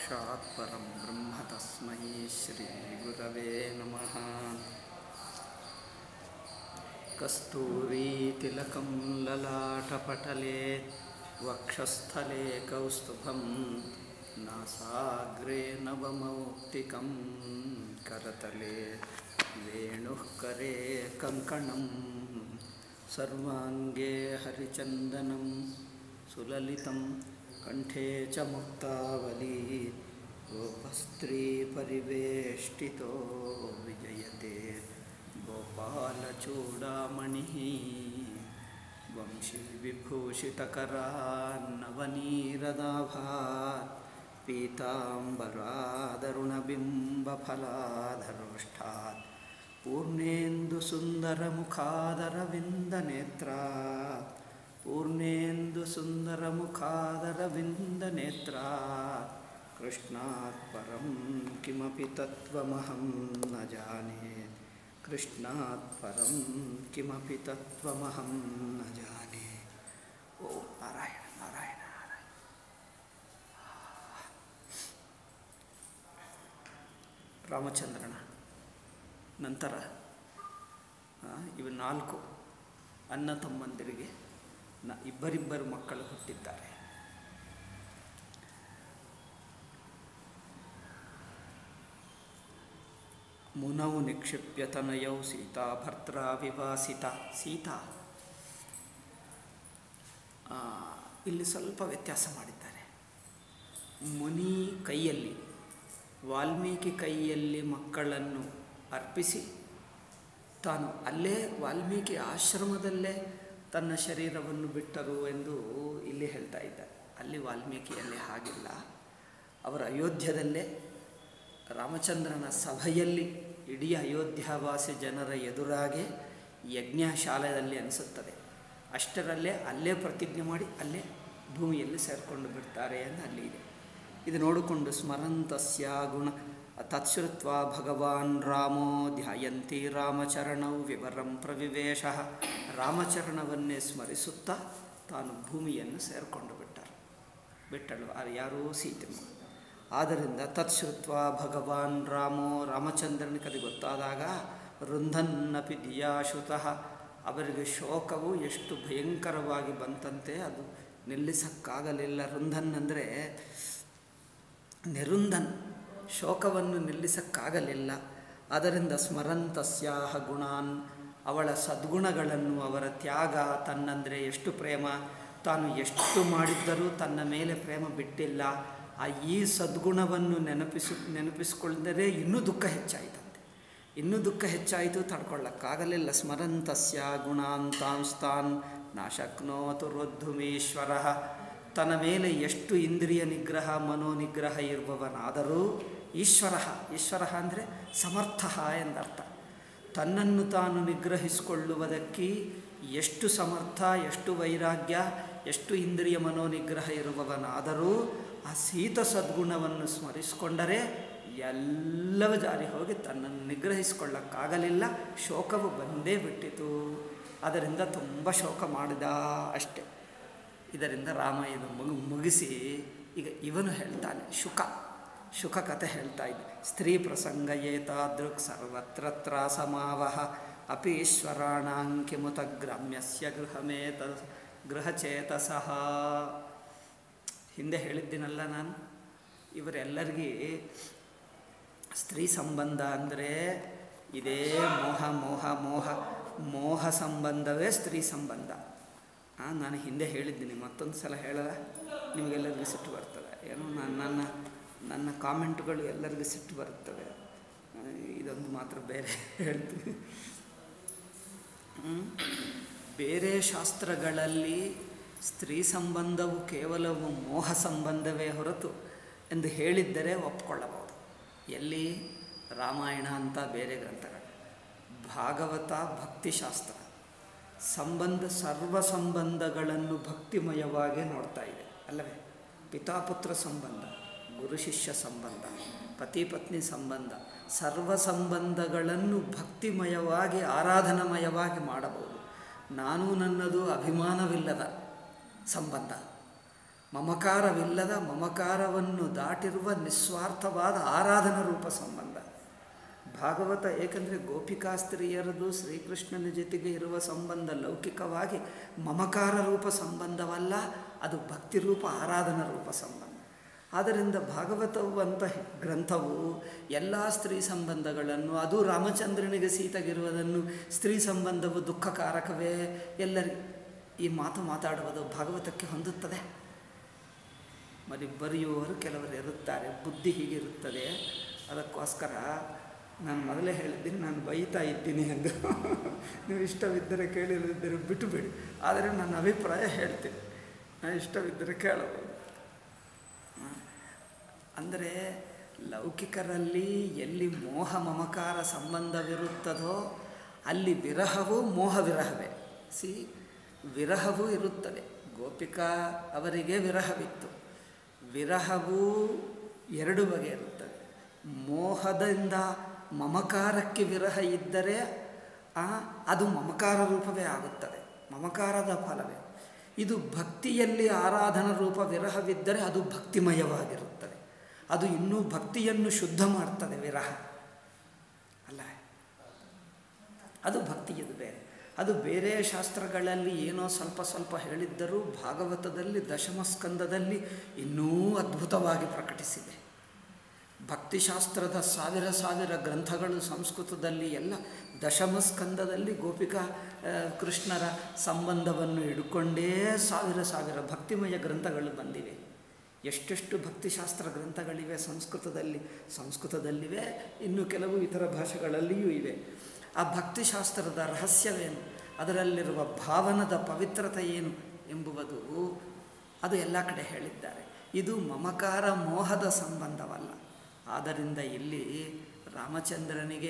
साक्षात् परं ब्रह्म तस्मै श्रीगुरवे नमः कस्तूरीतिलकं ललाटपटले वक्षस्थले कौस्तुभं नासाग्रे नवमौक्तिकं करतले वेणुः करे कङ्कणं सर्वाङ्गे हरिचन्दनं सुललितं कण्ठे च मुक्तावली गोपस्त्रीपरिवेष्टितो विजयते गोपालचूडामणिः वंशीविभूषितकरान्नवनीरदाभात् पीताम्बरादरुणबिम्बफलाधरोष्ठात् पूर्णेन्दुसुन्दरमुखादरविन्दनेत्रात् पूर्णेन्दुसुन्दरमुखादरविन्दनेत्रात् कृष्णात् परं किमपि तत्त्वमहं न जाने कृष्णात् परं किमपि तत्त्वमहं न जाने ಓ ನಾರಾಯಣ ನಾರಾಯಣ ನಾರಾಯಣ ರಾಮಚಂದ್ರನ ನಂತರ ಆ, ಇವು ನಾಲ್ಕು ಅಣ್ಣ ತಮ್ಮಂದಿರಿಗೆ ನ ಇಬ್ಬರಿಬ್ಬರು ಮಕ್ಕಳು ಹುಟ್ಟಿದ್ದಾರೆ ಮುನೌ ನಿಕ್ಷಿಪ್ಯ ತನಯೌ ಸೀತಾ ಭರ್ತ್ರ ವಿವಾಸಿತ ಸೀತಾ ಆ, ಇಲ್ಲಿ ಸ್ವಲ್ಪ ವ್ಯತ್ಯಾಸ ಮಾಡಿದ್ದಾರೆ ಮುನಿ ಕೈಯಲ್ಲಿ ವಾಲ್ಮೀಕಿ ಕೈಯಲ್ಲಿ ಮಕ್ಕಳನ್ನು ಅರ್ಪಿಸಿ ತಾನು ಅಲ್ಲೇ ವಾಲ್ಮೀಕಿ ಆಶ್ರಮದಲ್ಲೇ ತನ್ನ ಶರೀರವನ್ನು ಬಿಟ್ಟರು ಎಂದು ಇಲ್ಲಿ ಹೇಳ್ತಾ ಇದ್ದಾರೆ ಅಲ್ಲಿ ವಾಲ್ಮೀಕಿಯಲ್ಲಿ ಹಾಗಿಲ್ಲ ಅವರ ಅಯೋಧ್ಯದಲ್ಲೇ ರಾಮಚಂದ್ರನ ಸಭೆಯಲ್ಲಿ ಇಡೀ ಅಯೋಧ್ಯಾವಾಸಿ ಜನರ ಎದುರಾಗೆ ಯಜ್ಞಶಾಲೆಯಲ್ಲಿ ಅನಿಸುತ್ತದೆ ಅಷ್ಟರಲ್ಲೇ ಅಲ್ಲೇ ಪ್ರತಿಜ್ಞೆ ಮಾಡಿ ಅಲ್ಲೇ ಭೂಮಿಯಲ್ಲಿ ಸೇರಿಕೊಂಡು ಬಿಡ್ತಾರೆ ಎಂದು ಅಲ್ಲಿ ಇದೆ ಇದು ನೋಡಿಕೊಂಡು ಸ್ಮರಂತಸ್ಯ ಗುಣ ತತ್ಶ್ರುತ್ವ ಭಗವಾನ್ ರಾಮೋ ಧ್ಯಾಯಂತಿ ರಾಮಚರಣೌ ವಿವರಂ ಪ್ರವಿವೇಶ ರಾಮಚರಣವನ್ನೇ ಸ್ಮರಿಸುತ್ತಾ ತಾನು ಭೂಮಿಯನ್ನು ಸೇರಿಕೊಂಡು ಬಿಟ್ಟರು ಬಿಟ್ಟಳು ಅದು ಯಾರೂ ಸೀತೆಮ್ಮ ಆದ್ದರಿಂದ ತತ್ಶ್ರುತ್ವ ಭಗವಾನ್ ರಾಮೋ ರಾಮಚಂದ್ರನ ಕತೆ ಗೊತ್ತಾದಾಗ ರುಂಧನ್ನಪಿ ದಿಯಾಶ್ರುತಃ ಅವರಿಗೆ ಶೋಕವು ಎಷ್ಟು ಭಯಂಕರವಾಗಿ ಬಂತಂತೆ ಅದು ನಿಲ್ಲಿಸಕ್ಕಾಗಲಿಲ್ಲ ರುಂಧನ್ ಅಂದರೆ ನಿರುಂಧನ್ ಶೋಕವನ್ನು ನಿಲ್ಲಿಸಕ್ಕಾಗಲಿಲ್ಲ ಅದರಿಂದ ಸ್ಮರಂತಸ್ಯಾಹ ಗುಣಾನ್ ಅವಳ ಸದ್ಗುಣಗಳನ್ನು ಅವರ ತ್ಯಾಗ ತನ್ನಂದರೆ ಎಷ್ಟು ಪ್ರೇಮ ತಾನು ಎಷ್ಟು ಮಾಡಿದ್ದರೂ ತನ್ನ ಮೇಲೆ ಪ್ರೇಮ ಬಿಟ್ಟಿಲ್ಲ ಆ ಈ ಸದ್ಗುಣವನ್ನು ನೆನಪಿಸು ನೆನಪಿಸಿಕೊಳ್ಳದರೆ ಇನ್ನೂ ದುಃಖ ಹೆಚ್ಚಾಯಿತಂತೆ ಇನ್ನೂ ದುಃಖ ಹೆಚ್ಚಾಯಿತು ತಡ್ಕೊಳ್ಳೋಕ್ಕಾಗಲಿಲ್ಲ ಸ್ಮರಂತಸ್ಯ ಗುಣಾಂತಾಂಸ್ತಾನ್ ನಾಶಕ್ನೋತು ರುದ್ಧುಮೀಶ್ವರ ತನ್ನ ಮೇಲೆ ಎಷ್ಟು ಇಂದ್ರಿಯ ನಿಗ್ರಹ ಮನೋನಿಗ್ರಹ ಇರುವವನಾದರೂ ಈಶ್ವರ ಈಶ್ವರ ಅಂದರೆ ಸಮರ್ಥ ಎಂದರ್ಥ ತನ್ನನ್ನು ತಾನು ನಿಗ್ರಹಿಸಿಕೊಳ್ಳುವುದಕ್ಕೆ ಎಷ್ಟು ಸಮರ್ಥ ಎಷ್ಟು ವೈರಾಗ್ಯ ಎಷ್ಟು ಇಂದ್ರಿಯ ಮನೋನಿಗ್ರಹ ಇರುವವನಾದರೂ ಆ ಸೀತ ಸದ್ಗುಣವನ್ನು ಸ್ಮರಿಸಿಕೊಂಡರೆ ಎಲ್ಲವ ಜಾರಿ ಹೋಗಿ ತನ್ನನ್ನು ನಿಗ್ರಹಿಸಿಕೊಳ್ಳಕ್ಕಾಗಲಿಲ್ಲ ಶೋಕವು ಬಂದೇ ಬಿಟ್ಟಿತು ಅದರಿಂದ ತುಂಬ ಶೋಕ ಮಾಡಿದ ಅಷ್ಟೆ ಇದರಿಂದ ರಾಮ ಇದು ಮುಗು ಮುಗಿಸಿ ಈಗ ಇವನು ಹೇಳ್ತಾನೆ ಶುಕ ಶುಕ ಕಥೆ ಹೇಳ್ತಾ ಇದ್ದ ಸ್ತ್ರೀ ಪ್ರಸಂಗ ಏತಾದೃಕ್ ಸರ್ವತ್ರ ತ್ರಾಸಮಾವಹ ಅಪಿ ಈಶ್ವರಾಣಾಂಕಿಮುತ ಗ್ರಾಮ್ಯಸ್ಯ ಗೃಹಮೇತ ಗೃಹಚೇತಸಃ ಹಿಂದೆ ಹೇಳಿದ್ದೀನಲ್ಲ ನಾನು ಇವರೆಲ್ಲರಿಗೂ ಸ್ತ್ರೀ ಸಂಬಂಧ ಅಂದರೆ ಇದೇ ಮೋಹ ಮೋಹ ಮೋಹ ಮೋಹ ಸಂಬಂಧವೇ ಸ್ತ್ರೀ ಸಂಬಂಧ ಆ, ನಾನು ಹಿಂದೆ ಹೇಳಿದ್ದೀನಿ ಮತ್ತೊಂದು ಸಲ ಹೇಳಲ್ಲ ನಿಮಗೆಲ್ಲರಿಗೂ ಸಿಟ್ಟು ಬರ್ತದೆ ಏನೋ ನಾನು ನನ್ನ ನನ್ನ ಕಾಮೆಂಟ್ಗಳು ಎಲ್ಲರಿಗೂ ಸಿಟ್ಟು ಬರುತ್ತವೆ ಆ, ಇದೊಂದು ಮಾತ್ರ ಬೇರೆ ಹೇಳ್ತೀನಿ ಹ್ಮ್? ಬೇರೆ ಶಾಸ್ತ್ರಗಳಲ್ಲಿ ಸ್ತ್ರೀ ಸಂಬಂಧವು ಕೇವಲವು ಮೋಹ ಸಂಬಂಧವೇ ಹೊರತು ಎಂದು ಹೇಳಿದ್ದರೆ ಒಪ್ಕೊಳ್ಳಬಹುದು ಎಲ್ಲಿ ರಾಮಾಯಣ ಅಂತ ಬೇರೆ ಗ್ರಂಥಗಳು ಭಾಗವತ ಭಕ್ತಿಶಾಸ್ತ್ರ ಸಂಬಂಧ ಸರ್ವ ಸಂಬಂಧಗಳನ್ನು ಭಕ್ತಿಮಯವಾಗಿ ನೋಡ್ತಾ ಇದೆ ಅಲ್ಲವೇ ಪಿತಾಪುತ್ರ ಸಂಬಂಧ ಗುರು ಶಿಷ್ಯ ಸಂಬಂಧ ಪತಿ ಪತ್ನಿ ಸಂಬಂಧ ಸರ್ವ ಸಂಬಂಧಗಳನ್ನು ಭಕ್ತಿಮಯವಾಗಿ ಆರಾಧನಮಯವಾಗಿ ಮಾಡಬಹುದು ನಾನು ನನ್ನದು ಅಭಿಮಾನವಿಲ್ಲದ ಸಂಬಂಧ ಮಮಕಾರವಿಲ್ಲದ ಮಮಕಾರವನ್ನು ದಾಟಿರುವ ನಿಸ್ವಾರ್ಥವಾದ ಆರಾಧನಾ ರೂಪ ಸಂಬಂಧ ಭಾಗವತ ಏಕೆಂದರೆ ಗೋಪಿಕಾಸ್ತ್ರೀಯರದು ಶ್ರೀಕೃಷ್ಣನ ಜೊತೆಗೆ ಇರುವ ಸಂಬಂಧ ಲೌಕಿಕವಾಗಿ ಮಮಕಾರ ರೂಪ ಸಂಬಂಧವಲ್ಲ ಅದು ಭಕ್ತಿ ರೂಪ ಆರಾಧನಾ ರೂಪ ಸಂಬಂಧ ಆದ್ದರಿಂದ ಭಾಗವತವು ಅಂತ ಗ್ರಂಥವು ಎಲ್ಲ ಸ್ತ್ರೀ ಸಂಬಂಧಗಳನ್ನು ಅದು ರಾಮಚಂದ್ರನಿಗೆ ಸೀತೆಗಿರುವುದನ್ನು ಸ್ತ್ರೀ ಸಂಬಂಧವು ದುಃಖಕಾರಕವೇ ಎಲ್ಲರಿ ಈ ಮಾತು ಮಾತಾಡುವುದು ಭಾಗವತಕ್ಕೆ ಹೊಂದುತ್ತದೆ మరి ಬರೆಯುವವರು ಕೆಲವರು ಇರುತ್ತಾರೆ ಬುದ್ಧಿ ಹೀಗಿರುತ್ತದೆ ಅದಕ್ಕೋಸ್ಕರ ನಾನು ಮೊದಲೇ ಹೇಳಿದ್ದೀನಿ ನಾನು ಬೈತಾ ಇದ್ದೀನಿ ಎಂದು ನೀವು ಇಷ್ಟವಿದ್ದರೆ ಕೇಳಿಲ್ಲದಿದ್ದರೆ ಬಿಟ್ಟು ಬಿಡಿ ಆದರೆ ನನ್ನ ಅಭಿಪ್ರಾಯ ಹೇಳ್ತೀನಿ ನಾನು ಇಷ್ಟವಿದ್ದರೆ ಕೇಳಬಹುದು ಅಂದರೆ ಲೌಕಿಕರಲ್ಲಿ ಎಲ್ಲಿ ಮೋಹ ಮಮಕಾರ ಸಂಬಂಧವಿರುತ್ತದೋ ಅಲ್ಲಿ ವಿರಹವು ಮೋಹ ವಿರಹವೇ ಸಿ ವಿರಹವೂ ಇರುತ್ತದೆ ಗೋಪಿಕಾ ಅವರಿಗೆ ವಿರಹವಿತ್ತು ವಿರಹವು ಎರಡು ಬಗೆ ಇರುತ್ತದೆ ಮೋಹದಿಂದ ಮಮಕಾರಕ್ಕೆ ವಿರಹ ಇದ್ದರೆ ಆ, ಅದು ಮಮಕಾರ ರೂಪವೇ ಆಗುತ್ತದೆ ಮಮಕಾರದ ಫಲವೇ ಇದು ಭಕ್ತಿಯಲ್ಲಿ ಆರಾಧನಾ ರೂಪ ವಿರಹವಿದ್ದರೆ ಅದು ಭಕ್ತಿಮಯವಾಗಿರುತ್ತದೆ ಅದು ಇನ್ನೂ ಭಕ್ತಿಯನ್ನು ಶುದ್ಧ ಮಾಡ್ತದೆ ವಿರಹ ಅಲ್ಲ ಅದು ಭಕ್ತಿಯದು ಬೇರೆ ಅದು ಬೇರೆ ಶಾಸ್ತ್ರಗಳಲ್ಲಿ ಏನೋ ಸ್ವಲ್ಪ ಸ್ವಲ್ಪ ಹೇಳಿದ್ದರೂ ಭಾಗವತದಲ್ಲಿ ದಶಮಸ್ಕಂದದಲ್ಲಿ ಇನ್ನೂ ಅದ್ಭುತವಾಗಿ ಪ್ರಕಟಿಸಿದೆ ಭಕ್ತಿಶಾಸ್ತ್ರದ ಸಾವಿರ ಸಾವಿರ ಗ್ರಂಥಗಳು ಸಂಸ್ಕೃತದಲ್ಲಿ ಎಲ್ಲ ದಶಮಸ್ಕಂದದಲ್ಲಿ ಗೋಪಿಕಾ ಆ, ಕೃಷ್ಣರ ಸಂಬಂಧವನ್ನು ಹಿಡ್ಕೊಂಡೇ ಸಾವಿರ ಸಾವಿರ ಭಕ್ತಿಮಯ ಗ್ರಂಥಗಳು ಬಂದಿವೆ ಎಷ್ಟೆಷ್ಟು ಭಕ್ತಿಶಾಸ್ತ್ರ ಗ್ರಂಥಗಳಿವೆ ಸಂಸ್ಕೃತದಲ್ಲಿ ಸಂಸ್ಕೃತದಲ್ಲಿವೆ ಇನ್ನು ಕೆಲವು ಇತರ ಭಾಷೆಗಳಲ್ಲಿಯೂ ಇವೆ ಆ ಭಕ್ತಿಶಾಸ್ತ್ರದ ರಹಸ್ಯವೇನು ಅದರಲ್ಲಿರುವ ಭಾವನದ ಪವಿತ್ರತೆ ಏನು ಎಂಬುವುದು ಅದು ಎಲ್ಲ ಕಡೆ ಹೇಳಿದ್ದಾರೆ ಇದು ಮಮಕಾರ ಮೋಹದ ಸಂಬಂಧವಲ್ಲ ಆದ್ದರಿಂದ ಇಲ್ಲಿ ರಾಮಚಂದ್ರನಿಗೆ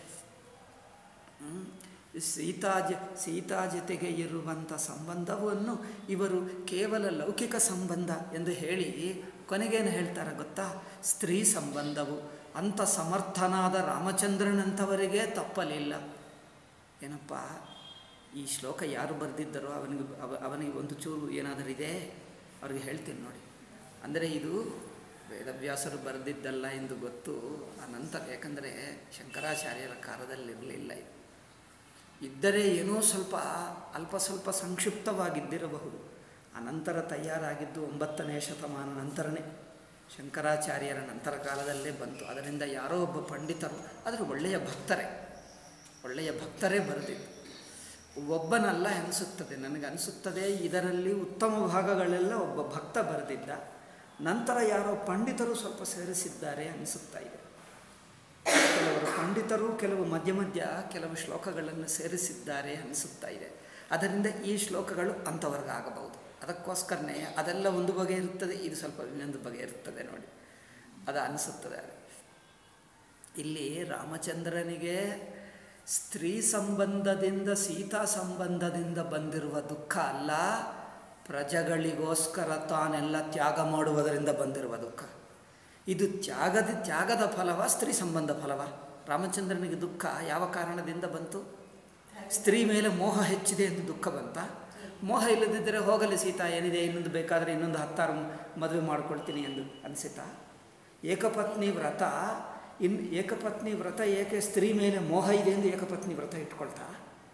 ಹ್ಮ್, ಸೀತಾ ಜ ಸೀತಾ ಜೊತೆಗೆ ಇರುವಂಥ ಸಂಬಂಧವನ್ನು ಇವರು ಕೇವಲ ಲೌಕಿಕ ಸಂಬಂಧ ಎಂದು ಹೇಳಿ ಕೊನೆಗೇನು ಹೇಳ್ತಾರೆ ಗೊತ್ತಾ ಸ್ತ್ರೀ ಸಂಬಂಧವು ಅಂಥ ಸಮರ್ಥನಾದ ರಾಮಚಂದ್ರನಂಥವರಿಗೆ ತಪ್ಪಲಿಲ್ಲ ಏನಪ್ಪ ಈ ಶ್ಲೋಕ ಯಾರು ಬರೆದಿದ್ದರೋ ಅವನಿಗೆ ಅವ ಅವನಿಗೆ ಒಂದು ಚೂರು ಏನಾದರೂ ಇದೆ ಅವ್ರಿಗೆ ಹೇಳ್ತೀನಿ ನೋಡಿ ಅಂದರೆ ಇದು ವೇದವ್ಯಾಸರು ಬರೆದಿದ್ದಲ್ಲ ಎಂದು ಗೊತ್ತು ಅನಂತರ ಯಾಕಂದರೆ ಶಂಕರಾಚಾರ್ಯರ ಕಾಲದಲ್ಲಿರಲಿಲ್ಲ ಇದು ಇದ್ದರೆ ಏನೋ ಸ್ವಲ್ಪ ಅಲ್ಪ ಸ್ವಲ್ಪ ಸಂಕ್ಷಿಪ್ತವಾಗಿದ್ದಿರಬಹುದು ಅನಂತರ ತಯಾರಾಗಿದ್ದು ಒಂಬತ್ತನೇ ಶತಮಾನ ನಂತರನೇ ಶಂಕರಾಚಾರ್ಯರ ನಂತರ ಕಾಲದಲ್ಲೇ ಬಂತು ಅದರಿಂದ ಯಾರೋ ಒಬ್ಬ ಪಂಡಿತರು ಆದರೆ ಒಳ್ಳೆಯ ಭಕ್ತರೇ ಒಳ್ಳೆಯ ಭಕ್ತರೇ ಬರೆದಿದ್ದು ಒಬ್ಬನಲ್ಲ ಅನಿಸುತ್ತದೆ ನನಗೆ ಅನಿಸುತ್ತದೆ ಇದರಲ್ಲಿ ಉತ್ತಮ ಭಾಗಗಳೆಲ್ಲ ಒಬ್ಬ ಭಕ್ತ ಬರೆದಿದ್ದ ನಂತರ ಯಾರೋ ಪಂಡಿತರು ಸ್ವಲ್ಪ ಸೇರಿಸಿದ್ದಾರೆ ಅನಿಸುತ್ತಾ ಇದೆ ಕೆಲವರು ಪಂಡಿತರು ಕೆಲವು ಮಧ್ಯ ಮಧ್ಯ ಕೆಲವು ಶ್ಲೋಕಗಳನ್ನು ಸೇರಿಸಿದ್ದಾರೆ ಅನಿಸುತ್ತಾ ಇದೆ ಅದರಿಂದ ಈ ಶ್ಲೋಕಗಳು ಅಂಥವ್ರಿಗಾಗಬಹುದು ಅದಕ್ಕೋಸ್ಕರನೇ ಅದೆಲ್ಲ ಒಂದು ಬಗೆ ಇರುತ್ತದೆ ಇದು ಸ್ವಲ್ಪ ಇನ್ನೊಂದು ಬಗೆ ಇರುತ್ತದೆ ನೋಡಿ ಅದು ಅನಿಸುತ್ತದೆ ಇಲ್ಲಿ ರಾಮಚಂದ್ರನಿಗೆ ಸ್ತ್ರೀ ಸಂಬಂಧದಿಂದ ಸೀತಾ ಸಂಬಂಧದಿಂದ ಬಂದಿರುವ ದುಃಖ ಅಲ್ಲ ಪ್ರಜೆಗಳಿಗೋಸ್ಕರ ತಾನೆಲ್ಲ ತ್ಯಾಗ ಮಾಡುವುದರಿಂದ ಬಂದಿರುವ ದುಃಖ ಇದು ತ್ಯಾಗದ ತ್ಯಾಗದ ಫಲವ ಸ್ತ್ರೀ ಸಂಬಂಧ ಫಲವ ರಾಮಚಂದ್ರನಿಗೆ ದುಃಖ ಯಾವ ಕಾರಣದಿಂದ ಬಂತು ಸ್ತ್ರೀ ಮೇಲೆ ಮೋಹ ಹೆಚ್ಚಿದೆ ಎಂದು ದುಃಖ ಬಂತ ಮೋಹ ಇಲ್ಲದಿದ್ದರೆ ಹೋಗಲಿ ಸೀತಾ ಏನಿದೆ ಇನ್ನೊಂದು ಬೇಕಾದರೆ ಇನ್ನೊಂದು ಹತ್ತಾರು ಮದುವೆ ಮಾಡ್ಕೊಳ್ತೀನಿ ಎಂದು ಅನಿಸಿತಾ ಏಕಪತ್ನಿ ವ್ರತ ಇನ್ ಏಕಪತ್ನಿ ವ್ರತ ಏಕೆ ಸ್ತ್ರೀ ಮೇಲೆ ಮೋಹ ಇದೆ ಎಂದು ಏಕಪತ್ನಿ ವ್ರತ ಇಟ್ಕೊಳ್ತಾ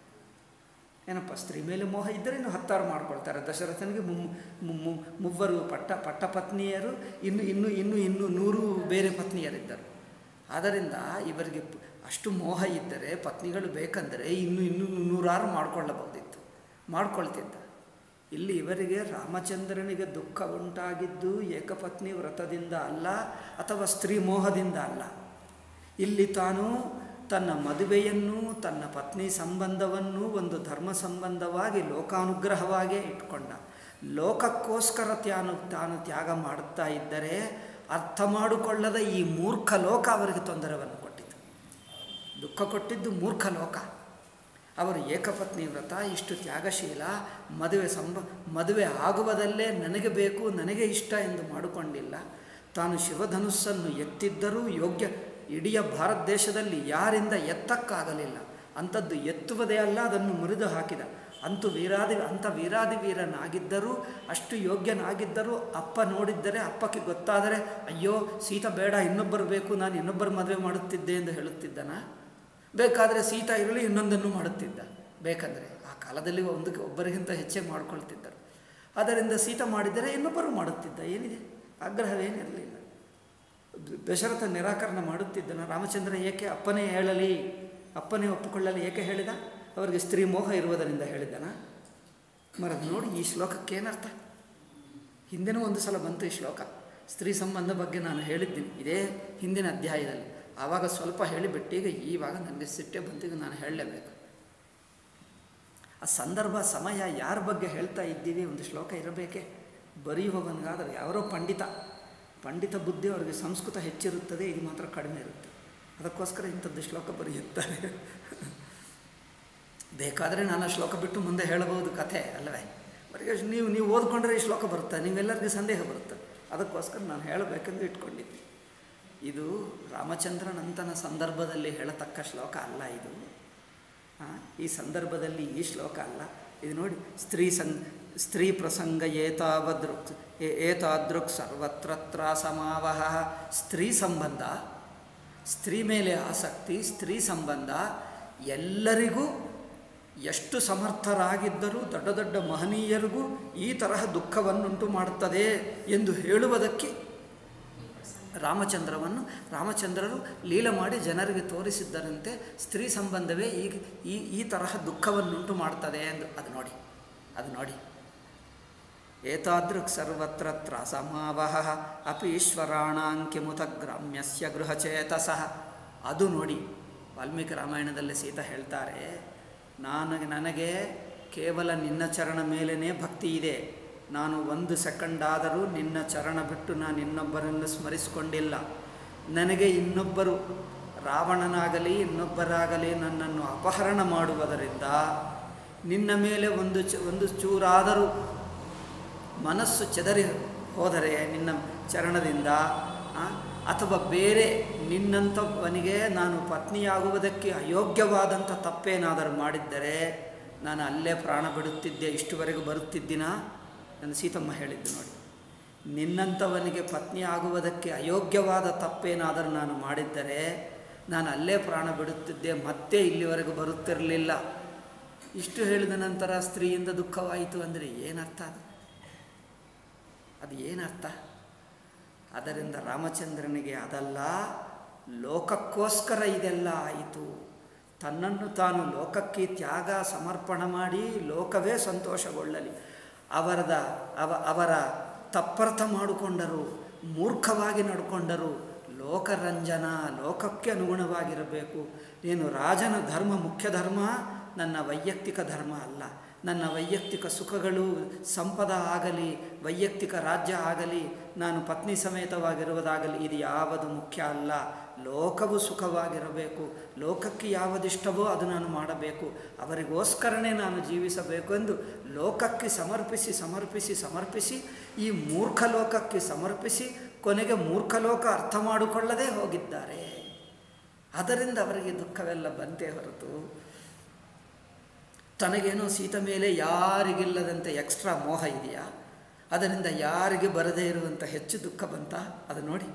ಏನಪ್ಪ ಸ್ತ್ರೀ ಮೇಲೆ ಮೋಹ ಇದ್ದರೆ ಇನ್ನು ಹತ್ತಾರು ಮಾಡ್ಕೊಳ್ತಾರೆ ದಶರಥನಿಗೆ ಮುಮ್ ಮುಮ್- ಮೂವರು ಪಟ್ಟ ಪಟ್ಟಪತ್ನಿಯರು ಇನ್ನು ಇನ್ನು ಇನ್ನು ಇನ್ನು ನೂರು ಬೇರೆ ಪತ್ನಿಯರಿದ್ದರು ಆದ್ದರಿಂದ ಇವರಿಗೆ ಪ್- ಅಷ್ಟು ಮೋಹ ಇದ್ದರೆ ಪತ್ನಿಗಳು ಬೇಕಂದರೆ ಇನ್ನು ಇನ್ನೂ ನೂರಾರು ಮಾಡಿಕೊಳ್ಳಬಹುದಿತ್ತು ಮಾಡ್ಕೊಳ್ತಿದ್ದ ಇಲ್ಲಿ ಇವರಿಗೆ ರಾಮಚಂದ್ರನಿಗೆ ದುಃಖ ಉಂಟಾಗಿದ್ದು ಏಕಪತ್ನಿ ವ್ರತದಿಂದ ಅಲ್ಲ ಅಥವಾ ಸ್ತ್ರೀ ಮೋಹದಿಂದ ಅಲ್ಲ ಇಲ್ಲಿ ತಾನು ತನ್ನ ಮದುವೆಯನ್ನು ತನ್ನ ಪತ್ನಿ ಸಂಬಂಧವನ್ನು ಒಂದು ಧರ್ಮ ಸಂಬಂಧವಾಗಿ ಲೋಕಾನುಗ್ರಹವಾಗೇ ಇಟ್ಕೊಂಡ ಲೋಕಕ್ಕೋಸ್ಕರ ತಾನು ತಾನು ತ್ಯಾಗ ಮಾಡುತ್ತಾ ಇದ್ದರೆ ಅರ್ಥ ಮಾಡಿಕೊಳ್ಳದ ಈ ಮೂರ್ಖ ಲೋಕ ಅವರಿಗೆ ತೊಂದರೆಯನ್ನು ಕೊಟ್ಟಿತು ದುಃಖ ಕೊಟ್ಟಿದ್ದು ಮೂರ್ಖ ಲೋಕ ಅವರು ಏಕಪತ್ನಿ ವ್ರತ ಇಷ್ಟು ತ್ಯಾಗಶೀಲ ಮದುವೆ ಸಂಬ ಮದುವೆ ಆಗುವುದಲ್ಲೇ ನನಗೆ ಬೇಕು ನನಗೆ ಇಷ್ಟ ಎಂದು ಮಾಡಿಕೊಂಡಿಲ್ಲ ತಾನು ಶಿವಧನುಸ್ಸನ್ನು ಎತ್ತಿದ್ದರೂ ಯೋಗ್ಯ ಇಡೀ ಭಾರತ ದೇಶದಲ್ಲಿ ಯಾರಿಂದ ಎತ್ತಕ್ಕಾಗಲಿಲ್ಲ ಅಂಥದ್ದು ಎತ್ತುವುದೇ ಅಲ್ಲ ಅದನ್ನು ಮುರಿದು ಹಾಕಿದ ಅಂತೂ ವೀರಾದಿ ಅಂಥ ವೀರಾದಿ ವೀರನಾಗಿದ್ದರೂ ಅಷ್ಟು ಯೋಗ್ಯನಾಗಿದ್ದರೂ ಅಪ್ಪ ನೋಡಿದ್ದರೆ ಅಪ್ಪಕ್ಕೆ ಗೊತ್ತಾದರೆ ಅಯ್ಯೋ ಸೀತಾ ಬೇಡ ಇನ್ನೊಬ್ಬರು ಬೇಕು ನಾನು ಇನ್ನೊಬ್ಬರು ಮದುವೆ ಮಾಡುತ್ತಿದ್ದೆ ಎಂದು ಹೇಳುತ್ತಿದ್ದನ ಬೇಕಾದರೆ ಸೀತಾ ಇರಲಿ ಇನ್ನೊಂದನ್ನು ಮಾಡುತ್ತಿದ್ದ ಬೇಕಂದರೆ ಆ ಕಾಲದಲ್ಲಿ ಒಂದಕ್ಕೆ ಒಬ್ಬರಿಗಿಂತ ಹೆಚ್ಚೇ ಮಾಡಿಕೊಳ್ತಿದ್ದರು ಅದರಿಂದ ಸೀತಾ ಮಾಡಿದರೆ ಇನ್ನೊಬ್ಬರು ಮಾಡುತ್ತಿದ್ದ ಏನಿದೆ ಆಗ್ರಹವೇನಿರಲಿಲ್ಲ ದಶರಥ ನಿರಾಕರಣ ಮಾಡುತ್ತಿದ್ದನ ರಾಮಚಂದ್ರ ಏಕೆ ಅಪ್ಪನೇ ಹೇಳಲಿ ಅಪ್ಪನೇ ಒಪ್ಪಿಕೊಳ್ಳಲಿ ಏಕೆ ಹೇಳಿದ ಅವರಿಗೆ ಸ್ತ್ರೀ ಮೋಹ ಇರುವುದರಿಂದ ಹೇಳಿದನ ಮರದ ನೋಡಿ ಈ ಶ್ಲೋಕಕ್ಕೆ ಏನರ್ಥ ಹಿಂದೆನೂ ಒಂದು ಸಲ ಬಂತು ಈ ಶ್ಲೋಕ ಸ್ತ್ರೀ ಸಂಬಂಧ ಬಗ್ಗೆ ನಾನು ಹೇಳಿದ್ದೀನಿ ಇದೇ ಹಿಂದಿನ ಅಧ್ಯಾಯದಲ್ಲಿ ಆವಾಗ ಸ್ವಲ್ಪ ಹೇಳಿಬಿಟ್ಟು ಈಗ ಈವಾಗ ನನಗೆ ಸಿಟ್ಟೆ ಬಂತಿಗೆ ನಾನು ಹೇಳಲೇಬೇಕು ಆ ಸಂದರ್ಭ ಸಮಯ ಯಾರ ಬಗ್ಗೆ ಹೇಳ್ತಾ ಇದ್ದೀವಿ ಒಂದು ಶ್ಲೋಕ ಇರಬೇಕೆ ಬರೆಯುವವನಿಗಾದರೆ ಯಾರೋ ಪಂಡಿತ ಪಂಡಿತ ಬುದ್ಧಿ ಅವರಿಗೆ ಸಂಸ್ಕೃತ ಹೆಚ್ಚಿರುತ್ತದೆ ಇದು ಮಾತ್ರ ಕಡಿಮೆ ಇರುತ್ತೆ ಅದಕ್ಕೋಸ್ಕರ ಇಂಥದ್ದು ಶ್ಲೋಕ ಬರೆಯುತ್ತಾರೆ ಬೇಕಾದರೆ ನಾನು ಆ ಶ್ಲೋಕ ಬಿಟ್ಟು ಮುಂದೆ ಹೇಳಬಹುದು ಕಥೆ ಅಲ್ಲವೇ ಅವರಿಗೆ ನೀವು ನೀವು ಓದ್ಕೊಂಡ್ರೆ ಈ ಶ್ಲೋಕ ಬರುತ್ತೆ ನೀವೆಲ್ಲರಿಗೂ ಸಂದೇಹ ಬರುತ್ತೆ ಅದಕ್ಕೋಸ್ಕರ ನಾನು ಹೇಳಬೇಕೆಂದು ಇಟ್ಕೊಂಡಿದ್ದೆ ಇದು ರಾಮಚಂದ್ರನಂತನ ಸಂದರ್ಭದಲ್ಲಿ ಹೇಳತಕ್ಕ ಶ್ಲೋಕ ಅಲ್ಲ ಇದು ಆ, ಈ ಸಂದರ್ಭದಲ್ಲಿ ಈ ಶ್ಲೋಕ ಅಲ್ಲ ಇದು ನೋಡಿ ಸ್ತ್ರೀ ಸಂ ಸ್ತ್ರೀ ಪ್ರಸಂಗ ಏತಾವದೃಕ್ ಏ- ಏತಾದೃಕ್ ಸರ್ವತ್ರ ಸಮಾವಹ ಸ್ತ್ರೀ ಸಂಬಂಧ ಸ್ತ್ರೀ ಮೇಲೆ ಆಸಕ್ತಿ ಸ್ತ್ರೀ ಸಂಬಂಧ ಎಲ್ಲರಿಗೂ ಎಷ್ಟು ಸಮರ್ಥರಾಗಿದ್ದರೂ ದೊಡ್ಡ ದೊಡ್ಡ ಮಹನೀಯರಿಗೂ ಈ ತರಹ ದುಃಖವನ್ನುಂಟು ಮಾಡುತ್ತದೆ ಎಂದು ಹೇಳುವುದಕ್ಕೆ ರಾಮಚಂದ್ರವನ್ನು ರಾಮಚಂದ್ರರು ಲೀಲ ಮಾಡಿ ಜನರಿಗೆ ತೋರಿಸಿದ್ದರಂತೆ ಸ್ತ್ರೀ ಸಂಬಂಧವೇ ಈಗ ಈ ಈ ತರಹ ದುಃಖವನ್ನುಂಟು ಮಾಡ್ತದೆ ಎಂದು ಅದು ನೋಡಿ ಅದು ನೋಡಿ ಏತಾದೃಕ್ ಸರ್ವತ್ರ ತ್ರಾಸಮಾವಹ ಅಪಿ ಈಶ್ವರಾಣಾಂಕಿಮುತ ಗ್ರಾಮ್ಯಸ್ಯ ಗೃಹಚೇತಸಃ ಅದು ನೋಡಿ ವಾಲ್ಮೀಕಿ ರಾಮಾಯಣದಲ್ಲಿ ಸೀತಾ ಹೇಳ್ತಾರೆ ನಾನು ನನಗೆ ಕೇವಲ ನಿನ್ನ ಚರಣ ಮೇಲೇ ಭಕ್ತಿ ಇದೆ ನಾನು ಒಂದು ಸೆಕೆಂಡ್ ಆದರೂ ನಿನ್ನ ಚರಣ ಬಿಟ್ಟು ನಾನು ಇನ್ನೊಬ್ಬರನ್ನು ಸ್ಮರಿಸಿಕೊಂಡಿಲ್ಲ ನನಗೆ ಇನ್ನೊಬ್ಬರು ರಾವಣನಾಗಲಿ ಇನ್ನೊಬ್ಬರಾಗಲಿ ನನ್ನನ್ನು ಅಪಹರಣ ಮಾಡುವುದರಿಂದ ನಿನ್ನ ಮೇಲೆ ಒಂದು ಚ ಒಂದು ಚೂರಾದರೂ ಮನಸ್ಸು ಚೆದರಿ ಹೋದರೆ ನಿನ್ನ ಚರಣದಿಂದ ಆ, ಅಥವಾ ಬೇರೆ ನಿನ್ನಂಥವನಿಗೆ ನಾನು ಪತ್ನಿಯಾಗುವುದಕ್ಕೆ ಅಯೋಗ್ಯವಾದಂಥ ತಪ್ಪೇನಾದರೂ ಮಾಡಿದ್ದರೆ ನಾನು ಅಲ್ಲೇ ಪ್ರಾಣ ಬಿಡುತ್ತಿದ್ದೆ ಇಷ್ಟುವರೆಗೂ ಬರುತ್ತಿದ್ದೀನಾ ನನ್ನ ಸೀತಮ್ಮ ಹೇಳಿದ್ದು ನೋಡಿ ನಿನ್ನಂಥವನಿಗೆ ಪತ್ನಿ ಆಗುವುದಕ್ಕೆ ಅಯೋಗ್ಯವಾದ ತಪ್ಪೇನಾದರೂ ನಾನು ಮಾಡಿದ್ದರೆ ನಾನು ಅಲ್ಲೇ ಪ್ರಾಣ ಬಿಡುತ್ತಿದ್ದೆ ಮತ್ತೆ ಇಲ್ಲಿವರೆಗೂ ಬರುತ್ತಿರಲಿಲ್ಲ ಇಷ್ಟು ಹೇಳಿದ ನಂತರ ಸ್ತ್ರೀಯಿಂದ ದುಃಖವಾಯಿತು ಅಂದರೆ ಏನರ್ಥ ಅದು ಅದು ಏನರ್ಥ ಅದರಿಂದ ರಾಮಚಂದ್ರನಿಗೆ ಅದಲ್ಲ ಲೋಕಕ್ಕೋಸ್ಕರ ಇದೆಲ್ಲ ಆಯಿತು ತನ್ನನ್ನು ತಾನು ಲೋಕಕ್ಕೆ ತ್ಯಾಗ ಸಮರ್ಪಣ ಮಾಡಿ ಲೋಕವೇ ಸಂತೋಷಗೊಳ್ಳಲಿ ಅವರದ ಅವ ಅವರ ತಪ್ಪರ್ಥ ಮಾಡಿಕೊಂಡರು ಮೂರ್ಖವಾಗಿ ನಡ್ಕೊಂಡರು ಲೋಕರಂಜನ ಲೋಕಕ್ಕೆ ಅನುಗುಣವಾಗಿರಬೇಕು ನೀನು ರಾಜನ ಧರ್ಮ ಮುಖ್ಯ ಧರ್ಮ ನನ್ನ ವೈಯಕ್ತಿಕ ಧರ್ಮ ಅಲ್ಲ ನನ್ನ ವೈಯಕ್ತಿಕ ಸುಖಗಳು ಸಂಪದ ಆಗಲಿ ವೈಯಕ್ತಿಕ ರಾಜ್ಯ ಆಗಲಿ ನಾನು ಪತ್ನಿ ಸಮೇತವಾಗಿರುವುದಾಗಲಿ ಇದು ಯಾವುದು ಮುಖ್ಯ ಅಲ್ಲ ಲೋಕವು ಸುಖವಾಗಿರಬೇಕು ಲೋಕಕ್ಕೆ ಯಾವುದಿಷ್ಟವೋ ಅದು ನಾನು ಮಾಡಬೇಕು ಅವರಿಗೋಸ್ಕರನೇ ನಾನು ಜೀವಿಸಬೇಕು ಎಂದು ಲೋಕಕ್ಕೆ ಸಮರ್ಪಿಸಿ ಸಮರ್ಪಿಸಿ ಸಮರ್ಪಿಸಿ ಈ ಮೂರ್ಖ ಲೋಕಕ್ಕೆ ಸಮರ್ಪಿಸಿ ಕೊನೆಗೆ ಮೂರ್ಖ ಲೋಕ ಅರ್ಥ ಮಾಡಿಕೊಳ್ಳದೇ ಹೋಗಿದ್ದಾರೆ ಅದರಿಂದ ಅವರಿಗೆ ದುಃಖವೆಲ್ಲ ಬಂತೇ ಹೊರತು ತನಗೇನೋ ಸೀತ ಮೇಲೆ ಯಾರಿಗಿಲ್ಲದಂತೆ ಎಕ್ಸ್ಟ್ರಾ ಮೋಹ ಇದೆಯಾ ಅದರಿಂದ ಯಾರಿಗೆ ಬರದೇ ಇರುವಂಥ ಹೆಚ್ಚು ದುಃಖ ಬಂತ ಅದು ನೋಡಿ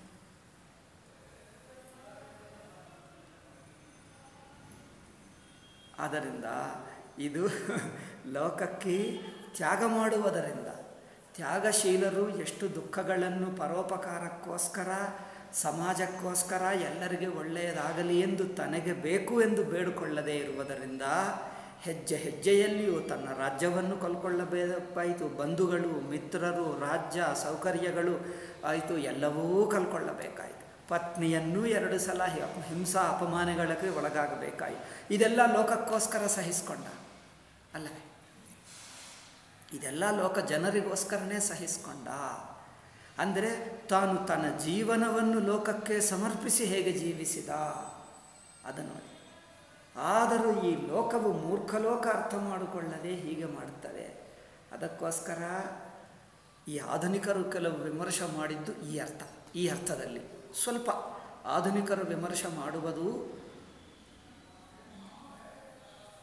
ಆದ್ದರಿಂದ ಇದು ಲೋಕಕ್ಕೆ ತ್ಯಾಗ ಮಾಡುವುದರಿಂದ ತ್ಯಾಗಶೀಲರು ಎಷ್ಟು ದುಃಖಗಳನ್ನು ಪರೋಪಕಾರಕ್ಕೋಸ್ಕರ ಸಮಾಜಕ್ಕೋಸ್ಕರ ಎಲ್ಲರಿಗೆ ಒಳ್ಳೆಯದಾಗಲಿ ಎಂದು ತನಗೆ ಬೇಕು ಎಂದು ಬೇಡಿಕೊಳ್ಳದೇ ಇರುವುದರಿಂದ ಹೆಜ್ಜೆ ಹೆಜ್ಜೆಯಲ್ಲಿಯೂ ತನ್ನ ರಾಜ್ಯವನ್ನು ಕಲ್ಕೊಳ್ಳಬೇಕಾಯಿತು ಬಂಧುಗಳು ಮಿತ್ರರು ರಾಜ್ಯ ಸೌಕರ್ಯಗಳು ಆಯಿತು ಎಲ್ಲವೂ ಕಲ್ಕೊಳ್ಳಬೇಕಾಯಿತು ಪತ್ನಿಯನ್ನು ಎರಡು ಸಲ ಹಿ- ಹಿಂಸಾ ಅಪಮಾನಗಳಿಗೆ ಒಳಗಾಗಬೇಕಾಯಿತು ಇದೆಲ್ಲ ಲೋಕಕ್ಕೋಸ್ಕರ ಸಹಿಸ್ಕೊಂಡ ಅಲ್ಲವೇ ಇದೆಲ್ಲ ಲೋಕ ಜನರಿಗೋಸ್ಕರನೇ ಸಹಿಸ್ಕೊಂಡ ಅಂದರೆ ತಾನು ತನ್ನ ಜೀವನವನ್ನು ಲೋಕಕ್ಕೆ ಸಮರ್ಪಿಸಿ ಹೇಗೆ ಜೀವಿಸಿದ ಅದನ್ನು ನೋಡಿ ಆದರೂ ಈ ಲೋಕವು ಮೂರ್ಖ ಲೋಕ ಅರ್ಥ ಮಾಡಿಕೊಳ್ಳದೆ ಹೀಗೆ ಮಾಡುತ್ತದೆ ಅದಕ್ಕೋಸ್ಕರ ಈ ಆಧುನಿಕರು ಕೆಲವು ವಿಮರ್ಶೆ ಮಾಡಿದ್ದು ಈ ಅರ್ಥ ಈ ಅರ್ಥದಲ್ಲಿ ಸ್ವಲ್ಪ ಆಧುನಿಕರು ವಿಮರ್ಶೆ ಮಾಡುವುದು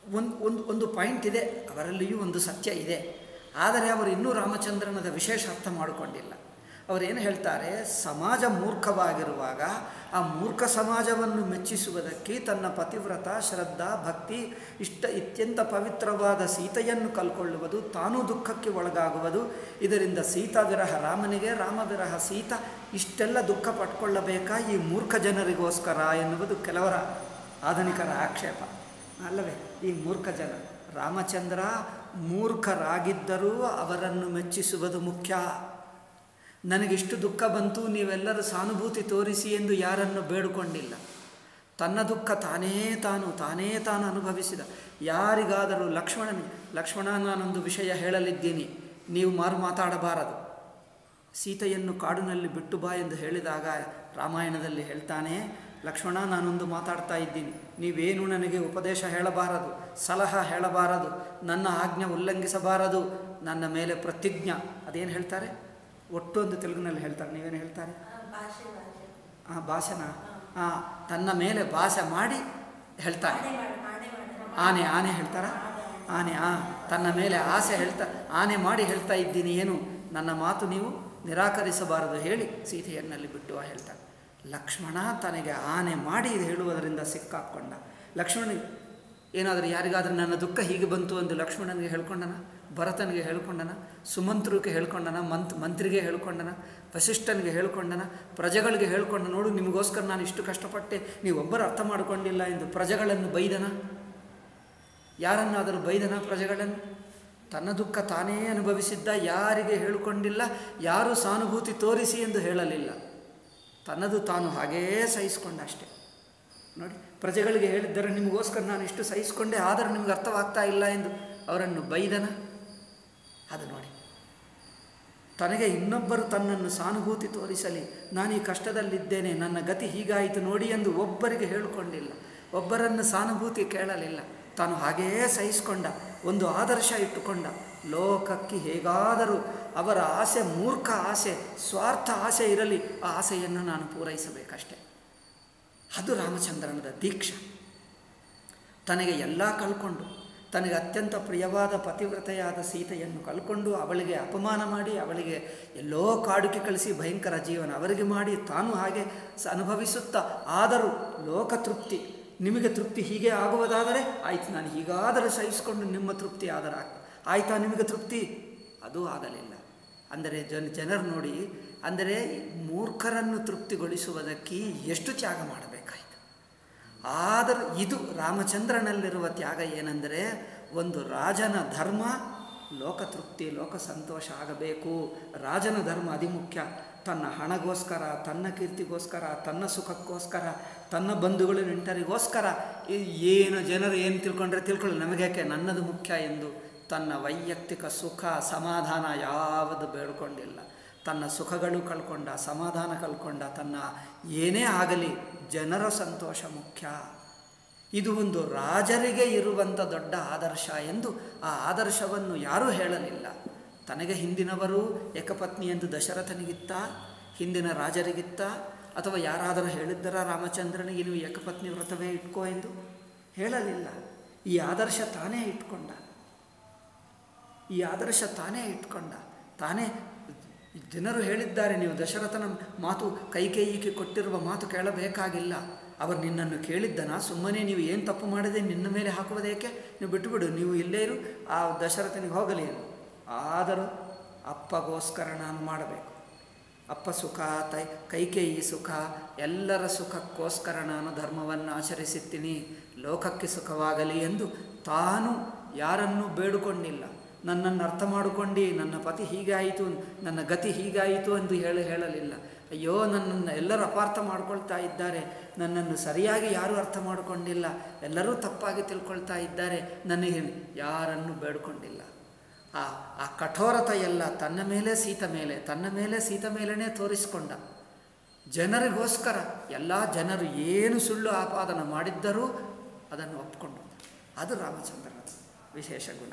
ಒಂದು ಒಂದು ಒಂದು ಪಾಯಿಂಟ್ ಇದೆ ಅವರಲ್ಲಿಯೂ ಒಂದು ಸತ್ಯ ಇದೆ ಆದರೆ ಅವರು ಇನ್ನೂ ರಾಮಚಂದ್ರನದ ವಿಶೇಷ ಅರ್ಥ ಮಾಡಿಕೊಂಡಿಲ್ಲ ಅವರೇನು ಹೇಳ್ತಾರೆ ಸಮಾಜ ಮೂರ್ಖವಾಗಿರುವಾಗ ಆ ಮೂರ್ಖ ಸಮಾಜವನ್ನು ಮೆಚ್ಚಿಸುವುದಕ್ಕೆ ತನ್ನ ಪತಿವ್ರತ ಶ್ರದ್ಧಾ ಭಕ್ತಿ ಇಷ್ಟ ಇತ್ಯಂತ ಪವಿತ್ರವಾದ ಸೀತೆಯನ್ನು ಕಲ್ಕೊಳ್ಳುವುದು ತಾನೂ ದುಃಖಕ್ಕೆ ಒಳಗಾಗುವುದು ಇದರಿಂದ ಸೀತಾ ವಿರಹ ರಾಮನಿಗೆ ರಾಮ ವಿರಹ ಸೀತಾ ಇಷ್ಟೆಲ್ಲ ದುಃಖ ಪಟ್ಕೊಳ್ಳಬೇಕಾ ಈ ಮೂರ್ಖ ಜನರಿಗೋಸ್ಕರ ಎನ್ನುವುದು ಕೆಲವರ ಆಧುನಿಕರ ಆಕ್ಷೇಪ ಅಲ್ಲವೇ ಈ ಮೂರ್ಖ ಜನ ರಾಮಚಂದ್ರ ಮೂರ್ಖರಾಗಿದ್ದರೂ ಅವರನ್ನು ಮೆಚ್ಚಿಸುವುದು ಮುಖ್ಯ ನನಗಿಷ್ಟು ದುಃಖ ಬಂತು ನೀವೆಲ್ಲರೂ ಸಾನುಭೂತಿ ತೋರಿಸಿ ಎಂದು ಯಾರನ್ನು ಬೇಡಿಕೊಂಡಿಲ್ಲ ತನ್ನ ದುಃಖ ತಾನೇ ತಾನು ತಾನೇ ತಾನು ಅನುಭವಿಸಿದ ಯಾರಿಗಾದರೂ ಲಕ್ಷ್ಮಣನಿಗೆ ಲಕ್ಷ್ಮಣ ನಾನೊಂದು ವಿಷಯ ಹೇಳಲಿದ್ದೀನಿ ನೀವು ಮಾರು ಮಾತಾಡಬಾರದು ಸೀತೆಯನ್ನು ಕಾಡಿನಲ್ಲಿ ಬಿಟ್ಟು ಬಾ ಎಂದು ಹೇಳಿದಾಗ ರಾಮಾಯಣದಲ್ಲಿ ಹೇಳ್ತಾನೆ ಲಕ್ಷ್ಮಣ ನಾನೊಂದು ಮಾತಾಡ್ತಾ ಇದ್ದೀನಿ ನೀವೇನು ನನಗೆ ಉಪದೇಶ ಹೇಳಬಾರದು ಸಲಹಾ ಹೇಳಬಾರದು ನನ್ನ ಆಜ್ಞೆ ಉಲ್ಲಂಘಿಸಬಾರದು ನನ್ನ ಮೇಲೆ ಪ್ರತಿಜ್ಞ ಅದೇನು ಹೇಳ್ತಾರೆ ಒಟ್ಟೊಂದು ತೆಲುಗಿನಲ್ಲಿ ಹೇಳ್ತಾರೆ ನೀವೇನು ಹೇಳ್ತಾರೆ ಭಾಷೆ ಭಾಷೆ ಆ ಭಾಷಣ ಆ ತನ್ನ ಮೇಲೆ ಭಾಷೆ ಮಾಡಿ ಹೇಳ್ತಾನೆ ಆಣೆ ಮಾಡಿ ಆಣೆ ಮಾಡಿ ಆನೆ ಆನೆ ಹೇಳ್ತಾರ ಆನೆ ಆ ತನ್ನ ಮೇಲೆ ಆಸೆ ಹೇಳ್ತಾ ಆನೆ ಮಾಡಿ ಹೇಳ್ತಾ ಇದ್ದೀನಿ ಏನು ನನ್ನ ಮಾತು ನೀವು ನಿರಾಕರಿಸಬಾರದು ಹೇಳಿ ಸೀತೆಯನ್ನಲ್ಲಿ ಬಿಟ್ಟು ಹೇಳ್ತಾನೆ ಲಕ್ಷ್ಮಣ ತನಗೆ ಆನೆ ಮಾಡಿ ಇದು ಹೇಳುವುದರಿಂದ ಸಿಕ್ಕಾಕ್ಕೊಂಡ ಲಕ್ಷ್ಮಣನಿಗೆ ಏನಾದರೂ ಯಾರಿಗಾದರೂ ನನ್ನ ದುಃಖ ಹೀಗೆ ಬಂತು ಎಂದು ಲಕ್ಷ್ಮಣನಿಗೆ ಹೇಳ್ಕೊಂಡನ ಭರತನಿಗೆ ಹೇಳ್ಕೊಂಡನ ಸುಮಂತ್ರಿಗೆ ಹೇಳ್ಕೊಂಡನ ಮಂತ್ ಮಂತ್ರಿಗೆ ಹೇಳ್ಕೊಂಡನ ವಸಿಷ್ಠನಿಗೆ ಹೇಳ್ಕೊಂಡನ ಪ್ರಜೆಗಳಿಗೆ ಹೇಳ್ಕೊಂಡ ನೋಡು ನಿಮಗೋಸ್ಕರ ನಾನು ಇಷ್ಟು ಕಷ್ಟಪಟ್ಟೆ ನೀವೊಬ್ಬರು ಅರ್ಥ ಮಾಡಿಕೊಂಡಿಲ್ಲ ಎಂದು ಪ್ರಜೆಗಳನ್ನು ಬೈದನ ಯಾರನ್ನಾದರೂ ಬೈದನ ಪ್ರಜೆಗಳನ್ನು ತನ್ನ ದುಃಖ ತಾನೇ ಅನುಭವಿಸಿದ್ದ ಯಾರಿಗೆ ಹೇಳಿಕೊಂಡಿಲ್ಲ ಯಾರೂ ಸಾನುಭೂತಿ ತೋರಿಸಿ ಎಂದು ಹೇಳಲಿಲ್ಲ ತನ್ನದು ತಾನು ಹಾಗೇ ಸಹಿಸಿಕೊಂಡ ಅಷ್ಟೆ ನೋಡಿ ಪ್ರಜೆಗಳಿಗೆ ಹೇಳಿದ್ದರೆ ನಿಮಗೋಸ್ಕರ ನಾನು ಇಷ್ಟು ಸಹಿಸಿಕೊಂಡೆ ಆದರೂ ನಿಮ್ಗೆ ಅರ್ಥವಾಗ್ತಾ ಇಲ್ಲ ಎಂದು ಅವರನ್ನು ಬೈದನ ಅದು ನೋಡಿ ತನಗೆ ಇನ್ನೊಬ್ಬರು ತನ್ನನ್ನು ಸಾನುಭೂತಿ ತೋರಿಸಲಿ ನಾನು ಈ ಕಷ್ಟದಲ್ಲಿದ್ದೇನೆ ನನ್ನ ಗತಿ ಹೀಗಾಯಿತು ನೋಡಿ ಎಂದು ಒಬ್ಬರಿಗೆ ಹೇಳಿಕೊಂಡಿಲ್ಲ ಒಬ್ಬರನ್ನು ಸಾನುಭೂತಿ ಕೇಳಲಿಲ್ಲ ತಾನು ಹಾಗೆಯೇ ಸಹಿಸಿಕೊಂಡ ಒಂದು ಆದರ್ಶ ಇಟ್ಟುಕೊಂಡ ಲೋಕಕ್ಕೆ ಹೇಗಾದರೂ ಅವರ ಆಸೆ ಮೂರ್ಖ ಆಸೆ ಸ್ವಾರ್ಥ ಆಸೆ ಇರಲಿ ಆ ಆಸೆಯನ್ನು ನಾನು ಪೂರೈಸಬೇಕಷ್ಟೆ ಅದು ರಾಮಚಂದ್ರನದ ದೀಕ್ಷೆ ತನಗೆ ಎಲ್ಲ ಕಳ್ಕೊಂಡು ತನಗೆ ಅತ್ಯಂತ ಪ್ರಿಯವಾದ ಪತಿವ್ರತೆಯಾದ ಸೀತೆಯನ್ನು ಕಳ್ಕೊಂಡು ಅವಳಿಗೆ ಅಪಮಾನ ಮಾಡಿ ಅವಳಿಗೆ ಎಲ್ಲೋ ಕಾಡುಗೆ ಕಳಿಸಿ ಭಯಂಕರ ಜೀವನ ಅವರಿಗೆ ಮಾಡಿ ತಾನು ಹಾಗೆ ಸ ಅನುಭವಿಸುತ್ತಾ ಆದರೂ ಲೋಕ ತೃಪ್ತಿ ನಿಮಗೆ ತೃಪ್ತಿ ಹೀಗೆ ಆಗುವುದಾದರೆ ಆಯ್ತು ನಾನು ಹೀಗಾದರೂ ಸಹಿಸಿಕೊಂಡು ನಿಮ್ಮ ತೃಪ್ತಿ ಆದರೆ ಆಗ್- ಆಯ್ತಾ ನಿಮಗೆ ತೃಪ್ತಿ ಅದು ಆಗಲಿಲ್ಲ ಅಂದರೆ ಜನ ಜನರು ನೋಡಿ ಅಂದರೆ ಮೂರ್ಖರನ್ನು ತೃಪ್ತಿಗೊಳಿಸುವುದಕ್ಕೆ ಎಷ್ಟು ತ್ಯಾಗ ಮಾಡಬೇಕಾಯಿತು ಆದರೂ ಇದು ರಾಮಚಂದ್ರನಲ್ಲಿರುವ ತ್ಯಾಗ ಏನೆಂದರೆ ಒಂದು ರಾಜನ ಧರ್ಮ ಲೋಕತೃಪ್ತಿ ಲೋಕ ಸಂತೋಷ ಆಗಬೇಕು ರಾಜನ ಧರ್ಮ ಅತಿ ಮುಖ್ಯ ತನ್ನ ಹಣಗೋಸ್ಕರ ತನ್ನ ಕೀರ್ತಿಗೋಸ್ಕರ ತನ್ನ ಸುಖಕ್ಕೋಸ್ಕರ ತನ್ನ ಬಂಧುಗಳು ನೆಂಟರಿಗೋಸ್ಕರ ಈ ಏನು ಜನರು ಏನು ತಿಳ್ಕೊಂಡ್ರೆ ತಿಳ್ಕೊಳ್ಳಿ ನಮಗೇಕೆ ನನ್ನದು ಮುಖ್ಯ ಎಂದು ತನ್ನ ವೈಯಕ್ತಿಕ ಸುಖ ಸಮಾಧಾನ ಯಾವುದು ಬೇಡ್ಕೊಂಡಿಲ್ಲ ತನ್ನ ಸುಖಗಳು ಕಳ್ಕೊಂಡ ಸಮಾಧಾನ ಕಳ್ಕೊಂಡ ತನ್ನ ಏನೇ ಆಗಲಿ ಜನರ ಸಂತೋಷ ಮುಖ್ಯ ಇದು ಒಂದು ರಾಜರಿಗೆ ಇರುವಂಥ ದೊಡ್ಡ ಆದರ್ಶ ಎಂದು ಆ ಆದರ್ಶವನ್ನು ಯಾರೂ ಹೇಳಲಿಲ್ಲ ತನಗೆ ಹಿಂದಿನವರು ಏಕಪತ್ನಿ ಎಂದು ದಶರಥನಿಗಿತ್ತ ಹಿಂದಿನ ರಾಜರಿಗಿತ್ತ ಅಥವಾ ಯಾರಾದರೂ ಹೇಳಿದ್ದರ ರಾಮಚಂದ್ರನಿಗೆ ನೀವು ಏಕಪತ್ನಿ ವ್ರತವೇ ಇಟ್ಕೋ ಎಂದು ಹೇಳಲಿಲ್ಲ ಈ ಆದರ್ಶ ತಾನೇ ಇಟ್ಕೊಂಡ ಈ ಆದರ್ಶ ತಾನೇ ಇಟ್ಕೊಂಡ ತಾನೇ ಜನರು ಹೇಳಿದ್ದಾರೆ ನೀವು ದಶರಥನ ಮಾತು ಕೈಕೇಯಿಗೆ ಕೊಟ್ಟಿರುವ ಮಾತು ಕೇಳಬೇಕಾಗಿಲ್ಲ ಅವರು ನಿನ್ನನ್ನು ಕೇಳಿದ್ದನ ಸುಮ್ಮನೆ ನೀವು ಏನು ತಪ್ಪು ಮಾಡಿದೆ ನಿನ್ನ ಮೇಲೆ ಹಾಕುವುದೇಕೆ ನೀವು ಬಿಟ್ಟುಬಿಡು ನೀವು ಇಲ್ಲೇ ಇರು ಆ ದಶರಥನಿಗೆ ಹೋಗಲಿ ಎಂದು ಆದರೂ ಅಪ್ಪಗೋಸ್ಕರ ನಾನು ಮಾಡಬೇಕು ಅಪ್ಪ ಸುಖ ತೈ ಕೈಕೇಯಿ ಸುಖ ಎಲ್ಲರ ಸುಖಕ್ಕೋಸ್ಕರ ನಾನು ಧರ್ಮವನ್ನು ಆಚರಿಸುತ್ತೀನಿ ಲೋಕಕ್ಕೆ ಸುಖವಾಗಲಿ ಎಂದು ತಾನು ಯಾರನ್ನೂ ಬೇಡಿಕೊಂಡಿಲ್ಲ ನನ್ನನ್ನು ಅರ್ಥ ಮಾಡಿಕೊಂಡು ನನ್ನ ಪತಿ ಹೀಗಾಯಿತು ನನ್ನ ಗತಿ ಹೀಗಾಯಿತು ಎಂದು ಹೇಳಿ ಹೇಳಲಿಲ್ಲ ಅಯ್ಯೋ ನನ್ನನ್ನು ಎಲ್ಲರೂ ಅಪಾರ್ಥ ಮಾಡ್ಕೊಳ್ತಾ ಇದ್ದಾರೆ ನನ್ನನ್ನು ಸರಿಯಾಗಿ ಯಾರೂ ಅರ್ಥ ಮಾಡಿಕೊಂಡಿಲ್ಲ ಎಲ್ಲರೂ ತಪ್ಪಾಗಿ ತಿಳ್ಕೊಳ್ತಾ ಇದ್ದಾರೆ ನನಗೆ ಯಾರನ್ನು ಬೇಡಿಕೊಂಡಿಲ್ಲ ಆ ಆ ಕಠೋರತೆ ಎಲ್ಲ ತನ್ನ ಮೇಲೆ ಸೀತ ಮೇಲೆ ತನ್ನ ಮೇಲೆ ಸೀತ ಮೇಲೇ ತೋರಿಸಿಕೊಂಡ ಜನರಿಗೋಸ್ಕರ ಎಲ್ಲ ಜನರು ಏನು ಸುಳ್ಳು ಆಪಾದನ ಮಾಡಿದ್ದರೂ ಅದನ್ನು ಒಪ್ಕೊಂಡು ಅದು ರಾಮಚಂದ್ರನ ವಿಶೇಷ ಗುಣ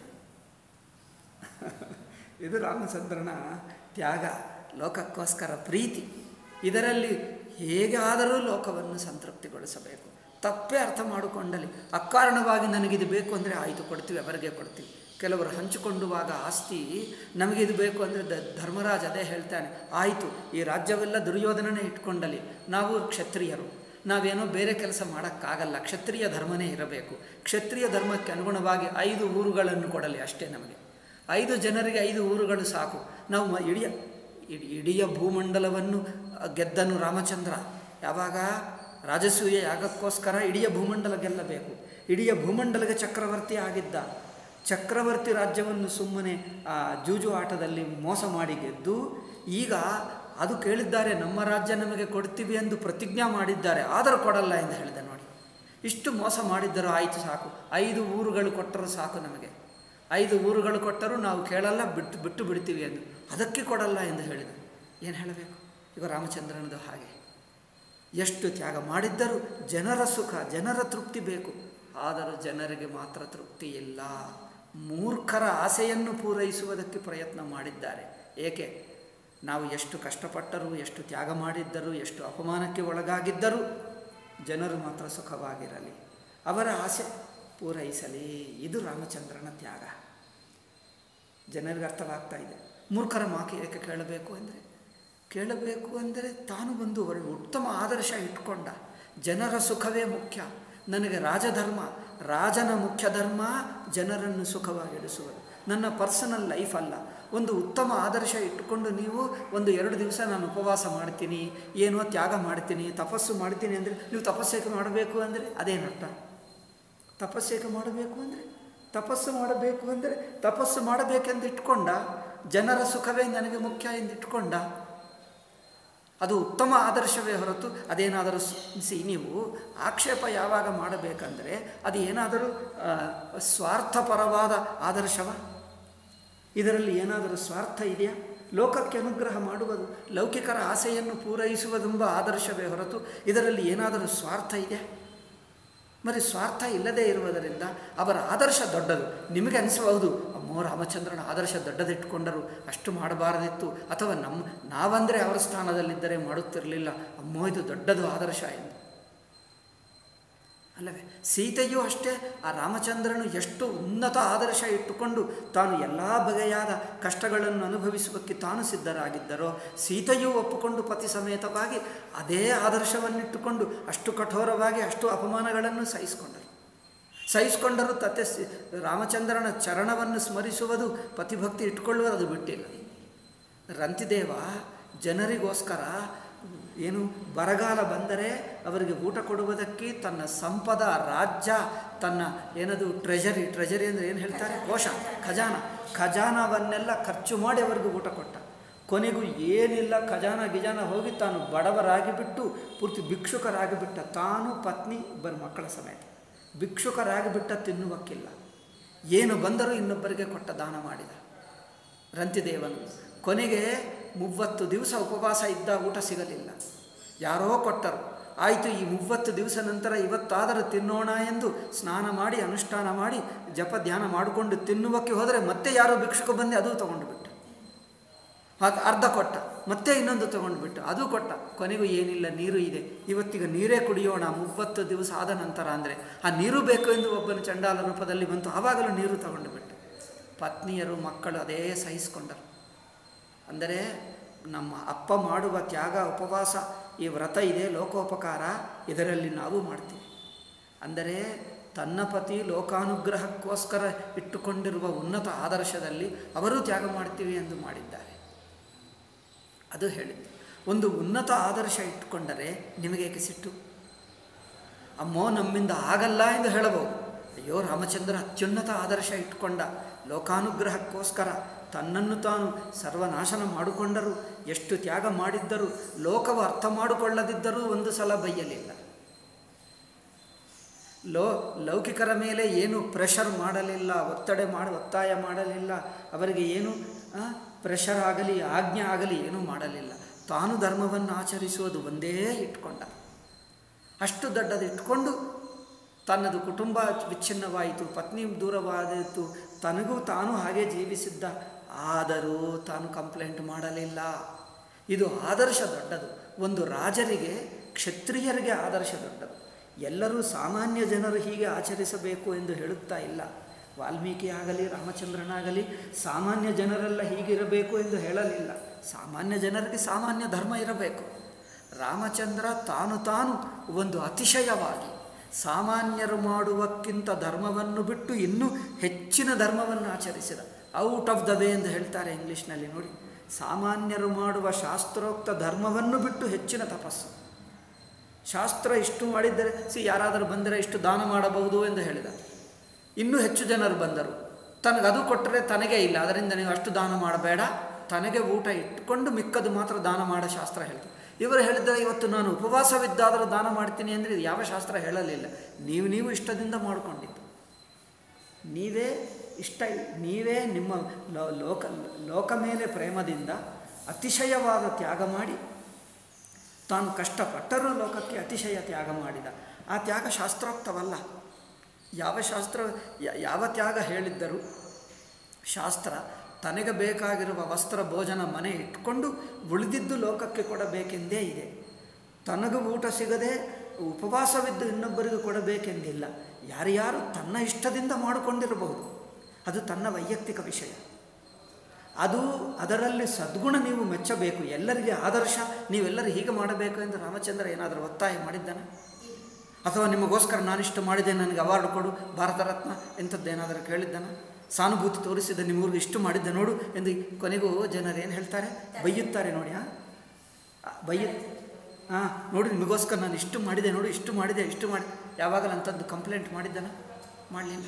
ಇದು ರಾಮಚಂದ್ರನ ತ್ಯಾಗ ಲೋಕಕ್ಕೋಸ್ಕರ ಪ್ರೀತಿ ಇದರಲ್ಲಿ ಹೇಗಾದರೂ ಲೋಕವನ್ನು ಸಂತೃಪ್ತಿಗೊಳಿಸಬೇಕು ತಪ್ಪೇ ಅರ್ಥ ಮಾಡಿಕೊಂಡಲ್ಲಿ ಅಕಾರಣವಾಗಿ ನನಗಿದು ಬೇಕು ಅಂದರೆ ಆಯಿತು ಕೊಡ್ತೀವಿ ಅವರಿಗೆ ಕೊಡ್ತೀವಿ ಕೆಲವರು ಹಂಚಿಕೊಂಡುವಾಗ ಆಸ್ತಿ ನಮಗಿದು ಬೇಕು ಅಂದರೆ ದ ಧರ್ಮರಾಜ್ ಅದೇ ಹೇಳ್ತಾನೆ ಆಯಿತು ಈ ರಾಜ್ಯವೆಲ್ಲ ದುರ್ಯೋಧನನೇ ಇಟ್ಕೊಂಡಲ್ಲಿ ನಾವು ಕ್ಷತ್ರಿಯರು ನಾವೇನೋ ಬೇರೆ ಕೆಲಸ ಮಾಡೋಕ್ಕಾಗಲ್ಲ ಕ್ಷತ್ರಿಯ ಧರ್ಮನೇ ಇರಬೇಕು ಕ್ಷತ್ರಿಯ ಧರ್ಮಕ್ಕೆ ಅನುಗುಣವಾಗಿ ಐದು ಊರುಗಳನ್ನು ಕೊಡಲಿ ಅಷ್ಟೇ ನಮಗೆ ಐದು ಜನರಿಗೆ ಐದು ಊರುಗಳು ಸಾಕು ನಾವು ಮ- ಇಡೀ ಇಡೀ ಇಡೀ ಭೂಮಂಡಲವನ್ನು ಗೆದ್ದನು ರಾಮಚಂದ್ರ ಯಾವಾಗ ರಾಜಸೂಯ ಯಾಗಕ್ಕೋಸ್ಕರ ಇಡೀ ಭೂಮಂಡಲ ಗೆಲ್ಲಬೇಕು ಇಡೀ ಭೂಮಂಡಲಕ್ಕೆ ಚಕ್ರವರ್ತಿ ಆಗಿದ್ದ ಚಕ್ರವರ್ತಿ ರಾಜ್ಯವನ್ನು ಸುಮ್ಮನೆ ಆ ಜೂಜು ಆಟದಲ್ಲಿ ಮೋಸ ಮಾಡಿ ಗೆದ್ದು ಈಗ ಅದು ಕೇಳಿದ್ದಾರೆ ನಮ್ಮ ರಾಜ್ಯ ನಮಗೆ ಕೊಡ್ತೀವಿ ಎಂದು ಪ್ರತಿಜ್ಞಾ ಮಾಡಿದ್ದಾರೆ ಆದರೂ ಕೊಡಲ್ಲ ಎಂದು ಹೇಳಿದೆ ನೋಡಿ ಇಷ್ಟು ಮೋಸ ಮಾಡಿದ್ದರೂ ಆಯಿತು ಸಾಕು ಐದು ಊರುಗಳು ಕೊಟ್ಟರೂ ಸಾಕು ನಮಗೆ ಐದು ಊರುಗಳು ಕೊಟ್ಟರೂ ನಾವು ಕೇಳಲ್ಲ ಬಿಟ್ಟು ಬಿಟ್ಟು ಬಿಡ್ತೀವಿ ಎಂದು ಅದಕ್ಕೆ ಕೊಡಲ್ಲ ಎಂದು ಹೇಳಿದ ಏನು ಹೇಳಬೇಕು ಈಗ ರಾಮಚಂದ್ರನದು ಹಾಗೆ ಎಷ್ಟು ತ್ಯಾಗ ಮಾಡಿದ್ದರೂ ಜನರ ಸುಖ ಜನರ ತೃಪ್ತಿ ಬೇಕು ಆದರೂ ಜನರಿಗೆ ಮಾತ್ರ ತೃಪ್ತಿ ಇಲ್ಲ ಮೂರ್ಖರ ಆಸೆಯನ್ನು ಪೂರೈಸುವುದಕ್ಕೆ ಪ್ರಯತ್ನ ಮಾಡಿದ್ದಾರೆ ಏಕೆ ನಾವು ಎಷ್ಟು ಕಷ್ಟಪಟ್ಟರೂ ಎಷ್ಟು ತ್ಯಾಗ ಮಾಡಿದ್ದರೂ ಎಷ್ಟು ಅಪಮಾನಕ್ಕೆ ಒಳಗಾಗಿದ್ದರೂ ಜನರು ಮಾತ್ರ ಸುಖವಾಗಿರಲಿ ಅವರ ಆಸೆ ಪೂರೈಸಲಿ ಇದು ರಾಮಚಂದ್ರನ ತ್ಯಾಗ ಜನರಿಗೆ ಅರ್ಥವಾಗ್ತಾ ಇದೆ ಮೂರ್ಖರ ಮಾಕೆ ಏಕೆ ಕೇಳಬೇಕು ಅಂದರೆ ಕೇಳಬೇಕು ಅಂದರೆ ತಾನು ಬಂದು ಒಳ್ಳೆ ಉತ್ತಮ ಆದರ್ಶ ಇಟ್ಕೊಂಡ ಜನರ ಸುಖವೇ ಮುಖ್ಯ ನನಗೆ ರಾಜಧರ್ಮ ರಾಜನ ಮುಖ್ಯ ಧರ್ಮ ಜನರನ್ನು ಸುಖವಾಗಿಡಿಸುವುದು ನನ್ನ ಪರ್ಸನಲ್ ಲೈಫ್ ಅಲ್ಲ ಒಂದು ಉತ್ತಮ ಆದರ್ಶ ಇಟ್ಟುಕೊಂಡು ನೀವು ಒಂದು ಎರಡು ದಿವಸ ನಾನು ಉಪವಾಸ ಮಾಡ್ತೀನಿ ಏನೋ ತ್ಯಾಗ ಮಾಡ್ತೀನಿ ತಪಸ್ಸು ಮಾಡ್ತೀನಿ ಅಂದರೆ ನೀವು ತಪಸ್ಸೇಕೆ ಮಾಡಬೇಕು ಅಂದರೆ ಅದೇನರ್ಥ ತಪಸ್ಸೇಕೆ ಮಾಡಬೇಕು ಅಂದರೆ ತಪಸ್ಸು ಮಾಡಬೇಕು ಅಂದರೆ ತಪಸ್ಸು ಮಾಡಬೇಕೆಂದು ಇಟ್ಕೊಂಡ ಜನರ ಸುಖವೇ ನನಗೆ ಮುಖ್ಯ ಎಂದು ಇಟ್ಕೊಂಡ ಅದು ಉತ್ತಮ ಆದರ್ಶವೇ ಹೊರತು ಅದೇನಾದರೂ ಸಿ ನೀವು ಆಕ್ಷೇಪ ಯಾವಾಗ ಮಾಡಬೇಕಂದರೆ ಅದು ಏನಾದರೂ ಆ, ಸ್ವಾರ್ಥಪರವಾದ ಆದರ್ಶವ ಇದರಲ್ಲಿ ಏನಾದರೂ ಸ್ವಾರ್ಥ ಇದೆಯಾ ಲೋಕಕ್ಕೆ ಅನುಗ್ರಹ ಮಾಡುವುದು ಲೌಕಿಕರ ಆಸೆಯನ್ನು ಪೂರೈಸುವುದೆಂಬ ಆದರ್ಶವೇ ಹೊರತು ಇದರಲ್ಲಿ ಏನಾದರೂ ಸ್ವಾರ್ಥ ಇದೆಯಾ మరి ಸ್ವಾರ್ಥ ಇಲ್ಲದೇ ಇರುವುದರಿಂದ ಅವರ ಆದರ್ಶ ದೊಡ್ಡದು ನಿಮಗೆ ಅನಿಸಬಹುದು ಅಮ್ಮೋ ರಾಮಚಂದ್ರನ ಆದರ್ಶ ದೊಡ್ಡದಿಟ್ಕೊಂಡರು ಅಷ್ಟು ಮಾಡಬಾರದಿತ್ತು ಅಥವಾ ನಮ್ಮ ನಾವಂದರೆ ಅವರ ಸ್ಥಾನದಲ್ಲಿದ್ದರೆ ಮಾಡುತ್ತಿರಲಿಲ್ಲ ಅಮ್ಮೋ ಇದು ದೊಡ್ಡದು ಆದರ್ಶ ಎಂದು ಅಲ್ಲವೇ ಸೀತೆಯೂ ಅಷ್ಟೇ ಆ ರಾಮಚಂದ್ರನು ಎಷ್ಟು ಉನ್ನತ ಆದರ್ಶ ಇಟ್ಟುಕೊಂಡು ತಾನು ಎಲ್ಲ ಬಗೆಯಾದ ಕಷ್ಟಗಳನ್ನು ಅನುಭವಿಸುವುದಕ್ಕೆ ತಾನು ಸಿದ್ಧರಾಗಿದ್ದರೋ ಸೀತೆಯೂ ಒಪ್ಪಿಕೊಂಡು ಪತಿ ಸಮೇತವಾಗಿ ಅದೇ ಆದರ್ಶವನ್ನಿಟ್ಟುಕೊಂಡು ಅಷ್ಟು ಕಠೋರವಾಗಿ ಅಷ್ಟು ಅಪಮಾನಗಳನ್ನು ಸಹಿಸಿಕೊಂಡರು ಸಹಿಸಿಕೊಂಡರೂ ತತೆ ಸಿ- ರಾಮಚಂದ್ರನ ಚರಣವನ್ನು ಸ್ಮರಿಸುವುದು ಪತಿಭಕ್ತಿ ಇಟ್ಕೊಳ್ಳುವುದು ಅದು ಬಿಟ್ಟಿಲ್ಲ ರಂತಿದೇವ ಜನರಿಗೋಸ್ಕರ ಏನು ಬರಗಾಲ ಬಂದರೆ ಅವರಿಗೆ ಊಟ ಕೊಡುವುದಕ್ಕೆ ತನ್ನ ಸಂಪದ ರಾಜ್ಯ ತನ್ನ ಏನದು ಟ್ರೆಜರಿ ಟ್ರೆಜರಿ ಅಂದರೆ ಏನು ಹೇಳ್ತಾರೆ ಕೋಶ ಖಜಾನ ಖಜಾನವನ್ನೆಲ್ಲ ಖರ್ಚು ಮಾಡಿ ಅವರಿಗೆ ಊಟ ಕೊಟ್ಟ ಕೊನೆಗೂ ಏನಿಲ್ಲ ಖಜಾನ ಗಿಜಾನ ಹೋಗಿ ತಾನು ಬಡವರಾಗಿ ಬಿಟ್ಟು ಪೂರ್ತಿ ಭಿಕ್ಷುಕರಾಗಿ ಬಿಟ್ಟ ತಾನು ಪತ್ನಿ ಇಬ್ಬರು ಮಕ್ಕಳ ಸಮೇತ ಭಿಕ್ಷುಕರಾಗಿ ಬಿಟ್ಟ ತಿನ್ನುವಕ್ಕಿಲ್ಲ ಏನು ಬಂದರೂ ಇನ್ನೊಬ್ಬರಿಗೆ ಕೊಟ್ಟ ದಾನ ಮಾಡಿದ ರಂತಿದೇವನು ಕೊನೆಗೆ ಮೂವತ್ತು ದಿವಸ ಉಪವಾಸ ಇದ್ದ ಊಟ ಸಿಗಲಿಲ್ಲ ಯಾರೋ ಕೊಟ್ಟರು ಆಯಿತು ಈ ಮೂವತ್ತು ದಿವಸ ನಂತರ ಇವತ್ತಾದರೂ ತಿನ್ನೋಣ ಎಂದು ಸ್ನಾನ ಮಾಡಿ ಅನುಷ್ಠಾನ ಮಾಡಿ ಜಪ ಧ್ಯಾನ ಮಾಡಿಕೊಂಡು ತಿನ್ನುವಕ್ಕೆ ಹೋದರೆ ಮತ್ತೆ ಯಾರೋ ಭಿಕ್ಷುಕ ಬಂದು ಅದು ತಗೊಂಡು ಬಿಟ್ಟ ಹಾಗೆ ಅರ್ಧ ಕೊಟ್ಟ ಮತ್ತೆ ಇನ್ನೊಂದು ತಗೊಂಡು ಬಿಟ್ಟು ಅದು ಕೊಟ್ಟ ಕೊನೆಗೂ ಏನಿಲ್ಲ ನೀರು ಇದೆ ಇವತ್ತಿಗೆ ನೀರೇ ಕುಡಿಯೋಣ ಮೂವತ್ತು ದಿವಸ ಆದ ನಂತರ ಅಂದರೆ ಆ ನೀರು ಬೇಕು ಎಂದು ಒಬ್ಬನ ಚಂಡಾಲ ರೂಪದಲ್ಲಿ ಬಂತು ಆವಾಗಲೂ ನೀರು ತಗೊಂಡು ಬಿಟ್ಟು ಪತ್ನಿಯರು ಮಕ್ಕಳು ಅದೇ ಸಹಿಸಿಕೊಂಡರು ಅಂದರೆ ನಮ್ಮ ಅಪ್ಪ ಮಾಡುವ ತ್ಯಾಗ ಉಪವಾಸ ಈ ವ್ರತ ಇದೆ ಲೋಕೋಪಕಾರ ಇದರಲ್ಲಿ ನಾವು ಮಾಡ್ತೀವಿ ಅಂದರೆ ತನ್ನ ಪತಿ ಲೋಕಾನುಗ್ರಹಕ್ಕೋಸ್ಕರ ಇಟ್ಟುಕೊಂಡಿರುವ ಉನ್ನತ ಆದರ್ಶದಲ್ಲಿ ಅವರೂ ತ್ಯಾಗ ಮಾಡ್ತೀವಿ ಎಂದು ಮಾಡಿದ್ದಾರೆ ಅದು ಹೇಳಿದ್ದು ಒಂದು ಉನ್ನತ ಆದರ್ಶ ಇಟ್ಟುಕೊಂಡರೆ ನಿಮಗೇಕೆ ಸಿಟ್ಟು ಅಮ್ಮೋ ನಮ್ಮಿಂದ ಆಗಲ್ಲ ಎಂದು ಹೇಳಬಹುದು ಅಯ್ಯೋ ರಾಮಚಂದ್ರ ಅತ್ಯುನ್ನತ ಆದರ್ಶ ಇಟ್ಟುಕೊಂಡ ಲೋಕಾನುಗ್ರಹಕ್ಕೋಸ್ಕರ ತನ್ನನ್ನು ತಾನು ಸರ್ವನಾಶನ ಮಾಡಿಕೊಂಡರೂ ಎಷ್ಟು ತ್ಯಾಗ ಮಾಡಿದ್ದರೂ ಲೋಕವು ಅರ್ಥ ಮಾಡಿಕೊಳ್ಳದಿದ್ದರೂ ಒಂದು ಸಲ ಬೈಯಲಿಲ್ಲ ಲೋ ಲೌಕಿಕರ ಮೇಲೆ ಏನು ಪ್ರೆಷರ್ ಮಾಡಲಿಲ್ಲ ಒತ್ತಡ ಮಾಡಿ ಒತ್ತಾಯ ಮಾಡಲಿಲ್ಲ ಅವರಿಗೆ ಏನು ಪ್ರೆಷರ್ ಆಗಲಿ ಆಜ್ಞೆ ಆಗಲಿ ಏನೂ ಮಾಡಲಿಲ್ಲ ತಾನು ಧರ್ಮವನ್ನು ಆಚರಿಸುವುದು ಒಂದೇ ಇಟ್ಕೊಂಡ ಅಷ್ಟು ದೊಡ್ಡದು ಇಟ್ಕೊಂಡು ತನ್ನದು ಕುಟುಂಬ ವಿಚ್ಛಿನ್ನವಾಯಿತು ಪತ್ನಿ ದೂರವಾದಿತು ತನಗೂ ತಾನು ಹಾಗೆ ಜೀವಿಸಿದ್ದ ಆದರೂ ತಾನು ಕಂಪ್ಲೇಂಟ್ ಮಾಡಲಿಲ್ಲ ಇದು ಆದರ್ಶ ದೊಡ್ಡದು ಒಂದು ರಾಜರಿಗೆ ಕ್ಷತ್ರಿಯರಿಗೆ ಆದರ್ಶ ದೊಡ್ಡದು ಎಲ್ಲರೂ ಸಾಮಾನ್ಯ ಜನರು ಹೀಗೆ ಆಚರಿಸಬೇಕು ಎಂದು ಹೇಳುತ್ತಾ ಇಲ್ಲ ವಾಲ್ಮೀಕಿ ಆಗಲಿ ರಾಮಚಂದ್ರನಾಗಲಿ ಸಾಮಾನ್ಯ ಜನರೆಲ್ಲ ಹೀಗಿರಬೇಕು ಎಂದು ಹೇಳಲಿಲ್ಲ ಸಾಮಾನ್ಯ ಜನರಿಗೆ ಸಾಮಾನ್ಯ ಧರ್ಮ ಇರಬೇಕು ರಾಮಚಂದ್ರ ತಾನು ತಾನು ಒಂದು ಅತಿಶಯವಾಗಿ ಸಾಮಾನ್ಯರು ಮಾಡುವಕ್ಕಿಂತ ಧರ್ಮವನ್ನು ಬಿಟ್ಟು ಇನ್ನೂ ಹೆಚ್ಚಿನ ಧರ್ಮವನ್ನು ಆಚರಿಸಿದ ಔಟ್ ಆಫ್ ದ ವೇ ಎಂದು ಹೇಳ್ತಾರೆ ಇಂಗ್ಲೀಷ್ನಲ್ಲಿ ನೋಡಿ ಸಾಮಾನ್ಯರು ಮಾಡುವ ಶಾಸ್ತ್ರೋಕ್ತ ಧರ್ಮವನ್ನು ಬಿಟ್ಟು ಹೆಚ್ಚಿನ ತಪಸ್ಸು ಶಾಸ್ತ್ರ ಇಷ್ಟು ಮಾಡಿದ್ದರೆ ಸಿ ಯಾರಾದರೂ ಬಂದರೆ ಇಷ್ಟು ದಾನ ಮಾಡಬಹುದು ಎಂದು ಹೇಳಿದ ಇನ್ನೂ ಹೆಚ್ಚು ಜನರು ಬಂದರು ತನಗೆ ಅದು ಕೊಟ್ಟರೆ ತನಗೇ ಇಲ್ಲ ಅದರಿಂದ ನೀವು ಅಷ್ಟು ದಾನ ಮಾಡಬೇಡ ತನಗೆ ಊಟ ಇಟ್ಟುಕೊಂಡು ಮಿಕ್ಕದು ಮಾತ್ರ ದಾನ ಮಾಡೋ ಶಾಸ್ತ್ರ ಹೇಳ್ತು ಇವರು ಹೇಳಿದ್ದಾರೆ ಇವತ್ತು ನಾನು ಉಪವಾಸವಿದ್ದಾದರೂ ದಾನ ಮಾಡ್ತೀನಿ ಅಂದರೆ ಇದು ಯಾವ ಶಾಸ್ತ್ರ ಹೇಳಲಿಲ್ಲ ನೀವು ನೀವು ಇಷ್ಟದಿಂದ ಮಾಡಿಕೊಂಡಿದ್ದು ನೀವೇ ಇಷ್ಟ ನೀವೇ ನಿಮ್ಮ ಲೋ- ಲೋಕ ಲೋಕ ಮೇಲೆ ಪ್ರೇಮದಿಂದ ಅತಿಶಯವಾದ ತ್ಯಾಗ ಮಾಡಿ ತಾನು ಕಷ್ಟಪಟ್ಟರೂ ಲೋಕಕ್ಕೆ ಅತಿಶಯ ತ್ಯಾಗ ಮಾಡಿದ ಆ ತ್ಯಾಗ ಶಾಸ್ತ್ರೋಕ್ತವಲ್ಲ ಯಾವ ಶಾಸ್ತ್ರ ಯ- ಯಾವ ತ್ಯಾಗ ಹೇಳಿದ್ದರೂ ಶಾಸ್ತ್ರ ತನಗೆ ಬೇಕಾಗಿರುವ ವಸ್ತ್ರ ಭೋಜನ ಮನೆ ಇಟ್ಕೊಂಡು ಉಳಿದಿದ್ದು ಲೋಕಕ್ಕೆ ಕೊಡಬೇಕೆಂದೇ ಇದೆ ತನಗೂ ಊಟ ಸಿಗದೆ ಉಪವಾಸವಿದ್ದು ಇನ್ನೊಬ್ಬರಿಗೂ ಕೊಡಬೇಕೆಂದಿಲ್ಲ ಯಾರ್ಯಾರು ತನ್ನ ಇಷ್ಟದಿಂದ ಮಾಡಿಕೊಂಡಿರಬಹುದು ಅದು ತನ್ನ ವೈಯಕ್ತಿಕ ವಿಷಯ ಅದು ಅದರಲ್ಲಿ ಸದ್ಗುಣ ನೀವು ಮೆಚ್ಚಬೇಕು ಎಲ್ಲರಿಗೆ ಆದರ್ಶ ನೀವೆಲ್ಲರೂ ಹೀಗೆ ಮಾಡಬೇಕು ಎಂದು ರಾಮಚಂದ್ರ ಏನಾದರೂ ಒತ್ತಾಯ ಮಾಡಿದ್ದಾನೆ ಅಥವಾ ನಿಮಗೋಸ್ಕರ ನಾನಿಷ್ಟು ಮಾಡಿದೆ ನನಗೆ ಅವಾರ್ಡ್ ಕೊಡು ಭಾರತ ರತ್ನ ಎಂಥದ್ದೇನಾದರೂ ಕೇಳಿದ್ದಾನ ಸಾನುಭೂತಿ ತೋರಿಸಿದ ನಿಮ್ಮೂರಿಗೆ ಇಷ್ಟು ಮಾಡಿದ್ದೆ ನೋಡು ಎಂದು ಕೊನೆಗೂ ಜನರು ಏನು ಹೇಳ್ತಾರೆ ಬೈಯುತ್ತಾರೆ ನೋಡಿ ಹಾಂ ಬೈಯ ಹಾಂ ನೋಡಿ ನಿಮಗೋಸ್ಕರ ನಾನು ಇಷ್ಟು ಮಾಡಿದೆ ನೋಡು ಇಷ್ಟು ಮಾಡಿದೆ ಇಷ್ಟು ಮಾಡಿ ಯಾವಾಗಲೂ ಅಂಥದ್ದು ಕಂಪ್ಲೇಂಟ್ ಮಾಡಿದ್ದಾನ ಮಾಡಲಿಲ್ಲ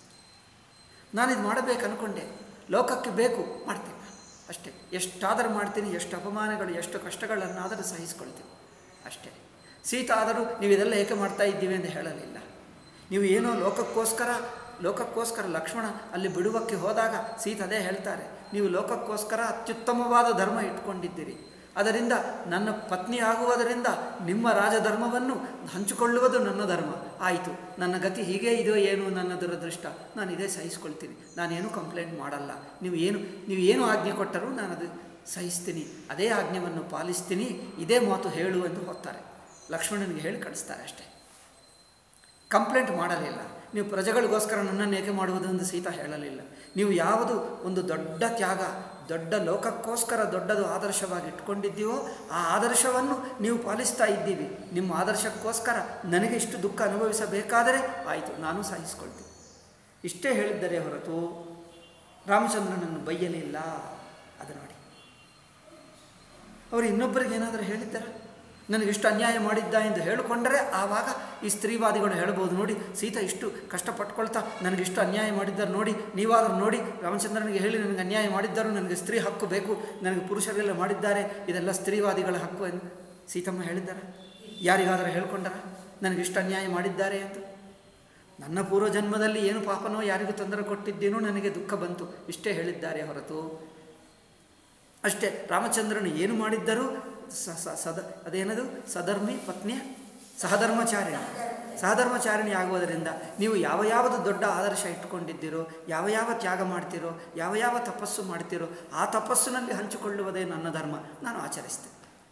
ನಾನಿದು ಮಾಡಬೇಕು ಅಂದ್ಕೊಂಡೆ ಲೋಕಕ್ಕೆ ಬೇಕು ಮಾಡ್ತೀನಿ ಅಷ್ಟೇ ಎಷ್ಟಾದರೂ ಮಾಡ್ತೀನಿ ಎಷ್ಟು ಅಪಮಾನಗಳು ಎಷ್ಟು ಕಷ್ಟಗಳನ್ನಾದರೂ ಸಹಿಸ್ಕೊಳ್ತೀನಿ ಅಷ್ಟೇ ಸೀತಾ ಆದರೂ ನೀವು ಇದೆಲ್ಲ ಏಕೆ ಮಾಡ್ತಾ ಇದ್ದೀವಿ ಎಂದು ಹೇಳಲಿಲ್ಲ ನೀವು ಏನೋ ಲೋಕಕ್ಕೋಸ್ಕರ ಲೋಕಕ್ಕೋಸ್ಕರ ಲಕ್ಷ್ಮಣ ಅಲ್ಲಿ ಬಿಡುವಕ್ಕೆ ಹೋದಾಗ ಸೀತ ಅದೇ ಹೇಳ್ತಾರೆ ನೀವು ಲೋಕಕ್ಕೋಸ್ಕರ ಅತ್ಯುತ್ತಮವಾದ ಧರ್ಮ ಇಟ್ಕೊಂಡಿದ್ದೀರಿ ಅದರಿಂದ ನನ್ನ ಪತ್ನಿ ಆಗುವುದರಿಂದ ನಿಮ್ಮ ರಾಜಧರ್ಮವನ್ನು ಹಂಚಿಕೊಳ್ಳುವುದು ನನ್ನ ಧರ್ಮ ಆಯಿತು ನನ್ನ ಗತಿ ಹೀಗೇ ಇದೆಯೋ ಏನು ನನ್ನ ದುರದೃಷ್ಟ ನಾನು ಇದೇ ಸಹಿಸ್ಕೊಳ್ತೀನಿ ನಾನೇನು ಕಂಪ್ಲೇಂಟ್ ಮಾಡಲ್ಲ ನೀವು ಏನು ನೀವು ಏನು ಆಜ್ಞೆ ಕೊಟ್ಟರೂ ನಾನು ಅದು ಸಹಿಸ್ತೀನಿ ಅದೇ ಆಜ್ಞೆಯನ್ನು ಪಾಲಿಸ್ತೀನಿ ಇದೇ ಮಾತು ಹೇಳು ಎಂದು ಹೋಗ್ತಾರೆ ಲಕ್ಷ್ಮಣನಿಗೆ ಹೇಳಿ ಕಳಿಸ್ತಾರೆ ಅಷ್ಟೇ ಕಂಪ್ಲೇಂಟ್ ಮಾಡಲಿಲ್ಲ ನೀವು ಪ್ರಜೆಗಳಿಗೋಸ್ಕರ ನನ್ನನ್ನು ಏಕೆ ಮಾಡುವುದು ಎಂದು ಸೀತಾ ಹೇಳಲಿಲ್ಲ ನೀವು ಯಾವುದು ಒಂದು ದೊಡ್ಡ ತ್ಯಾಗ ದೊಡ್ಡ ಲೋಕಕ್ಕೋಸ್ಕರ ದೊಡ್ಡದು ಆದರ್ಶವಾಗಿ ಇಟ್ಕೊಂಡಿದ್ದೀವೋ ಆ ಆದರ್ಶವನ್ನು ನೀವು ಪಾಲಿಸ್ತಾ ಇದ್ದೀವಿ ನಿಮ್ಮ ಆದರ್ಶಕ್ಕೋಸ್ಕರ ನನಗೆ ಇಷ್ಟು ದುಃಖ ಅನುಭವಿಸಬೇಕಾದರೆ ಆಯಿತು ನಾನು ಸಹಿಸ್ಕೊಳ್ತೀನಿ ಇಷ್ಟೇ ಹೇಳಿದ್ದರೆ ಹೊರತು ರಾಮಚಂದ್ರನನ್ನು ಬೈಯಲಿಲ್ಲ ಅದು ನೋಡಿ ಅವರು ಇನ್ನೊಬ್ಬರಿಗೆ ಏನಾದರೂ ಹೇಳಿದ್ದಾರೆ ನನಗಿಷ್ಟು ಅನ್ಯಾಯ ಮಾಡಿದ್ದ ಎಂದು ಹೇಳಿಕೊಂಡರೆ ಆವಾಗ ಈ ಸ್ತ್ರೀವಾದಿಗಳು ಹೇಳ್ಬೋದು ನೋಡಿ ಸೀತಾ ಇಷ್ಟು ಕಷ್ಟಪಟ್ಕೊಳ್ತಾ ನನಗಿಷ್ಟು ಅನ್ಯಾಯ ಮಾಡಿದ್ದಾರೆ ನೋಡಿ ನೀವಾದರೂ ನೋಡಿ ರಾಮಚಂದ್ರನಿಗೆ ಹೇಳಿ ನನಗೆ ಅನ್ಯಾಯ ಮಾಡಿದ್ದರು ನನಗೆ ಸ್ತ್ರೀ ಹಕ್ಕು ಬೇಕು ನನಗೆ ಪುರುಷರೆಲ್ಲ ಮಾಡಿದ್ದಾರೆ ಇದೆಲ್ಲ ಸ್ತ್ರೀವಾದಿಗಳ ಹಕ್ಕು ಎಂದು ಸೀತಮ್ಮ ಹೇಳಿದ್ದಾರೆ ಯಾರಿಗಾದರೂ ಹೇಳ್ಕೊಂಡರ ನನಗಿಷ್ಟು ಅನ್ಯಾಯ ಮಾಡಿದ್ದಾರೆ ಎಂದು ನನ್ನ ಪೂರ್ವಜನ್ಮದಲ್ಲಿ ಏನು ಪಾಪನೋ ಯಾರಿಗೂ ತೊಂದರೆ ಕೊಟ್ಟಿದ್ದೇನೋ ನನಗೆ ದುಃಖ ಬಂತು ಇಷ್ಟೇ ಹೇಳಿದ್ದಾರೆ ಹೊರತು ಅಷ್ಟೇ ರಾಮಚಂದ್ರನು ಏನು ಮಾಡಿದ್ದರೂ ಸ ಸ ಸದ ಅದೇನದು ಸಧರ್ಮಿ ಪತ್ನಿಯ ಸಹಧರ್ಮಚಾರಿಣಿ ಸಹಧರ್ಮಚಾರಿಣಿ ಆಗುವುದರಿಂದ ನೀವು ಯಾವ ಯಾವುದು ದೊಡ್ಡ ಆದರ್ಶ ಇಟ್ಟುಕೊಂಡಿದ್ದೀರೋ ಯಾವ ಯಾವ ತ್ಯಾಗ ಮಾಡ್ತೀರೋ ಯಾವ ಯಾವ ತಪಸ್ಸು ಮಾಡ್ತೀರೋ ಆ ತಪಸ್ಸಿನಲ್ಲಿ ಹಂಚಿಕೊಳ್ಳುವುದೇ ನನ್ನ ಧರ್ಮ ನಾನು ಆಚರಿಸ್ತೇನೆ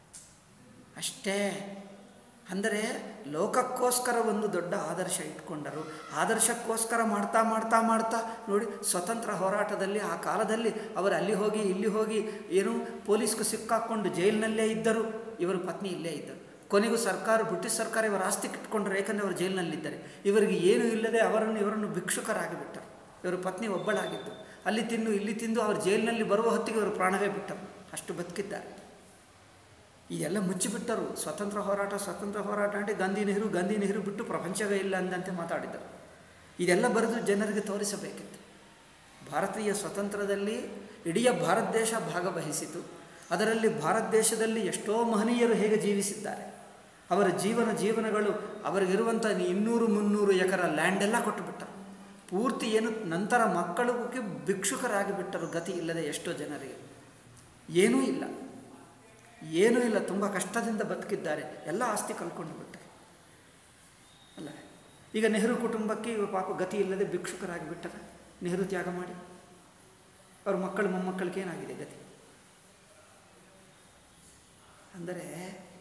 ಅಷ್ಟೇ ಅಂದರೆ ಲೋಕಕ್ಕೋಸ್ಕರ ಒಂದು ದೊಡ್ಡ ಆದರ್ಶ ಇಟ್ಕೊಂಡರು ಆದರ್ಶಕ್ಕೋಸ್ಕರ ಮಾಡ್ತಾ ಮಾಡ್ತಾ ಮಾಡ್ತಾ ನೋಡಿ ಸ್ವತಂತ್ರ ಹೋರಾಟದಲ್ಲಿ ಆ ಕಾಲದಲ್ಲಿ ಅವರು ಅಲ್ಲಿ ಹೋಗಿ ಇಲ್ಲಿ ಹೋಗಿ ಏನು ಪೊಲೀಸ್ಗೂ ಸಿಕ್ಕಾಕೊಂಡು ಜೈಲಿನಲ್ಲೇ ಇದ್ದರು ಇವರು ಪತ್ನಿ ಇಲ್ಲೇ ಇದ್ದರು ಕೊನೆಗೂ ಸರ್ಕಾರ ಬ್ರಿಟಿಷ್ ಸರ್ಕಾರ ಇವರ ಆಸ್ತಿ ಕಿಟ್ಕೊಂಡ್ರು ಏಕೆಂದರೆ ಅವರು ಜೈಲಿನಲ್ಲಿದ್ದಾರೆ ಇವರಿಗೆ ಏನೂ ಇಲ್ಲದೆ ಅವರನ್ನು ಇವರನ್ನು ಭಿಕ್ಷುಕರಾಗಿ ಬಿಟ್ಟರು ಇವರ ಪತ್ನಿ ಒಬ್ಬಳಾಗಿದ್ದು ಅಲ್ಲಿ ತಿನ್ನು ಇಲ್ಲಿ ತಿಂದು ಅವರು ಜೈಲಿನಲ್ಲಿ ಬರುವ ಹೊತ್ತಿಗೆ ಇವರು ಪ್ರಾಣವೇ ಬಿಟ್ಟರು ಅಷ್ಟು ಬದುಕಿದ್ದಾರೆ ಇದೆಲ್ಲ ಮುಚ್ಚಿಬಿಟ್ಟರು ಸ್ವತಂತ್ರ ಹೋರಾಟ ಸ್ವತಂತ್ರ ಹೋರಾಟ అంటే ಗಾಂಧಿ ನೆಹರು ಗಾಂಧಿ ನೆಹರು ಬಿಟ್ಟು ಪ್ರಪಂಚವೇ ಇಲ್ಲ ಅಂದಂತೆ ಮಾತಾಡಿದರು ಇದೆಲ್ಲ ಬರೆದು ಜನರಿಗೆ ತೋರಿಸಬೇಕಿತ್ತು ಭಾರತೀಯ ಸ್ವತಂತ್ರದಲ್ಲಿ ಇಡೀ ಭಾರತ ದೇಶ ಭಾಗವಹಿಸಿತು ಅದರಲ್ಲಿ ಭಾರತ ದೇಶದಲ್ಲಿ ಎಷ್ಟೋ ಮಹನೀಯರು ಹೇಗೆ ಜೀವಿಸಿದ್ದಾರೆ ಅವರ ಜೀವನ ಜೀವನಗಳು ಅವರಿಗಿರುವಂಥ ಇನ್ನೂರು ಮುನ್ನೂರು ಎಕರ ಲ್ಯಾಂಡೆಲ್ಲ ಕೊಟ್ಟುಬಿಟ್ಟರು ಪೂರ್ತಿ ಏನು ನಂತರ ಮಕ್ಕಳಿಗೆ ಭಿಕ್ಷುಕರಾಗಿ ಬಿಟ್ಟರು ಗತಿ ಇಲ್ಲದೆ ಎಷ್ಟೋ ಜನರಿಗೆ ಏನೂ ಇಲ್ಲ ಏನೂ ಇಲ್ಲ ತುಂಬ ಕಷ್ಟದಿಂದ ಬದುಕಿದ್ದಾರೆ ಎಲ್ಲ ಆಸ್ತಿ ಕಳ್ಕೊಂಡು ಬಿಟ್ಟರೆ ಅಲ್ಲ ಈಗ ನೆಹರು ಕುಟುಂಬಕ್ಕೆ ಇವರು ಪಾಪ ಗತಿ ಇಲ್ಲದೆ ಭಿಕ್ಷುಕರಾಗಿ ಬಿಟ್ಟರೆ ನೆಹರು ತ್ಯಾಗ ಮಾಡಿ ಅವ್ರ ಮಕ್ಕಳು ಮೊಮ್ಮಕ್ಕಳಿಗೆ ಏನಾಗಿದೆ ಗತಿ ಅಂದರೆ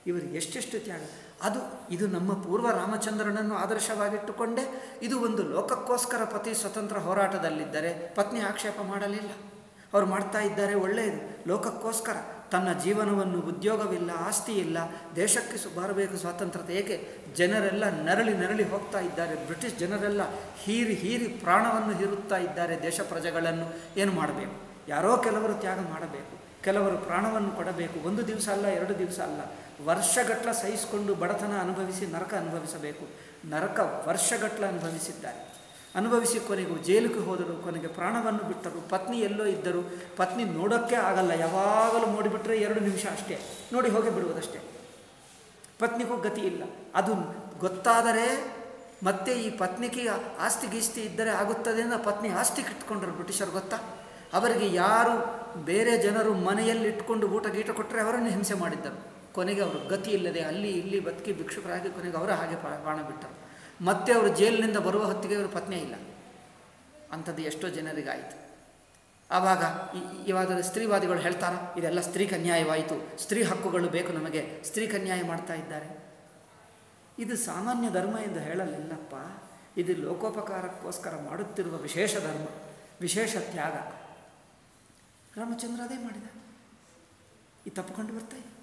ಇವರು ಎಷ್ಟೆಷ್ಟು ತ್ಯಾಗ ಅದು ಇದು ನಮ್ಮ ಪೂರ್ವ ರಾಮಚಂದ್ರನನ್ನು ಆದರ್ಶವಾಗಿಟ್ಟುಕೊಂಡೇ ಇದು ಒಂದು ಲೋಕಕ್ಕೋಸ್ಕರ ಪತಿ ಸ್ವತಂತ್ರ ಹೋರಾಟದಲ್ಲಿದ್ದರೆ ಪತ್ನಿ ಆಕ್ಷೇಪ ಮಾಡಲಿಲ್ಲ ಅವ್ರು ಮಾಡ್ತಾ ಇದ್ದಾರೆ ಒಳ್ಳೆಯದು ಲೋಕಕ್ಕೋಸ್ಕರ ತನ್ನ ಜೀವನವನ್ನು ಉದ್ಯೋಗವಿಲ್ಲ ಆಸ್ತಿ ಇಲ್ಲ ದೇಶಕ್ಕೆ ಸು ಬರಬೇಕು ಸ್ವಾತಂತ್ರ್ಯತೆ ಏಕೆ ಜನರೆಲ್ಲ ನರಳಿ ನರಳಿ ಹೋಗ್ತಾ ಇದ್ದಾರೆ ಬ್ರಿಟಿಷ್ ಜನರೆಲ್ಲ ಹೀರಿ ಹೀರಿ ಪ್ರಾಣವನ್ನು ಹೀರುತ್ತಾ ಇದ್ದಾರೆ ದೇಶ ಪ್ರಜೆಗಳನ್ನು ಏನು ಮಾಡಬೇಕು ಯಾರೋ ಕೆಲವರು ತ್ಯಾಗ ಮಾಡಬೇಕು ಕೆಲವರು ಪ್ರಾಣವನ್ನು ಕೊಡಬೇಕು ಒಂದು ದಿವಸ ಅಲ್ಲ ಎರಡು ದಿವಸ ಅಲ್ಲ ವರ್ಷಗಟ್ಟಲ ಸಹಿಸಿಕೊಂಡು ಬಡತನ ಅನುಭವಿಸಿ ನರಕ ಅನುಭವಿಸಬೇಕು ನರಕ ವರ್ಷಗಟ್ಟಲ ಅನುಭವಿಸಿದ್ದಾರೆ ಅನುಭವಿಸಿ ಕೊನೆಗೂ ಜೈಲಿಗೆ ಹೋದರು ಕೊನೆಗೆ ಪ್ರಾಣವನ್ನು ಬಿಟ್ಟರು ಪತ್ನಿ ಎಲ್ಲೋ ಇದ್ದರು ಪತ್ನಿ ನೋಡೋಕ್ಕೆ ಆಗಲ್ಲ ಯಾವಾಗಲೂ ನೋಡಿಬಿಟ್ರೆ ಎರಡು ನಿಮಿಷ ಅಷ್ಟೇ ನೋಡಿ ಹೋಗಿ ಬಿಡುವುದಷ್ಟೇ ಪತ್ನಿಗೂ ಗತಿ ಇಲ್ಲ ಅದು ಗೊತ್ತಾದರೆ ಮತ್ತೆ ಈ ಪತ್ನಿಗೆ ಆಸ್ತಿ ಗೀಸ್ತಿ ಇದ್ದರೆ ಆಗುತ್ತದೆ ಅಂತ ಪತ್ನಿ ಆಸ್ತಿ ಕಿಟ್ಕೊಂಡ್ರು ಬ್ರಿಟಿಷರು ಗೊತ್ತಾ ಅವರಿಗೆ ಯಾರು ಬೇರೆ ಜನರು ಮನೆಯಲ್ಲಿ ಇಟ್ಕೊಂಡು ಊಟ ಗೀಟ ಕೊಟ್ಟರೆ ಅವರನ್ನು ಹಿಂಸೆ ಮಾಡಿದ್ದರು ಕೊನೆಗೆ ಅವರು ಗತಿ ಇಲ್ಲದೆ ಅಲ್ಲಿ ಇಲ್ಲಿ ಬದುಕಿ ಭಿಕ್ಷುಕರಾಗಿ ಕೊನೆಗೆ ಅವರ ಹಾಗೆ ಪ್ರಾ- ಪ್ರಾಣ ಬಿಟ್ಟರು ಮತ್ತೆ ಅವರು ಜೈಲಿನಿಂದ ಬರುವ ಹೊತ್ತಿಗೆ ಅವರು ಪತ್ನಿ ಇಲ್ಲ ಅಂಥದ್ದು ಎಷ್ಟೋ ಜನರಿಗಾಯಿತು ಆವಾಗ ಈ- ಇವಾಗ ಸ್ತ್ರೀವಾದಿಗಳು ಹೇಳ್ತಾರ ಇದೆಲ್ಲ ಸ್ತ್ರೀಗೆ ಅನ್ಯಾಯವಾಯಿತು ಸ್ತ್ರೀ ಹಕ್ಕುಗಳು ಬೇಕು ನಮಗೆ ಸ್ತ್ರೀಗೆ ಅನ್ಯಾಯ ಮಾಡ್ತಾ ಇದ್ದಾರೆ ಇದು ಸಾಮಾನ್ಯ ಧರ್ಮ ಎಂದು ಹೇಳಲಿಲ್ಲಪ್ಪ ಇದು ಲೋಕೋಪಕಾರಕ್ಕೋಸ್ಕರ ಮಾಡುತ್ತಿರುವ ವಿಶೇಷ ಧರ್ಮ ವಿಶೇಷ ತ್ಯಾಗ ರಾಮಚಂದ್ರ ಅದೇ ಮಾಡಿದ ಈ ತಪ್ಪುಕೊಂಡು ಬರ್ತಾ ಇದೆ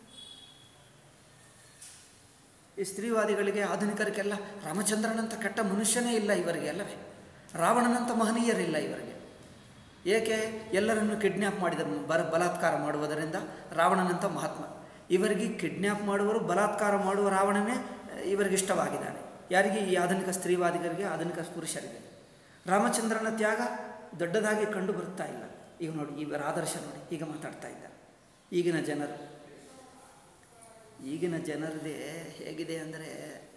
ಈ ಸ್ತ್ರೀವಾದಿಗಳಿಗೆ ಆಧುನಿಕರಿಗೆಲ್ಲ ರಾಮಚಂದ್ರನಂಥ ಕೆಟ್ಟ ಮನುಷ್ಯನೇ ಇಲ್ಲ ಇವರಿಗೆ ಅಲ್ಲವೇ ರಾವಣನಂಥ ಮಹನೀಯರಿಲ್ಲ ಇವರಿಗೆ ಏಕೆ ಎಲ್ಲರನ್ನು ಕಿಡ್ನ್ಯಾಪ್ ಮಾಡಿದ ಬರ ಬಲಾತ್ಕಾರ ಮಾಡುವುದರಿಂದ ರಾವಣನಂಥ ಮಹಾತ್ಮ ಇವರಿಗೆ ಕಿಡ್ನ್ಯಾಪ್ ಮಾಡುವರು ಬಲಾತ್ಕಾರ ಮಾಡುವ ರಾವಣನೇ ಇವರಿಗೆ ಇಷ್ಟವಾಗಿದ್ದಾನೆ ಯಾರಿಗೆ ಈ ಆಧುನಿಕ ಸ್ತ್ರೀವಾದಿಗರಿಗೆ ಆಧುನಿಕ ಪುರುಷರಿಗೆ ರಾಮಚಂದ್ರನ ತ್ಯಾಗ ದೊಡ್ಡದಾಗಿ ಕಂಡು ಬರುತ್ತಾ ಇಲ್ಲ ಈಗ ನೋಡಿ ಇವರ ಆದರ್ಶ ನೋಡಿ ಈಗ ಮಾತಾಡ್ತಾ ಇದ್ದಾರೆ ಈಗಿನ ಜನರು ಈಗಿನ ಜನರದೇ ಹೇಗಿದೆ ಅಂದರೆ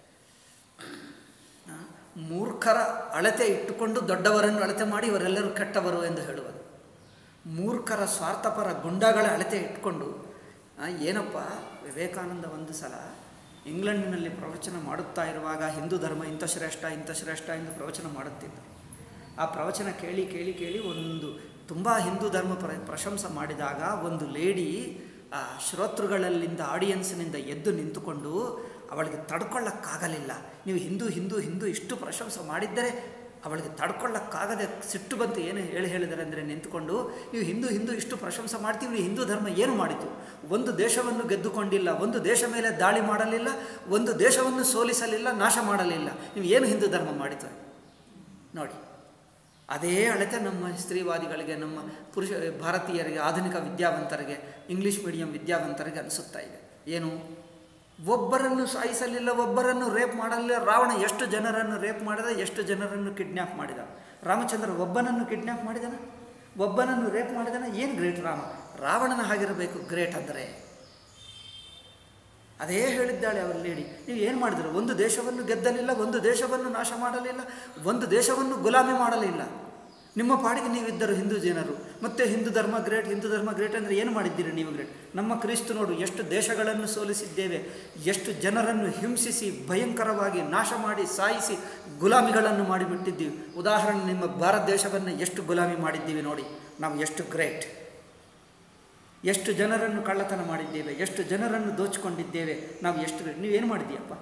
ಆ, ಮೂರ್ಖರ ಅಳತೆ ಇಟ್ಟುಕೊಂಡು ದೊಡ್ಡವರನ್ನು ಅಳತೆ ಮಾಡಿ ಇವರೆಲ್ಲರೂ ಕೆಟ್ಟವರು ಎಂದು ಹೇಳುವುದು ಮೂರ್ಖರ ಸ್ವಾರ್ಥಪರ ಗುಂಡಗಳ ಅಳತೆ ಇಟ್ಕೊಂಡು ಆ, ಏನಪ್ಪ ವಿವೇಕಾನಂದ ಒಂದು ಸಲ ಇಂಗ್ಲೆಂಡಿನಲ್ಲಿ ಪ್ರವಚನ ಮಾಡುತ್ತಾ ಇರುವಾಗ ಹಿಂದೂ ಧರ್ಮ ಇಂಥ ಶ್ರೇಷ್ಠ ಇಂಥ ಶ್ರೇಷ್ಠ ಎಂದು ಪ್ರವಚನ ಮಾಡುತ್ತಿದ್ದರು ಆ ಪ್ರವಚನ ಕೇಳಿ ಕೇಳಿ ಕೇಳಿ ಒಂದು ತುಂಬ ಹಿಂದೂ ಧರ್ಮ ಪ್ರ ಪ್ರಶಂಸೆ ಮಾಡಿದಾಗ ಒಂದು ಲೇಡಿ ಆ ಶ್ರೋತೃಗಳಲ್ಲಿಂದ ಆಡಿಯನ್ಸ್ನಿಂದ ಎದ್ದು ನಿಂತುಕೊಂಡು ಅವಳಿಗೆ ತಡ್ಕೊಳ್ಳೋಕ್ಕಾಗಲಿಲ್ಲ ನೀವು ಹಿಂದೂ ಹಿಂದೂ ಹಿಂದೂ ಇಷ್ಟು ಪ್ರಶಂಸೆ ಮಾಡಿದ್ದರೆ ಅವಳಿಗೆ ತಡ್ಕೊಳ್ಳೋಕ್ಕಾಗದೆ ಸಿಟ್ಟು ಬಂತು ಏನು ಹೇಳಿ ಹೇಳಿದರೆ ಅಂದರೆ ನಿಂತುಕೊಂಡು ನೀವು ಹಿಂದೂ ಹಿಂದೂ ಇಷ್ಟು ಪ್ರಶಂಸೆ ಮಾಡ್ತೀವಿ ನೀವು ಹಿಂದೂ ಧರ್ಮ ಏನು ಮಾಡಿತು ಒಂದು ದೇಶವನ್ನು ಗೆದ್ದುಕೊಂಡಿಲ್ಲ ಒಂದು ದೇಶ ಮೇಲೆ ದಾಳಿ ಮಾಡಲಿಲ್ಲ ಒಂದು ದೇಶವನ್ನು ಸೋಲಿಸಲಿಲ್ಲ ನಾಶ ಮಾಡಲಿಲ್ಲ ನೀವು ಏನು ಹಿಂದೂ ಧರ್ಮ ಮಾಡಿತು ನೋಡಿ ಅದೇ ಅಳತೆ ನಮ್ಮ ಸ್ತ್ರೀವಾದಿಗಳಿಗೆ ನಮ್ಮ ಪುರುಷ ಭಾರತೀಯರಿಗೆ ಆಧುನಿಕ ವಿದ್ಯಾವಂತರಿಗೆ ಇಂಗ್ಲೀಷ್ ಮೀಡಿಯಂ ವಿದ್ಯಾವಂತರಿಗೆ ಅನಿಸುತ್ತಾ ಇದೆ ಏನು ಒಬ್ಬರನ್ನು ಸಾಯಿಸಲಿಲ್ಲ ಒಬ್ಬರನ್ನು ರೇಪ್ ಮಾಡಲಿಲ್ಲ ರಾವಣ ಎಷ್ಟು ಜನರನ್ನು ರೇಪ್ ಮಾಡಿದ ಎಷ್ಟು ಜನರನ್ನು ಕಿಡ್ನ್ಯಾಪ್ ಮಾಡಿದ ರಾಮಚಂದ್ರ ಒಬ್ಬನನ್ನು ಕಿಡ್ನ್ಯಾಪ್ ಮಾಡಿದನ ಒಬ್ಬನನ್ನು ರೇಪ್ ಮಾಡಿದನ ಏನು ಗ್ರೇಟ್ ರಾಮ ರಾವಣನ ಹಾಗಿರಬೇಕು ಗ್ರೇಟ್ ಅಂದರೆ ಅದೇ ಹೇಳಿದ್ದಾಳೆ ಅವರ ಲೇಡಿ ನೀವು ಏನು ಮಾಡಿದ್ರು ಒಂದು ದೇಶವನ್ನು ಗೆದ್ದಲಿಲ್ಲ ಒಂದು ದೇಶವನ್ನು ನಾಶ ಮಾಡಲಿಲ್ಲ ಒಂದು ದೇಶವನ್ನು ಗುಲಾಮಿ ಮಾಡಲಿಲ್ಲ ನಿಮ್ಮ ಪಾಡಿಗೆ ನೀವಿದ್ದರು ಹಿಂದೂ ಜನರು ಮತ್ತೆ ಹಿಂದೂ ಧರ್ಮ ಗ್ರೇಟ್ ಹಿಂದೂ ಧರ್ಮ ಗ್ರೇಟ್ ಅಂದರೆ ಏನು ಮಾಡಿದ್ದೀರಿ ನೀವು ಗ್ರೇಟ್ ನಮ್ಮ ಕ್ರಿಸ್ತು ನೋಡು ಎಷ್ಟು ದೇಶಗಳನ್ನು ಸೋಲಿಸಿದ್ದೇವೆ ಎಷ್ಟು ಜನರನ್ನು ಹಿಂಸಿಸಿ ಭಯಂಕರವಾಗಿ ನಾಶ ಮಾಡಿ ಸಾಯಿಸಿ ಗುಲಾಮಿಗಳನ್ನು ಮಾಡಿಬಿಟ್ಟಿದ್ದೀವಿ ಉದಾಹರಣೆ ನಿಮ್ಮ ಭಾರತ ದೇಶವನ್ನು ಎಷ್ಟು ಗುಲಾಮಿ ಮಾಡಿದ್ದೀವಿ ನೋಡಿ ನಾವು ಎಷ್ಟು ಗ್ರೇಟ್ ಎಷ್ಟು ಜನರನ್ನು ಕಳ್ಳತನ ಮಾಡಿದ್ದೇವೆ ಎಷ್ಟು ಜನರನ್ನು ದೋಚಿಕೊಂಡಿದ್ದೇವೆ ನಾವು ಎಷ್ಟು ನೀವೇನು ಮಾಡಿದ್ದೀಯಪ್ಪ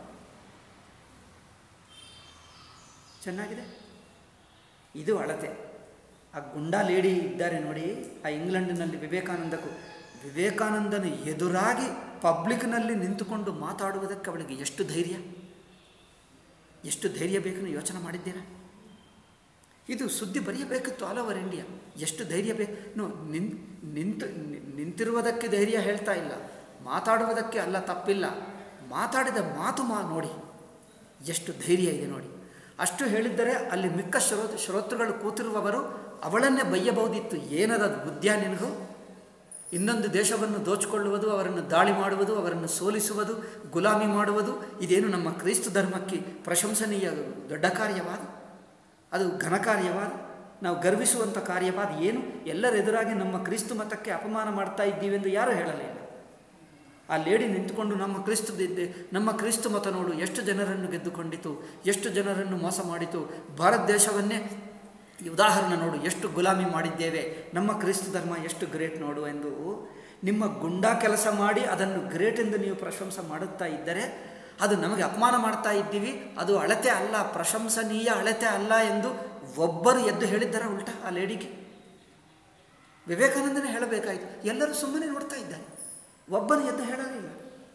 ಚೆನ್ನಾಗಿದೆ ಇದು ಅಳತೆ ಆ ಗುಂಡಾ ಲೇಡಿ ಇದ್ದಾರೆ ನೋಡಿ ಆ ಇಂಗ್ಲೆಂಡಿನಲ್ಲಿ ವಿವೇಕಾನಂದಕ್ಕೂ ವಿವೇಕಾನಂದನ ಎದುರಾಗಿ ಪಬ್ಲಿಕ್ನಲ್ಲಿ ನಿಂತುಕೊಂಡು ಮಾತಾಡುವುದಕ್ಕೆ ಅವಳಿಗೆ ಎಷ್ಟು ಧೈರ್ಯ ಎಷ್ಟು ಧೈರ್ಯ ಬೇಕು ನೀವು ಯೋಚನೆ ಮಾಡಿದ್ದೀರಾ ಇದು ಸುದ್ದಿ ಬರೆಯಬೇಕಿತ್ತು ಆಲ್ ಓವರ್ ಇಂಡಿಯಾ ಎಷ್ಟು ಧೈರ್ಯ ಬೇಕು ನೋ ನಿನ್ ನಿಂತು ನಿ- ನಿಂತಿರುವುದಕ್ಕೆ ಧೈರ್ಯ ಹೇಳ್ತಾ ಇಲ್ಲ ಮಾತಾಡುವುದಕ್ಕೆ ಅಲ್ಲ ತಪ್ಪಿಲ್ಲ ಮಾತಾಡಿದ ಮಾತು ಮಾ ನೋಡಿ ಎಷ್ಟು ಧೈರ್ಯ ಇದೆ ನೋಡಿ ಅಷ್ಟು ಹೇಳಿದ್ದರೆ ಅಲ್ಲಿ ಮಿಕ್ಕ ಶ್ರೋತ್ ಶ್ರೋತೃಗಳು ಕೂತಿರುವವರು ಅವಳನ್ನೇ ಬೈಯಬಹುದಿತ್ತು ಏನದ ಬುದ್ಧ ನಿನಗೂ ಇನ್ನೊಂದು ದೇಶವನ್ನು ದೋಚಿಕೊಳ್ಳುವುದು ಅವರನ್ನು ದಾಳಿ ಮಾಡುವುದು ಅವರನ್ನು ಸೋಲಿಸುವುದು ಗುಲಾಮಿ ಮಾಡುವುದು ಇದೇನು ನಮ್ಮ ಕ್ರೈಸ್ತ ಧರ್ಮಕ್ಕೆ ಪ್ರಶಂಸನೀಯ ದೊಡ್ಡ ಕಾರ್ಯವಾದ ಅದು ಘನ ಕಾರ್ಯವಾದ ನಾವು ಗರ್ವಿಸುವಂಥ ಕಾರ್ಯವಾದ ಏನು ಎಲ್ಲರೆದುರಾಗಿ ನಮ್ಮ ಕ್ರಿಸ್ತು ಮತಕ್ಕೆ ಅಪಮಾನ ಮಾಡ್ತಾ ಇದ್ದೀವಿ ಎಂದು ಯಾರೂ ಹೇಳಲಿಲ್ಲ ಆ ಲೇಡಿ ನಿಂತುಕೊಂಡು ನಮ್ಮ ಕ್ರಿಸ್ತು ದಿದ್ದೆ ನಮ್ಮ ಕ್ರಿಸ್ತು ಮತ ನೋಡು ಎಷ್ಟು ಜನರನ್ನು ಗೆದ್ದುಕೊಂಡಿತು ಎಷ್ಟು ಜನರನ್ನು ಮೋಸ ಮಾಡಿತು ಭಾರತ ದೇಶವನ್ನೇ ಈ ಉದಾಹರಣೆ ನೋಡು ಎಷ್ಟು ಗುಲಾಮಿ ಮಾಡಿದ್ದೇವೆ ನಮ್ಮ ಕ್ರಿಸ್ತು ಧರ್ಮ ಎಷ್ಟು ಗ್ರೇಟ್ ನೋಡು ಎಂದು ನಿಮ್ಮ ಗುಂಡಾ ಕೆಲಸ ಮಾಡಿ ಅದನ್ನು ಗ್ರೇಟ್ ಎಂದು ನೀವು ಪ್ರಶಂಸೆ ಮಾಡುತ್ತಾ ಇದ್ದರೆ ಅದು ನಮಗೆ ಅಪಮಾನ ಮಾಡ್ತಾ ಇದ್ದೀವಿ ಅದು ಅಳತೆ ಅಲ್ಲ ಪ್ರಶಂಸನೀಯ ಅಳತೆ ಅಲ್ಲ ಎಂದು ಒಬ್ಬರು ಎದ್ದು ಹೇಳಿದ್ದಾರೆ ಉಲ್ಟಾ ಆ ಲೇಡಿಗೆ ವಿವೇಕಾನಂದನೇ ಹೇಳಬೇಕಾಯಿತು ಎಲ್ಲರೂ ಸುಮ್ಮನೆ ನೋಡ್ತಾ ಇದ್ದಾರೆ ಒಬ್ಬನು ಎದ್ದು ಹೇಳಲಿಲ್ಲ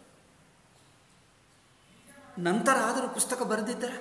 ನಂತರ ಆದರೂ ಪುಸ್ತಕ ಬರೆದಿದ್ದಾರೆ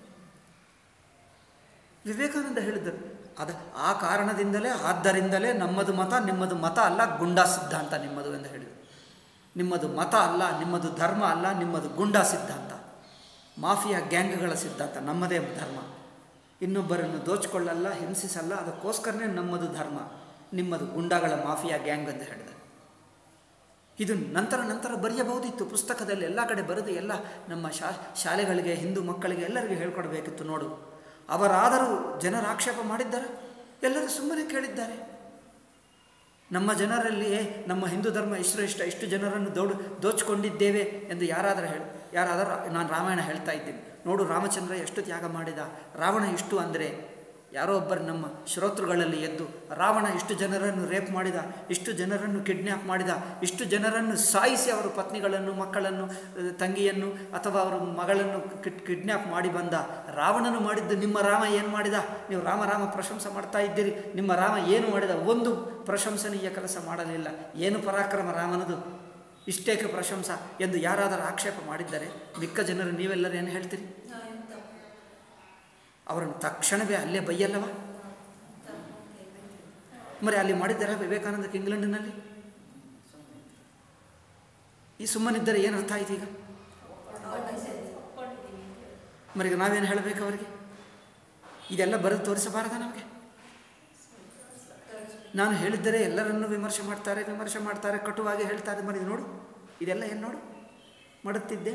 ವಿವೇಕಾನಂದ ಹೇಳಿದ್ದರು ಅದ ಆ ಕಾರಣದಿಂದಲೇ ಆದ್ದರಿಂದಲೇ ನಮ್ಮದು ಮತ ನಿಮ್ಮದು ಮತ ಅಲ್ಲ ಗುಂಡಾ ಸಿದ್ಧಾಂತ ನಿಮ್ಮದು ಎಂದು ಹೇಳಿದರು ನಿಮ್ಮದು ಮತ ಅಲ್ಲ ನಿಮ್ಮದು ಧರ್ಮ ಅಲ್ಲ ನಿಮ್ಮದು ಗುಂಡಾ ಸಿದ್ಧಾಂತ ಮಾಫಿಯಾ ಗ್ಯಾಂಗ್ಗಳ ಸಿದ್ಧಾಂತ ನಮ್ಮದೇ ಧರ್ಮ ಇನ್ನೊಬ್ಬರನ್ನು ದೋಚಿಕೊಳ್ಳಲ್ಲ ಹಿಂಸಿಸಲ್ಲ ಅದಕ್ಕೋಸ್ಕರನೇ ನಮ್ಮದು ಧರ್ಮ ನಿಮ್ಮದು ಗುಂಡಾಗಳ ಮಾಫಿಯಾ ಗ್ಯಾಂಗ್ ಎಂದು ಹೇಳಿದೆ ಇದು ನಂತರ ನಂತರ ಬರೆಯಬಹುದಿತ್ತು ಪುಸ್ತಕದಲ್ಲಿ ಎಲ್ಲ ಕಡೆ ಬರೆದು ಎಲ್ಲ ನಮ್ಮ ಶಾ ಶಾಲೆಗಳಿಗೆ ಹಿಂದೂ ಮಕ್ಕಳಿಗೆ ಎಲ್ಲರಿಗೂ ಹೇಳ್ಕೊಡ್ಬೇಕಿತ್ತು ನೋಡು ಅವರಾದರೂ ಜನರು ಆಕ್ಷೇಪ ಮಾಡಿದ್ದಾರೆ ಎಲ್ಲರೂ ಸುಮ್ಮನೆ ಕೇಳಿದ್ದಾರೆ ನಮ್ಮ ಜನರಲ್ಲಿಯೇ ನಮ್ಮ ಹಿಂದೂ ಧರ್ಮ ಇಷ್ಟು ಇಷ್ಟ ಇಷ್ಟು ಜನರನ್ನು ದೌಡು ದೋಚಿಕೊಂಡಿದ್ದೇವೆ ಎಂದು ಯಾರಾದರೂ ಹೇಳಿ ಯಾರಾದರೂ ನಾನು ರಾಮಾಯಣ ಹೇಳ್ತಾ ಇದ್ದೀನಿ ನೋಡು ರಾಮಚಂದ್ರ ಎಷ್ಟು ತ್ಯಾಗ ಮಾಡಿದ ರಾವಣ ಇಷ್ಟು ಅಂದರೆ ಯಾರೋ ಒಬ್ಬರು ನಮ್ಮ ಶ್ರೋತೃಗಳಲ್ಲಿ ಎದ್ದು ರಾವಣ ಇಷ್ಟು ಜನರನ್ನು ರೇಪ್ ಮಾಡಿದ ಇಷ್ಟು ಜನರನ್ನು ಕಿಡ್ನ್ಯಾಪ್ ಮಾಡಿದ ಇಷ್ಟು ಜನರನ್ನು ಸಾಯಿಸಿ ಅವರ ಪತ್ನಿಗಳನ್ನು ಮಕ್ಕಳನ್ನು ಅಹ್, ತಂಗಿಯನ್ನು ಅಥವಾ ಅವರ ಮಗಳನ್ನು ಕಿಡ್ ಕಿಡ್ನ್ಯಾಪ್ ಮಾಡಿ ಬಂದ ರಾವಣನು ಮಾಡಿದ್ದು ನಿಮ್ಮ ರಾಮ ಏನು ಮಾಡಿದ ನೀವು ರಾಮ ರಾಮ ಪ್ರಶಂಸೆ ಮಾಡ್ತಾ ಇದ್ದೀರಿ ನಿಮ್ಮ ರಾಮ ಏನು ಮಾಡಿದ ಒಂದು ಪ್ರಶಂಸನೀಯ ಕೆಲಸ ಮಾಡಲಿಲ್ಲ ಏನು ಪರಾಕ್ರಮ ರಾಮನದು ಇಷ್ಟೇಕೆ ಪ್ರಶಂಸ ಎಂದು ಯಾರಾದರೂ ಆಕ್ಷೇಪ ಮಾಡಿದ್ದರೆ ಮಿಕ್ಕ ಜನರು ನೀವೆಲ್ಲರೂ ಏನು ಹೇಳ್ತೀರಿ ಅವರನ್ನು ತಕ್ಷಣವೇ ಅಲ್ಲೇ ಬೈಯಲ್ಲವ మరి ಅಲ್ಲಿ ಮಾಡಿದ್ದಾರ ವಿವೇಕಾನಂದಕ್ಕೆ ಇಂಗ್ಲೆಂಡಿನಲ್ಲಿ ಈ ಸುಮ್ಮನಿದ್ದರೆ ಏನು ಅರ್ಥ ಆಯ್ತು ಈಗ మరి ಈಗ ನಾವೇನು ಹೇಳಬೇಕು ಅವರಿಗೆ ಇದೆಲ್ಲ ಬರೆದು ತೋರಿಸಬಾರದ ನಮಗೆ ನಾನು ಹೇಳಿದ್ದರೆ ಎಲ್ಲರನ್ನೂ ವಿಮರ್ಶೆ ಮಾಡ್ತಾರೆ ವಿಮರ್ಶೆ ಮಾಡ್ತಾರೆ ಕಟುವಾಗಿ ಹೇಳ್ತಾರೆ మరి ಇದು ನೋಡು ಇದೆಲ್ಲ ಏನು ನೋಡು ಮಾಡುತ್ತಿದ್ದೆ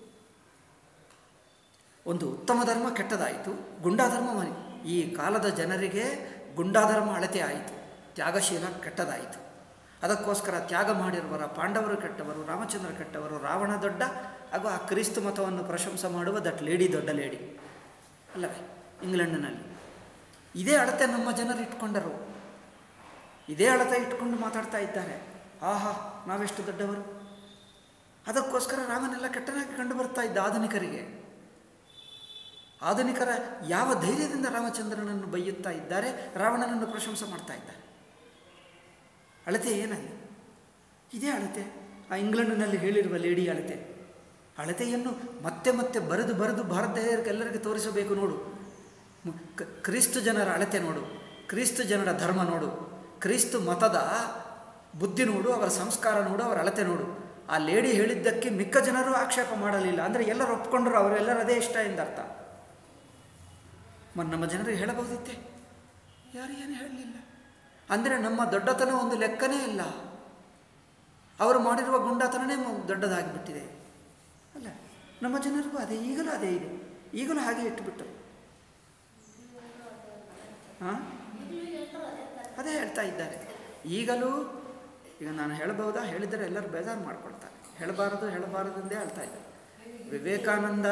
ಒಂದು ಉತ್ತಮ ಧರ್ಮ ಕೆಟ್ಟದಾಯಿತು ಗುಂಡಾಧರ್ಮ ಮನೆ ಈ ಕಾಲದ ಜನರಿಗೆ ಗುಂಡಾಧರ್ಮ ಅಳತೆ ಆಯಿತು ತ್ಯಾಗಶೀಲ ಕೆಟ್ಟದಾಯಿತು ಅದಕ್ಕೋಸ್ಕರ ತ್ಯಾಗ ಮಾಡಿರುವರ ಪಾಂಡವರು ಕೆಟ್ಟವರು ರಾಮಚಂದ್ರ ಕೆಟ್ಟವರು ರಾವಣ ದೊಡ್ಡ ಹಾಗೂ ಆ ಕ್ರಿಸ್ತು ಮತವನ್ನು ಪ್ರಶಂಸೆ ಮಾಡುವ ದಟ್ ಲೇಡಿ ದೊಡ್ಡ ಲೇಡಿ ಅಲ್ಲವೇ ಇಂಗ್ಲೆಂಡಿನಲ್ಲಿ ಇದೇ ಅಳತೆ ನಮ್ಮ ಜನರು ಇಟ್ಕೊಂಡರು ಇದೇ ಅಳತೆ ಇಟ್ಕೊಂಡು ಮಾತಾಡ್ತಾ ಇದ್ದಾರೆ ಆಹಾ ನಾವೆಷ್ಟು ದೊಡ್ಡವರು ಅದಕ್ಕೋಸ್ಕರ ರಾಮನೆಲ್ಲ ಕೆಟ್ಟನಾಗಿ ಕಂಡು ಬರ್ತಾ ಇದ್ದ ಆಧುನಿಕರಿಗೆ ಆಧುನಿಕರ ಯಾವ ಧೈರ್ಯದಿಂದ ರಾಮಚಂದ್ರನನ್ನು ಬೈಯುತ್ತಾ ಇದ್ದಾರೆ ರಾವಣನನ್ನು ಪ್ರಶಂಸೆ ಮಾಡ್ತಾ ಇದ್ದಾರೆ ಅಳತೆ ಏನಲ್ಲಿ ಇದೇ ಅಳತೆ ಆ ಇಂಗ್ಲೆಂಡಿನಲ್ಲಿ ಹೇಳಿರುವ ಲೇಡಿ ಅಳತೆ ಅಳತೆಯನ್ನು ಮತ್ತೆ ಮತ್ತೆ ಬರೆದು ಬರೆದು ಭಾರತೀಯರಿಗೆಲ್ಲರಿಗೆ ತೋರಿಸಬೇಕು ನೋಡು ಮು- ಕ- ಕ್ರಿಸ್ತು ಜನರ ಅಳತೆ ನೋಡು ಕ್ರಿಸ್ತು ಜನರ ಧರ್ಮ ನೋಡು ಕ್ರಿಸ್ತು ಮತದ ಬುದ್ಧಿ ನೋಡು ಅವರ ಸಂಸ್ಕಾರ ನೋಡು ಅವರ ಅಳತೆ ನೋಡು ಆ ಲೇಡಿ ಹೇಳಿದ್ದಕ್ಕೆ ಮಿಕ್ಕ ಜನರು ಆಕ್ಷೇಪ ಮಾಡಲಿಲ್ಲ ಅಂದರೆ ಎಲ್ಲರೂ ಒಪ್ಕೊಂಡ್ರು ಅವರೆಲ್ಲರೂ ಅದೇ ಇಷ್ಟ ಎಂದರ್ಥ ಮ ನಮ್ಮ ಜನರಿಗೆ ಹೇಳಬಹುದಿತ್ತೆ ಯಾರು ಏನು ಹೇಳಲಿಲ್ಲ ಅಂದರೆ ನಮ್ಮ ದೊಡ್ಡತನ ಒಂದು ಲೆಕ್ಕನೇ ಇಲ್ಲ ಅವರು ಮಾಡಿರುವ ಗುಂಡಾತನನೇ ಮ- ದೊಡ್ಡದಾಗಿಬಿಟ್ಟಿದೆ ಅಲ್ಲ ನಮ್ಮ ಜನರಿಗೂ ಅದೇ ಈಗಲೂ ಅದೇ ಇದೆ ಈಗಲೂ ಹಾಗೆ ಇಟ್ಟುಬಿಟ್ಟು ಹಾಂ ಅದೇ ಹೇಳ್ತಾ ಇದ್ದಾರೆ ಈಗಲೂ ಈಗ ನಾನು ಹೇಳಬಹುದಾ ಹೇಳಿದರೆ ಎಲ್ಲರೂ ಬೇಜಾರು ಮಾಡ್ಕೊಳ್ತಾರೆ ಹೇಳಬಾರದು ಹೇಳಬಾರದು ಎಂದೇ ಹೇಳ್ತಾ ಇದ್ದಾರೆ ವಿವೇಕಾನಂದ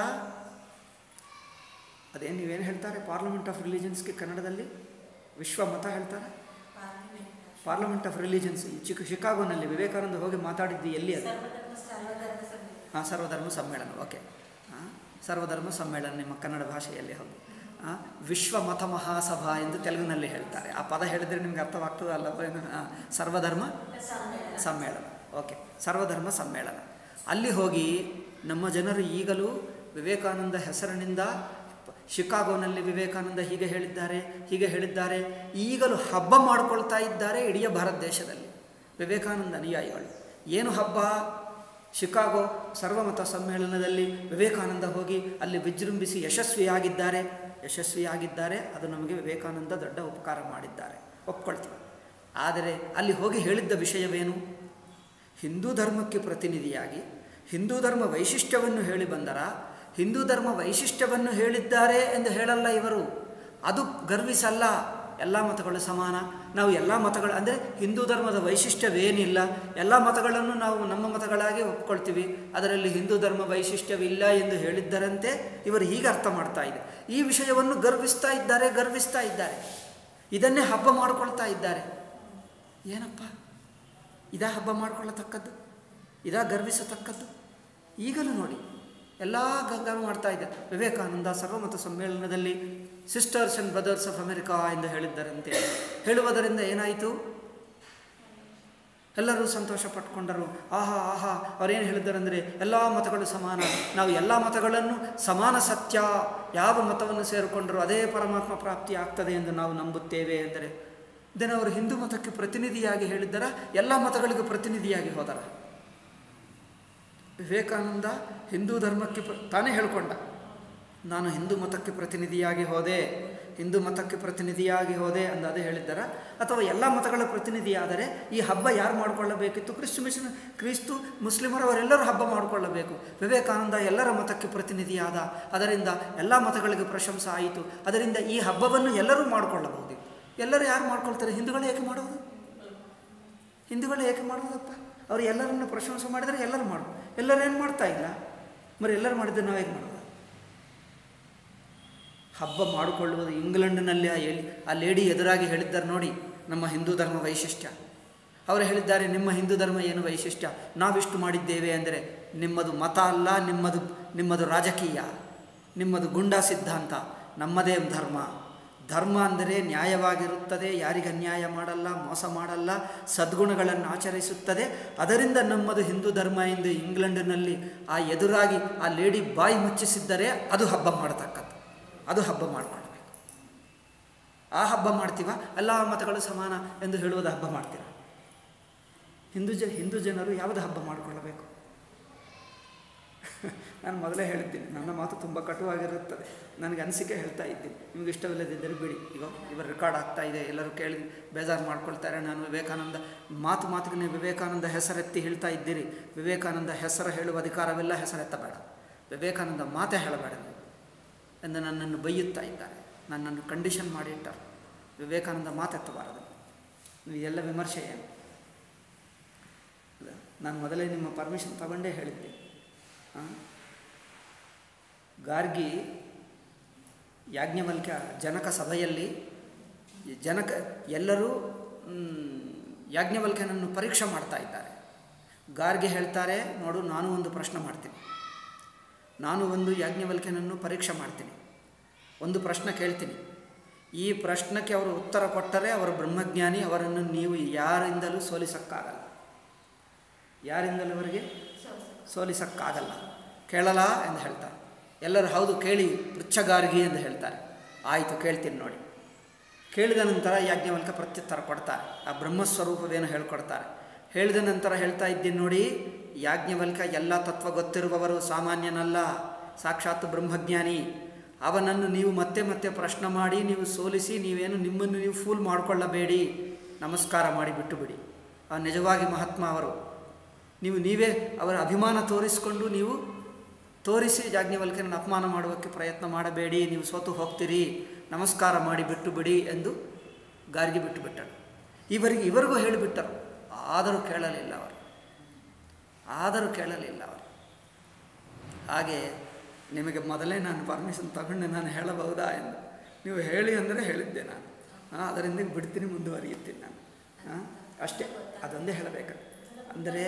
ಅದೇನು ನೀವೇನು ಹೇಳ್ತಾರೆ ಪಾರ್ಲಿಮೆಂಟ್ ಆಫ್ ರಿಲಿಜನ್ಸ್ಗೆ ಕನ್ನಡದಲ್ಲಿ ವಿಶ್ವ ಮತ ಹೇಳ್ತಾರೆ ಪಾರ್ಲಿಮೆಂಟ್ ಆಫ್ ರಿಲಿಜನ್ಸ್ ಈ ಚಿಕ್ಕ ಶಿಕಾಗೋನಲ್ಲಿ ವಿವೇಕಾನಂದ ಹೋಗಿ ಮಾತಾಡಿದ್ದು ಎಲ್ಲಿ ಅದು ಹಾಂ ಸರ್ವಧರ್ಮ ಸಮ್ಮೇಳನ ಓಕೆ ಹಾಂ ಸರ್ವಧರ್ಮ ಸಮ್ಮೇಳನ ನಿಮ್ಮ ಕನ್ನಡ ಭಾಷೆಯಲ್ಲಿ ಹೌದು ಹಾಂ ವಿಶ್ವ ಮತ ಮಹಾಸಭಾ ಎಂದು ತೆಲುಗಿನಲ್ಲಿ ಹೇಳ್ತಾರೆ ಆ ಪದ ಹೇಳಿದರೆ ನಿಮ್ಗೆ ಅರ್ಥವಾಗ್ತದೆ ಅಲ್ಲವೋ ಏನು ಹಾಂ ಸರ್ವಧರ್ಮ ಸಮ್ಮೇಳನ ಓಕೆ ಸರ್ವಧರ್ಮ ಸಮ್ಮೇಳನ ಅಲ್ಲಿ ಹೋಗಿ ನಮ್ಮ ಜನರು ಈಗಲೂ ವಿವೇಕಾನಂದ ಹೆಸರಿನಿಂದ ಶಿಕಾಗೋನಲ್ಲಿ ವಿವೇಕಾನಂದ ಹೀಗೆ ಹೇಳಿದ್ದಾರೆ ಹೀಗೆ ಹೇಳಿದ್ದಾರೆ ಈಗಲೂ ಹಬ್ಬ ಮಾಡಿಕೊಳ್ತಾ ಇದ್ದಾರೆ ಇಡೀ ಭಾರತ ದೇಶದಲ್ಲಿ ವಿವೇಕಾನಂದ ಅನುಯಾಯಿಗಳು ಏನು ಹಬ್ಬ ಶಿಕಾಗೋ ಸರ್ವಮತ ಸಮ್ಮೇಳನದಲ್ಲಿ ವಿವೇಕಾನಂದ ಹೋಗಿ ಅಲ್ಲಿ ವಿಜೃಂಭಿಸಿ ಯಶಸ್ವಿಯಾಗಿದ್ದಾರೆ ಯಶಸ್ವಿಯಾಗಿದ್ದಾರೆ ಅದು ನಮಗೆ ವಿವೇಕಾನಂದ ದೊಡ್ಡ ಉಪಕಾರ ಮಾಡಿದ್ದಾರೆ ಒಪ್ಕೊಳ್ತೀವಿ ಆದರೆ ಅಲ್ಲಿ ಹೋಗಿ ಹೇಳಿದ್ದ ವಿಷಯವೇನು ಹಿಂದೂ ಧರ್ಮಕ್ಕೆ ಪ್ರತಿನಿಧಿಯಾಗಿ ಹಿಂದೂ ಧರ್ಮ ವೈಶಿಷ್ಟ್ಯವನ್ನು ಹೇಳಿ ಬಂದರ ಹಿಂದೂ ಧರ್ಮ ವೈಶಿಷ್ಟ್ಯವನ್ನು ಹೇಳಿದ್ದಾರೆ ಎಂದು ಹೇಳಲ್ಲ ಇವರು ಅದು ಗರ್ವಿಸಲ್ಲ ಎಲ್ಲ ಮತಗಳು ಸಮಾನ ನಾವು ಎಲ್ಲ ಮತಗಳು ಅಂದರೆ ಹಿಂದೂ ಧರ್ಮದ ವೈಶಿಷ್ಟ್ಯವೇನಿಲ್ಲ ಎಲ್ಲ ಮತಗಳನ್ನು ನಾವು ನಮ್ಮ ಮತಗಳಾಗಿ ಒಪ್ಕೊಳ್ತೀವಿ ಅದರಲ್ಲಿ ಹಿಂದೂ ಧರ್ಮ ವೈಶಿಷ್ಟ್ಯವಿಲ್ಲ ಎಂದು ಹೇಳಿದ್ದರಂತೆ ಇವರು ಹೀಗೆ ಅರ್ಥ ಮಾಡ್ತಾ ಇದೆ ಈ ವಿಷಯವನ್ನು ಗರ್ವಿಸ್ತಾ ಇದ್ದಾರೆ ಗರ್ವಿಸ್ತಾ ಇದ್ದಾರೆ ಇದನ್ನೇ ಹಬ್ಬ ಮಾಡಿಕೊಳ್ತಾ ಇದ್ದಾರೆ ಏನಪ್ಪ ಇದಾ ಹಬ್ಬ ಮಾಡ್ಕೊಳ್ಳತಕ್ಕದ್ದು ಇದಾ ಗರ್ವಿಸತಕ್ಕದ್ದು ಈಗಲೂ ನೋಡಿ ಎಲ್ಲ ಗಂಗಾನು ಮಾಡ್ತಾ ಇದೆ ವಿವೇಕಾನಂದ ಸರ್ವಮತ ಸಮ್ಮೇಳನದಲ್ಲಿ sisters and brothers of America ಎಂದು ಹೇಳಿದ್ದರಂತೆ ಹೇಳುವುದರಿಂದ ಏನಾಯಿತು ಎಲ್ಲರೂ ಸಂತೋಷ ಪಟ್ಕೊಂಡರು ಆಹಾ ಆಹಾ ಅವರೇನು ಹೇಳಿದ್ದಾರೆಂದರೆ ಎಲ್ಲ ಮತಗಳು ಸಮಾನ ನಾವು ಎಲ್ಲ ಮತಗಳನ್ನು ಸಮಾನ ಸತ್ಯ ಯಾವ ಮತವನ್ನು ಸೇರಿಕೊಂಡರೂ ಅದೇ ಪರಮಾತ್ಮ ಪ್ರಾಪ್ತಿ ಆಗ್ತದೆ ಎಂದು ನಾವು ನಂಬುತ್ತೇವೆ ಎಂದರೆ ಇದನ್ನು ಅವರು ಹಿಂದೂ ಮತಕ್ಕೆ ಪ್ರತಿನಿಧಿಯಾಗಿ ಹೇಳಿದ್ದರ ಎಲ್ಲ ಮತಗಳಿಗೂ ಪ್ರತಿನಿಧಿಯಾಗಿ ಹೋದರ ವಿವೇಕಾನಂದ ಹಿಂದೂ ಧರ್ಮಕ್ಕೆ ಪ್ರ ತಾನೇ ಹೇಳ್ಕೊಂಡ ನಾನು ಹಿಂದೂ ಮತಕ್ಕೆ ಪ್ರತಿನಿಧಿಯಾಗಿ ಹೋದೆ ಹಿಂದೂ ಮತಕ್ಕೆ ಪ್ರತಿನಿಧಿಯಾಗಿ ಹೋದೆ ಅಂದ ಅದೇ ಹೇಳಿದ್ದಾರ ಅಥವಾ ಎಲ್ಲ ಮತಗಳ ಪ್ರತಿನಿಧಿಯಾದರೆ ಈ ಹಬ್ಬ ಯಾರು ಮಾಡಿಕೊಳ್ಳಬೇಕಿತ್ತು ಕ್ರಿಸ್ತು ಮಿಷನ್ ಕ್ರಿಸ್ತು ಮುಸ್ಲಿಮರವರೆಲ್ಲರೂ ಹಬ್ಬ ಮಾಡಿಕೊಳ್ಳಬೇಕು ವಿವೇಕಾನಂದ ಎಲ್ಲರ ಮತಕ್ಕೆ ಪ್ರತಿನಿಧಿಯಾದ ಅದರಿಂದ ಎಲ್ಲ ಮತಗಳಿಗೆ ಪ್ರಶಂಸೆ ಆಯಿತು ಅದರಿಂದ ಈ ಹಬ್ಬವನ್ನು ಎಲ್ಲರೂ ಮಾಡಿಕೊಳ್ಳಬಹುದು ಎಲ್ಲರೂ ಯಾರು ಮಾಡ್ಕೊಳ್ತಾರೆ ಹಿಂದೂಗಳು ಏಕೆ ಮಾಡೋದು ಹಿಂದೂಗಳು ಏಕೆ ಮಾಡೋದಪ್ಪ ಅವರು ಎಲ್ಲರನ್ನು ಪ್ರಶಂಸೆ ಮಾಡಿದರೆ ಎಲ್ಲರೂ ಮಾಡು ಎಲ್ಲರೂ ಏನು ಮಾಡ್ತಾ ಇಲ್ಲ మరి ಎಲ್ಲರೂ ಮಾಡಿದ್ರೆ ನಾವು ಹೇಗೆ ಮಾಡೋದು ಹಬ್ಬ ಮಾಡಿಕೊಳ್ಳುವುದು ಇಂಗ್ಲೆಂಡ್ನಲ್ಲಿ ಆ ಎಲ್ ಆ ಲೇಡಿ ಎದುರಾಗಿ ಹೇಳಿದ್ದಾರೆ ನೋಡಿ ನಮ್ಮ ಹಿಂದೂ ಧರ್ಮ ವೈಶಿಷ್ಟ್ಯ ಅವರು ಹೇಳಿದ್ದಾರೆ ನಿಮ್ಮ ಹಿಂದೂ ಧರ್ಮ ಏನು ವೈಶಿಷ್ಟ್ಯ ನಾವಿಷ್ಟು ಮಾಡಿದ್ದೇವೆ ಅಂದರೆ ನಿಮ್ಮದು ಮತ ಅಲ್ಲ ನಿಮ್ಮದು ನಿಮ್ಮದು ರಾಜಕೀಯ ನಿಮ್ಮದು ಗುಂಡಾ ಸಿದ್ಧಾಂತ ನಮ್ಮದೇ ಧರ್ಮ ಧರ್ಮ ಅಂದರೆ ನ್ಯಾಯವಾಗಿರುತ್ತದೆ ಯಾರಿಗೆ ಅನ್ಯಾಯ ಮಾಡಲ್ಲ ಮೋಸ ಮಾಡಲ್ಲ ಸದ್ಗುಣಗಳನ್ನು ಆಚರಿಸುತ್ತದೆ ಅದರಿಂದ ನಮ್ಮದು ಹಿಂದೂ ಧರ್ಮ ಎಂದು ಇಂಗ್ಲೆಂಡಿನಲ್ಲಿ ಆ ಎದುರಾಗಿ ಆ ಲೇಡಿ ಬಾಯಿ ಮುಚ್ಚಿಸಿದ್ದರೆ ಅದು ಹಬ್ಬ ಮಾಡತಕ್ಕದ್ದು ಅದು ಹಬ್ಬ ಮಾಡಿಕೊಳ್ಬೇಕು ಆ ಹಬ್ಬ ಮಾಡ್ತೀವ ಎಲ್ಲ ಮತಗಳು ಸಮಾನ ಎಂದು ಹೇಳುವುದು ಹಬ್ಬ ಮಾಡ್ತೀರ ಹಿಂದೂ ಜ ಹಿಂದೂ ಜನರು ಯಾವುದು ಹಬ್ಬ ಮಾಡಿಕೊಳ್ಳಬೇಕು ನಾನು ಮೊದಲೇ ಹೇಳಿದ್ದೀನಿ ನನ್ನ ಮಾತು ತುಂಬ ಕಟುವಾಗಿರುತ್ತದೆ ನನಗೆ ಅನಿಸಿಕೆ ಹೇಳ್ತಾ ಇದ್ದೀನಿ ನಿಮ್ಗೆ ಇಷ್ಟವಿಲ್ಲದಿದ್ದರೆ ಬಿಡಿ ಈಗ ಇವರು ರೆಕಾರ್ಡ್ ಆಗ್ತಾ ಇದೆ ಎಲ್ಲರೂ ಕೇಳಿ ಬೇಜಾರು ಮಾಡ್ಕೊಳ್ತಾರೆ ನಾನು ವಿವೇಕಾನಂದ ಮಾತು ಮಾತಿಗೆ ನೀವು ವಿವೇಕಾನಂದ ಹೆಸರೆತ್ತಿ ಹೇಳ್ತಾ ಇದ್ದೀರಿ ವಿವೇಕಾನಂದ ಹೆಸರು ಹೇಳುವ ಅಧಿಕಾರವೆಲ್ಲ ಹೆಸರೆತ್ತಬೇಡ ವಿವೇಕಾನಂದ ಮಾತೇ ಹೇಳಬೇಡ ನೀವು ಎಂದು ನನ್ನನ್ನು ಬೈಯುತ್ತಾ ಇದ್ದಾರೆ ನನ್ನನ್ನು ಕಂಡೀಷನ್ ಮಾಡಿಟ್ಟಾರೆ ವಿವೇಕಾನಂದ ಮಾತೆತ್ತಬಾರದು ನೀವು ಎಲ್ಲ ವಿಮರ್ಶೆ ಏನು ನಾನು ಮೊದಲೇ ನಿಮ್ಮ ಪರ್ಮಿಷನ್ ತಗೊಂಡೇ ಹೇಳಿದ್ದೆ ಆ? ಗಾರ್ಗಿ ಯಾಜ್ಞವಲ್ಕ್ಯ ಜನಕ ಸಭೆಯಲ್ಲಿ ಈ ಜನಕ ಎಲ್ಲರೂ ಮ್, ಯಾಜ್ಞವಲ್ಕ್ಯನನ್ನು ಪರೀಕ್ಷೆ ಮಾಡ್ತಾ ಇದ್ದಾರೆ ಗಾರ್ಗೆ ಹೇಳ್ತಾರೆ ನೋಡು ನಾನು ಒಂದು ಪ್ರಶ್ನೆ ಮಾಡ್ತೀನಿ ನಾನು ಒಂದು ಯಾಜ್ಞವಲ್ಕ್ಯನನ್ನು ಪರೀಕ್ಷೆ ಮಾಡ್ತೀನಿ ಒಂದು ಪ್ರಶ್ನೆ ಕೇಳ್ತೀನಿ ಈ ಪ್ರಶ್ನೆಗೆ ಅವರು ಉತ್ತರ ಕೊಟ್ಟರೆ ಅವರು ಬ್ರಹ್ಮಜ್ಞಾನಿ ಅವರನ್ನು ನೀವು ಯಾರಿಂದಲೂ ಸೋಲಿಸಕ್ಕಾಗಲ್ಲ ಯಾರಿಂದಲೂ ಅವರಿಗೆ ಸೋಲಿಸಕ್ಕಾಗಲ್ಲ ಕೇಳಲ್ಲ ಎಂದು ಹೇಳ್ತಾರೆ ಎಲ್ಲರೂ ಹೌದು ಕೇಳಿ ಪೃಚ್ಛಗಾರ್ಗಿ ಎಂದು ಹೇಳ್ತಾರೆ ಆಯಿತು ಕೇಳ್ತೀನಿ ನೋಡಿ ಕೇಳಿದ ನಂತರ ಯಾಜ್ಞವಲ್ಕ ಪ್ರತ್ಯುತ್ತರ ಕೊಡ್ತಾರೆ ಆ ಬ್ರಹ್ಮಸ್ವರೂಪವೇನು ಹೇಳ್ಕೊಡ್ತಾರೆ ಹೇಳಿದ ನಂತರ ಹೇಳ್ತಾ ಇದ್ದೀನಿ ನೋಡಿ ಯಾಜ್ಞವಲ್ಕ ಎಲ್ಲ ತತ್ವ ಗೊತ್ತಿರುವವರು ಸಾಮಾನ್ಯನಲ್ಲ ಸಾಕ್ಷಾತ್ ಬ್ರಹ್ಮಜ್ಞಾನಿ ಅವನನ್ನು ನೀವು ಮತ್ತೆ ಮತ್ತೆ ಪ್ರಶ್ನೆ ಮಾಡಿ ನೀವು ಸೋಲಿಸಿ ನೀವೇನು ನಿಮ್ಮನ್ನು ನೀವು ಫೂಲ್ ಮಾಡಿಕೊಳ್ಳಬೇಡಿ ನಮಸ್ಕಾರ ಮಾಡಿ ಬಿಟ್ಟು ಬಿಡಿ ಆ ನಿಜವಾಗಿ ಮಹಾತ್ಮ ಅವರು ನೀವು ನೀವೇ ಅವರ ಅಭಿಮಾನ ತೋರಿಸಿಕೊಂಡು ನೀವು ತೋರಿಸಿ ಯಾಜ್ಞವಲ್ಕ್ಯನ ಅಪಮಾನ ಮಾಡುವಕ್ಕೆ ಪ್ರಯತ್ನ ಮಾಡಬೇಡಿ ನೀವು ಸೋತು ಹೋಗ್ತೀರಿ ನಮಸ್ಕಾರ ಮಾಡಿ ಬಿಟ್ಟು ಬಿಡಿ ಎಂದು ಗಾರಿಗೆ ಬಿಟ್ಟು ಬಿಟ್ಟರು ಇವರಿಗೆ ಇವರಿಗೂ ಹೇಳಿಬಿಟ್ಟರು ಆದರೂ ಕೇಳಲಿಲ್ಲ ಅವರು ಆದರೂ ಕೇಳಲಿಲ್ಲ ಅವರು ಹಾಗೆ ನಿಮಗೆ ಮೊದಲೇ ನಾನು ಪರ್ಮಿಷನ್ ತಗೊಂಡು ನಾನು ಹೇಳಬಹುದಾ ಎಂದು ನೀವು ಹೇಳಿ ಅಂದರೆ ಹೇಳಿದ್ದೆ ನಾನು ಹಾಂ ಅದರಿಂದ ಬಿಡ್ತೀನಿ ಮುಂದುವರಿಯುತ್ತೀನಿ ನಾನು ಹಾಂ ಅಷ್ಟೇ ಅದೊಂದೇ ಹೇಳಬೇಕು ಅಂದರೆ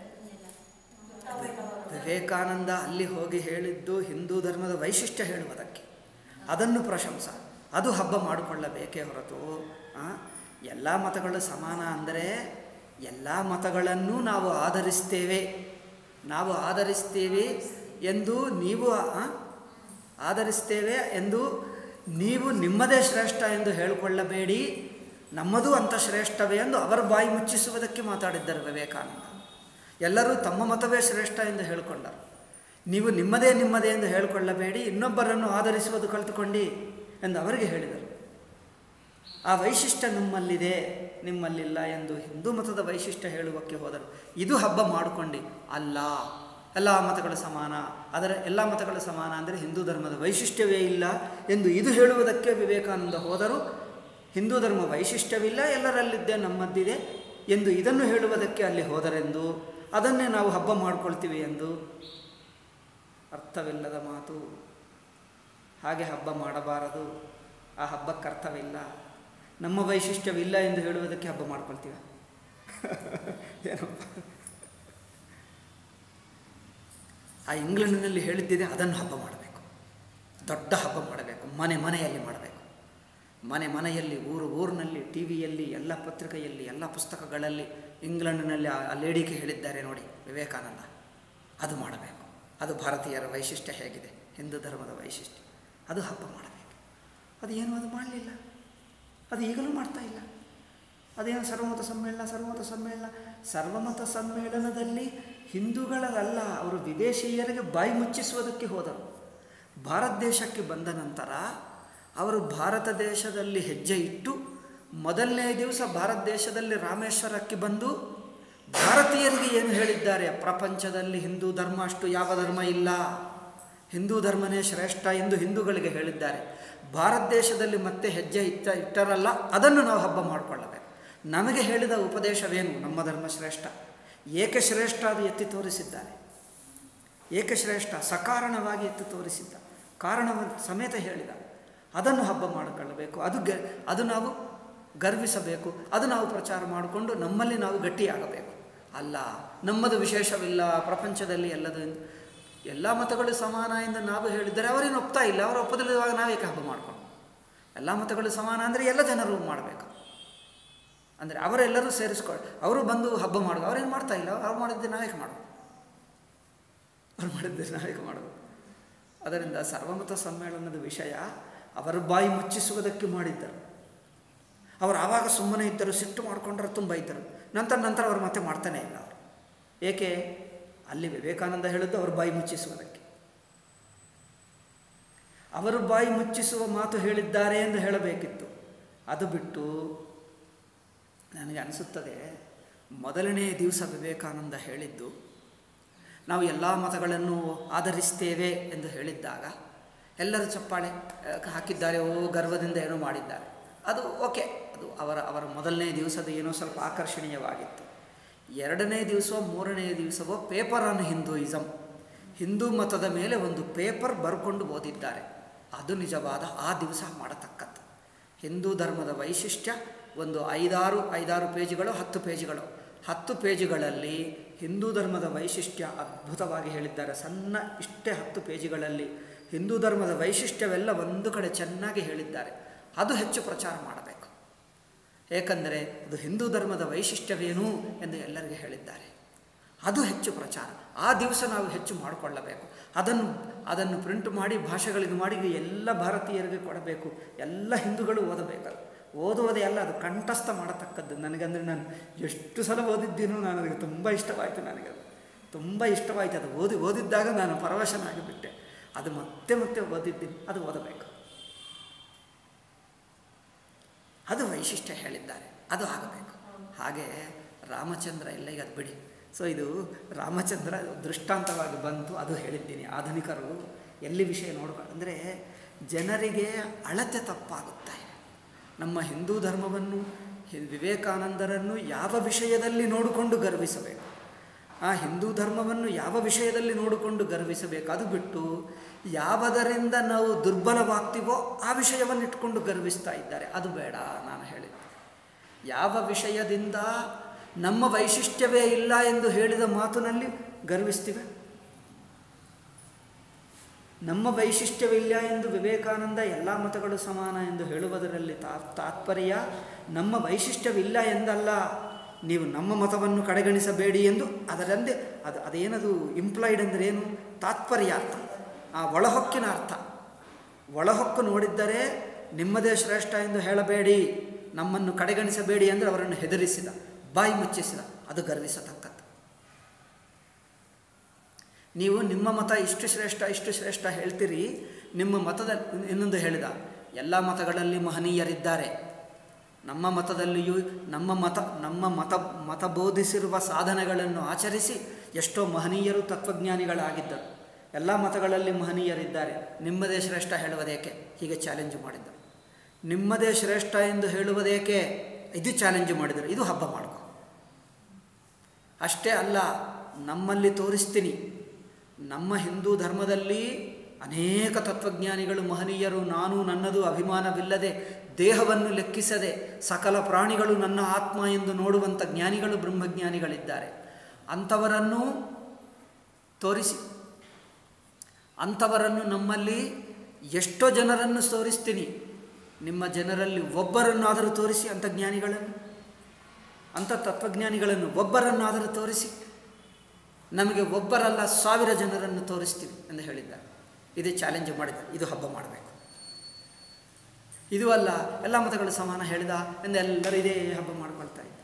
ವಿವೇಕಾನಂದ ಅಲ್ಲಿ ಹೋಗಿ ಹೇಳಿದ್ದು ಹಿಂದೂ ಧರ್ಮದ ವೈಶಿಷ್ಟ್ಯ ಹೇಳುವುದಕ್ಕೆ ಅದನ್ನು ಪ್ರಶಂಸ ಅದು ಹಬ್ಬ ಮಾಡಿಕೊಳ್ಳಬೇಕೇ ಹೊರತು ಎಲ್ಲ ಮತಗಳು ಸಮಾನ ಅಂದರೆ ಎಲ್ಲ ಮತಗಳನ್ನು ನಾವು ಆಧರಿಸ್ತೇವೆ ನಾವು ಆಧರಿಸ್ತೇವೆ ಎಂದು ನೀವು ಆ, ಆಧರಿಸ್ತೇವೆ ಎಂದು ನೀವು ನಿಮ್ಮದೇ ಶ್ರೇಷ್ಠ ಎಂದು ಹೇಳಿಕೊಳ್ಳಬೇಡಿ ನಮ್ಮದು ಅಂತ ಶ್ರೇಷ್ಠವೇ ಎಂದು ಅವರ ಬಾಯಿ ಮುಚ್ಚಿಸುವುದಕ್ಕೆ ಮಾತಾಡಿದ್ದಾರೆ ವಿವೇಕಾನಂದ ಎಲ್ಲರೂ ತಮ್ಮ ಮತವೇ ಶ್ರೇಷ್ಠ ಎಂದು ಹೇಳಿಕೊಂಡರು ನೀವು ನಿಮ್ಮದೇ ನಿಮ್ಮದೇ ಎಂದು ಹೇಳಿಕೊಳ್ಳಬೇಡಿ ಇನ್ನೊಬ್ಬರನ್ನು ಆಧರಿಸುವುದು ಕಲಿತುಕೊಂಡು ಎಂದು ಅವರಿಗೆ ಹೇಳಿದರು ಆ ವೈಶಿಷ್ಟ್ಯ ನಮ್ಮಲ್ಲಿದೆ ನಿಮ್ಮಲ್ಲಿಲ್ಲ ಎಂದು ಹಿಂದೂ ಮತದ ವೈಶಿಷ್ಟ್ಯ ಹೇಳುವಕ್ಕೆ ಹೋದರು ಇದು ಹಬ್ಬ ಮಾಡಿಕೊಂಡು ಅಲ್ಲ ಎಲ್ಲ ಮತಗಳು ಸಮಾನ ಅದರ ಎಲ್ಲ ಮತಗಳು ಸಮಾನ ಅಂದರೆ ಹಿಂದೂ ಧರ್ಮದ ವೈಶಿಷ್ಟ್ಯವೇ ಇಲ್ಲ ಎಂದು ಇದು ಹೇಳುವುದಕ್ಕೆ ವಿವೇಕಾನಂದ ಹೋದರು ಹಿಂದೂ ಧರ್ಮ ವೈಶಿಷ್ಟ್ಯವಿಲ್ಲ ಎಲ್ಲರಲ್ಲಿದ್ದೇ ನಮ್ಮದ್ದಿದೆ ಎಂದು ಇದನ್ನು ಹೇಳುವುದಕ್ಕೆ ಅಲ್ಲಿ ಹೋದರೆಂದು ಅದನ್ನೇ ನಾವು ಹಬ್ಬ ಮಾಡ್ಕೊಳ್ತೀವಿ ಎಂದು ಅರ್ಥವಿಲ್ಲದ ಮಾತು ಹಾಗೆ ಹಬ್ಬ ಮಾಡಬಾರದು ಆ ಹಬ್ಬಕ್ಕೆ ಅರ್ಥವಿಲ್ಲ ನಮ್ಮ ವೈಶಿಷ್ಟ್ಯವಿಲ್ಲ ಎಂದು ಹೇಳುವುದಕ್ಕೆ ಹಬ್ಬ ಮಾಡ್ಕೊಳ್ತೀವಿ ಏನಪ್ಪ ಆ ಇಂಗ್ಲೆಂಡಿನಲ್ಲಿ ಹೇಳಿದ್ದಿದೆ ಅದನ್ನು ಹಬ್ಬ ಮಾಡಬೇಕು ದೊಡ್ಡ ಹಬ್ಬ ಮಾಡಬೇಕು ಮನೆ ಮನೆಯಲ್ಲಿ ಮಾಡಬೇಕು ಮನೆ ಮನೆಯಲ್ಲಿ ಊರು ಊರಿನಲ್ಲಿ ಟಿ ವಿಯಲ್ಲಿ ಎಲ್ಲ ಪತ್ರಿಕೆಯಲ್ಲಿ ಎಲ್ಲ ಪುಸ್ತಕಗಳಲ್ಲಿ ಇಂಗ್ಲೆಂಡಿನಲ್ಲಿ ಆ ಆ ಲೇಡಿಗೆ ಹೇಳಿದ್ದಾರೆ ನೋಡಿ ವಿವೇಕಾನಂದ ಅದು ಮಾಡಬೇಕು ಅದು ಭಾರತೀಯರ ವೈಶಿಷ್ಟ್ಯ ಹೇಗಿದೆ ಹಿಂದೂ ಧರ್ಮದ ವೈಶಿಷ್ಟ್ಯ ಅದು ಹಬ್ಬ ಮಾಡಬೇಕು ಅದು ಏನು ಅದು ಮಾಡಲಿಲ್ಲ ಅದು ಈಗಲೂ ಮಾಡ್ತಾ ಇಲ್ಲ ಅದೇನು ಸರ್ವಮತ ಸಮ್ಮೇಳನ ಸರ್ವಮತ ಸಮ್ಮೇಳನ ಸರ್ವಮತ ಸಮ್ಮೇಳನದಲ್ಲಿ ಹಿಂದೂಗಳಲ್ಲ ಅವರು ವಿದೇಶೀಯರಿಗೆ ಬಾಯಿ ಮುಚ್ಚಿಸುವುದಕ್ಕೆ ಹೋದರು ಭಾರತ ದೇಶಕ್ಕೆ ಬಂದ ನಂತರ ಅವರು ಭಾರತ ದೇಶದಲ್ಲಿ ಹೆಜ್ಜೆ ಇಟ್ಟು ಮೊದಲನೇ ದಿವಸ ಭಾರತ ದೇಶದಲ್ಲಿ ರಾಮೇಶ್ವರಕ್ಕೆ ಬಂದು ಭಾರತೀಯರಿಗೆ ಏನು ಹೇಳಿದ್ದಾರೆ ಪ್ರಪಂಚದಲ್ಲಿ ಹಿಂದೂ ಧರ್ಮ ಅಷ್ಟು ಯಾವ ಧರ್ಮ ಇಲ್ಲ ಹಿಂದೂ ಧರ್ಮನೇ ಶ್ರೇಷ್ಠ ಎಂದು ಹಿಂದೂಗಳಿಗೆ ಹೇಳಿದ್ದಾರೆ ಭಾರತ ದೇಶದಲ್ಲಿ ಮತ್ತೆ ಹೆಜ್ಜೆ ಇಟ್ಟ ಇಟ್ಟರಲ್ಲ ಅದನ್ನು ನಾವು ಹಬ್ಬ ಮಾಡಿಕೊಳ್ಳಬೇಕು ನಮಗೆ ಹೇಳಿದ ಉಪದೇಶವೇನು ನಮ್ಮ ಧರ್ಮ ಶ್ರೇಷ್ಠ ಏಕೆ ಶ್ರೇಷ್ಠ ಅದು ಎತ್ತಿ ತೋರಿಸಿದ್ದಾರೆ ಏಕೆ ಶ್ರೇಷ್ಠ ಸಕಾರಣವಾಗಿ ಎತ್ತಿ ತೋರಿಸಿದ್ದ ಕಾರಣವನ್ನು ಸಮೇತ ಹೇಳಿದ ಅದನ್ನು ಹಬ್ಬ ಮಾಡಿಕೊಳ್ಳಬೇಕು ಅದು ಗ ಅದು ನಾವು ಗರ್ವಿಸಬೇಕು ಅದು ನಾವು ಪ್ರಚಾರ ಮಾಡಿಕೊಂಡು ನಮ್ಮಲ್ಲಿ ನಾವು ಗಟ್ಟಿಯಾಗಬೇಕು ಅಲ್ಲ ನಮ್ಮದು ವಿಶೇಷವಿಲ್ಲ ಪ್ರಪಂಚದಲ್ಲಿ ಎಲ್ಲದು ಎಂದು ಎಲ್ಲ ಮತಗಳು ಸಮಾನ ಎಂದು ನಾವು ಹೇಳಿದರೆ ಅವರೇನು ಒಪ್ತಾ ಇಲ್ಲ ಅವರು ಒಪ್ಪದಿಲ್ಲದಾಗ ನಾವೇಕೆ ಹಬ್ಬ ಮಾಡಿಕೊಂಡು ಎಲ್ಲ ಮತಗಳು ಸಮಾನ ಅಂದರೆ ಎಲ್ಲ ಜನರು ಮಾಡಬೇಕು ಅಂದರೆ ಅವರೆಲ್ಲರೂ ಸೇರಿಸ್ಕೊಳ್ಳಿ ಅವರು ಬಂದು ಹಬ್ಬ ಮಾಡೋದು ಅವ್ರೇನು ಮಾಡ್ತಾ ಇಲ್ಲ ಅವ್ರು ಮಾಡಿದ್ದೆ ನಾವೇಕೆ ಮಾಡೋದು ಅವ್ರು ಮಾಡಿದ್ದೆ ನಾವೇಕೆ ಮಾಡೋದು ಅದರಿಂದ ಸರ್ವಮತ ಸಮ್ಮೇಳನದ ವಿಷಯ ಅವರ ಬಾಯಿ ಮುಚ್ಚಿಸುವುದಕ್ಕೆ ಮಾಡಿದ್ದರು ಅವರು ಆವಾಗ ಸುಮ್ಮನೆ ಇದ್ದರು ಸಿಟ್ಟು ಮಾಡಿಕೊಂಡ್ರೆ ತುಂಬ ಇದ್ದರು ನಂತರ ನಂತರ ಅವರು ಮತ್ತೆ ಮಾಡ್ತಾನೆ ಇಲ್ಲ ಅವರು ಏಕೆ ಅಲ್ಲಿ ವಿವೇಕಾನಂದ ಹೇಳಿದ್ದು ಅವರು ಬಾಯಿ ಮುಚ್ಚಿಸುವುದಕ್ಕೆ ಅವರು ಬಾಯಿ ಮುಚ್ಚಿಸುವ ಮಾತು ಹೇಳಿದ್ದಾರೆ ಎಂದು ಹೇಳಬೇಕಿತ್ತು ಅದು ಬಿಟ್ಟು ನನಗೆ ಅನಿಸುತ್ತದೆ ಮೊದಲನೇ ದಿವಸ ವಿವೇಕಾನಂದ ಹೇಳಿದ್ದು ನಾವು ಎಲ್ಲ ಮತಗಳನ್ನು ಆಧರಿಸ್ತೇವೆ ಎಂದು ಹೇಳಿದ್ದಾಗ ಎಲ್ಲರೂ ಚಪ್ಪಾಳೆ ಆ, ಹಾಕಿದ್ದಾರೆ ಓ ಗರ್ವದಿಂದ ಏನೋ ಮಾಡಿದ್ದಾರೆ ಅದು ಓಕೆ ಅದು ಅವರ ಅವರ ಮೊದಲನೇ ದಿವಸದ ಏನೋ ಸ್ವಲ್ಪ ಆಕರ್ಷಣೀಯವಾಗಿತ್ತು ಎರಡನೇ ದಿವಸ ಮೂರನೇ ದಿವಸವೋ ಪೇಪರ್ ಆನ್ ಹಿಂದೂಯಿಸಮ್ ಹಿಂದೂ ಮತದ ಮೇಲೆ ಒಂದು ಪೇಪರ್ ಬರ್ಕೊಂಡು ಓದಿದ್ದಾರೆ ಅದು ನಿಜವಾದ ಆ ದಿವಸ ಮಾಡತಕ್ಕದ್ದು ಹಿಂದೂ ಧರ್ಮದ ವೈಶಿಷ್ಟ್ಯ ಒಂದು ಐದಾರು ಐದಾರು ಪೇಜುಗಳು ಹತ್ತು ಪೇಜುಗಳು ಹತ್ತು ಪೇಜುಗಳಲ್ಲಿ ಹಿಂದೂ ಧರ್ಮದ ವೈಶಿಷ್ಟ್ಯ ಅದ್ಭುತವಾಗಿ ಹೇಳಿದ್ದಾರೆ ಸಣ್ಣ ಇಷ್ಟೇ ಹತ್ತು ಪೇಜುಗಳಲ್ಲಿ ಹಿಂದೂ ಧರ್ಮದ ವೈಶಿಷ್ಟ್ಯವೆಲ್ಲ ಒಂದು ಕಡೆ ಚೆನ್ನಾಗಿ ಹೇಳಿದ್ದಾರೆ ಅದು ಹೆಚ್ಚು ಪ್ರಚಾರ ಮಾಡಬೇಕು ಏಕೆಂದರೆ ಅದು ಹಿಂದೂ ಧರ್ಮದ ವೈಶಿಷ್ಟ್ಯವೇನು ಎಂದು ಎಲ್ಲರಿಗೆ ಹೇಳಿದ್ದಾರೆ ಅದು ಹೆಚ್ಚು ಪ್ರಚಾರ ಆ ದಿವಸ ನಾವು ಹೆಚ್ಚು ಮಾಡಿಕೊಳ್ಳಬೇಕು ಅದನ್ನು ಅದನ್ನು ಪ್ರಿಂಟ್ ಮಾಡಿ ಭಾಷೆಗಳಿಗೆ ಮಾಡಿ ಎಲ್ಲ ಭಾರತೀಯರಿಗೆ ಕೊಡಬೇಕು ಎಲ್ಲ ಹಿಂದೂಗಳು ಓದಬೇಕು ಓದುವುದೇ ಅಲ್ಲ ಅದು ಕಂಠಸ್ಥ ಮಾಡತಕ್ಕದ್ದು ನನಗಂದರೆ ನಾನು ಎಷ್ಟು ಸಲ ಓದಿದ್ದೀನೋ ನಾನು ಅದಕ್ಕೆ ತುಂಬ ಇಷ್ಟವಾಯಿತು ನನಗದು ತುಂಬ ಇಷ್ಟವಾಯಿತು ಅದು ಓದಿ ಓದಿದ್ದಾಗ ನಾನು ಪರವಶನಾಗಿಬಿಟ್ಟೆ ಅದು ಮತ್ತೆ ಮತ್ತೆ ಓದಿದ್ದೀನಿ ಅದು ಓದಬೇಕು ಅದು ವೈಶಿಷ್ಟ್ಯ ಹೇಳಿದ್ದಾರೆ ಅದು ಆಗಬೇಕು ಹಾಗೆ ರಾಮಚಂದ್ರ ಎಲ್ಲ ಈಗ ಅದು ಬಿಡಿ ಸೊ ಇದು ರಾಮಚಂದ್ರ ದೃಷ್ಟಾಂತವಾಗಿ ಬಂತು ಅದು ಹೇಳಿದ್ದೀನಿ ಆಧುನಿಕರು ಎಲ್ಲಿ ವಿಷಯ ನೋಡ್ಕೊಂಡು ಅಂದರೆ ಜನರಿಗೆ ಅಳತೆ ತಪ್ಪಾಗುತ್ತಾ ಇದೆ ನಮ್ಮ ಹಿಂದೂ ಧರ್ಮವನ್ನು ಹಿ- ವಿವೇಕಾನಂದರನ್ನು ಯಾವ ವಿಷಯದಲ್ಲಿ ನೋಡಿಕೊಂಡು ಗರ್ವಿಸಬೇಕು ಆ ಹಿಂದೂ ಧರ್ಮವನ್ನು ಯಾವ ವಿಷಯದಲ್ಲಿ ನೋಡಿಕೊಂಡು ಗರ್ವಿಸಬೇಕು ಅದು ಬಿಟ್ಟು ಯಾವುದರಿಂದ ನಾವು ದುರ್ಬಲವಾಗ್ತೀವೋ ಆ ವಿಷಯವನ್ನು ಇಟ್ಕೊಂಡು ಗರ್ವಿಸ್ತಾ ಇದ್ದಾರೆ ಅದು ಬೇಡ ನಾನು ಹೇಳಿದ್ದೆ ಯಾವ ವಿಷಯದಿಂದ ನಮ್ಮ ವೈಶಿಷ್ಟ್ಯವೇ ಇಲ್ಲ ಎಂದು ಹೇಳಿದ ಮಾತಿನಲ್ಲಿ ಗರ್ವಿಸ್ತೀವಿ ನಮ್ಮ ವೈಶಿಷ್ಟ್ಯವಿಲ್ಲ ಎಂದು ವಿವೇಕಾನಂದ ಎಲ್ಲ ಮತಗಳು ಸಮಾನ ಎಂದು ಹೇಳುವುದರಲ್ಲಿ ತಾ ತಾತ್ಪರ್ಯ ನಮ್ಮ ವೈಶಿಷ್ಟ್ಯವಿಲ್ಲ ಎಂದಲ್ಲ ನೀವು ನಮ್ಮ ಮತವನ್ನು ಕಡೆಗಣಿಸಬೇಡಿ ಎಂದು ಅದರಂದೇ ಅದು ಅದೇನದು ಇಂಪ್ಲಾಯ್ಡ್ ಅಂದರೆ ಏನು ತಾತ್ಪರ್ಯ ಅರ್ಥ ಆ ಒಳಹೊಕ್ಕಿನ ಅರ್ಥ ಒಳಹೊಕ್ಕು ನೋಡಿದ್ದರೆ ನಿಮ್ಮದೇ ಶ್ರೇಷ್ಠ ಎಂದು ಹೇಳಬೇಡಿ ನಮ್ಮನ್ನು ಕಡೆಗಣಿಸಬೇಡಿ ಎಂದು ಅವರನ್ನು ಹೆದರಿಸಿದ ಬಾಯಿ ಮುಚ್ಚಿಸಿದ ಅದು ಗರ್ವಿಸತಕ್ಕದ್ದು ನೀವು ನಿಮ್ಮ ಮತ ಇಷ್ಟು ಶ್ರೇಷ್ಠ ಇಷ್ಟು ಶ್ರೇಷ್ಠ ಹೇಳ್ತೀರಿ ನಿಮ್ಮ ಮತದ ಇನ್ನೊಂದು ಹೇಳಿದ ಎಲ್ಲ ಮತಗಳಲ್ಲಿ ಮಹನೀಯರಿದ್ದಾರೆ ನಮ್ಮ ಮತದಲ್ಲಿಯೂ ನಮ್ಮ ಮತ ನಮ್ಮ ಮತ ಮತ ಬೋಧಿಸಿರುವ ಸಾಧನೆಗಳನ್ನು ಆಚರಿಸಿ ಎಷ್ಟೋ ಮಹನೀಯರು ತತ್ವಜ್ಞಾನಿಗಳಾಗಿದ್ದರು ಎಲ್ಲ ಮತಗಳಲ್ಲಿ ಮಹನೀಯರಿದ್ದಾರೆ ನಿಮ್ಮದೇ ಶ್ರೇಷ್ಠ ಹೇಳುವುದೇಕೆ ಹೀಗೆ ಚಾಲೆಂಜ್ ಮಾಡಿದ್ದರು ನಿಮ್ಮದೇ ಶ್ರೇಷ್ಠ ಎಂದು ಹೇಳುವುದೇಕೆ ಇದು ಚಾಲೆಂಜ್ ಮಾಡಿದರು ಇದು ಹಬ್ಬ ಮಾಡ್ಕೊ ಅಷ್ಟೇ ಅಲ್ಲ ನಮ್ಮಲ್ಲಿ ತೋರಿಸ್ತೀನಿ ನಮ್ಮ ಹಿಂದೂ ಧರ್ಮದಲ್ಲಿ ಅನೇಕ ತತ್ವಜ್ಞಾನಿಗಳು ಮಹನೀಯರು ನಾನು ನನ್ನದು ಅಭಿಮಾನವಿಲ್ಲದೆ ದೇಹವನ್ನು ಲೆಕ್ಕಿಸದೆ ಸಕಲ ಪ್ರಾಣಿಗಳು ನನ್ನ ಆತ್ಮ ಎಂದು ನೋಡುವಂಥ ಜ್ಞಾನಿಗಳು ಬ್ರಹ್ಮಜ್ಞಾನಿಗಳಿದ್ದಾರೆ ಅಂಥವರನ್ನು ತೋರಿಸಿ ಅಂಥವರನ್ನು ನಮ್ಮಲ್ಲಿ ಎಷ್ಟೋ ಜನರನ್ನು ತೋರಿಸ್ತೀನಿ ನಿಮ್ಮ ಜನರಲ್ಲಿ ಒಬ್ಬರನ್ನಾದರೂ ತೋರಿಸಿ ಅಂಥ ಜ್ಞಾನಿಗಳನ್ನು ಅಂಥ ತತ್ವಜ್ಞಾನಿಗಳನ್ನು ಒಬ್ಬರನ್ನಾದರೂ ತೋರಿಸಿ ನಮಗೆ ಒಬ್ಬರಲ್ಲ ಸಾವಿರ ಜನರನ್ನು ತೋರಿಸ್ತೀವಿ ಎಂದು ಹೇಳಿದ್ದಾರೆ ಇದೇ ಚಾಲೆಂಜ್ ಮಾಡಿದ್ದಾರೆ ಇದು ಹಬ್ಬ ಮಾಡಬೇಕು ಇದು ಅಲ್ಲ ಎಲ್ಲ ಮತಗಳು ಸಮಾನ ಹೇಳಿದ ಎಂದೆಲ್ಲರೂ ಇದೇ ಹಬ್ಬ ಮಾಡ್ಕೊಳ್ತಾ ಇದ್ದಾರೆ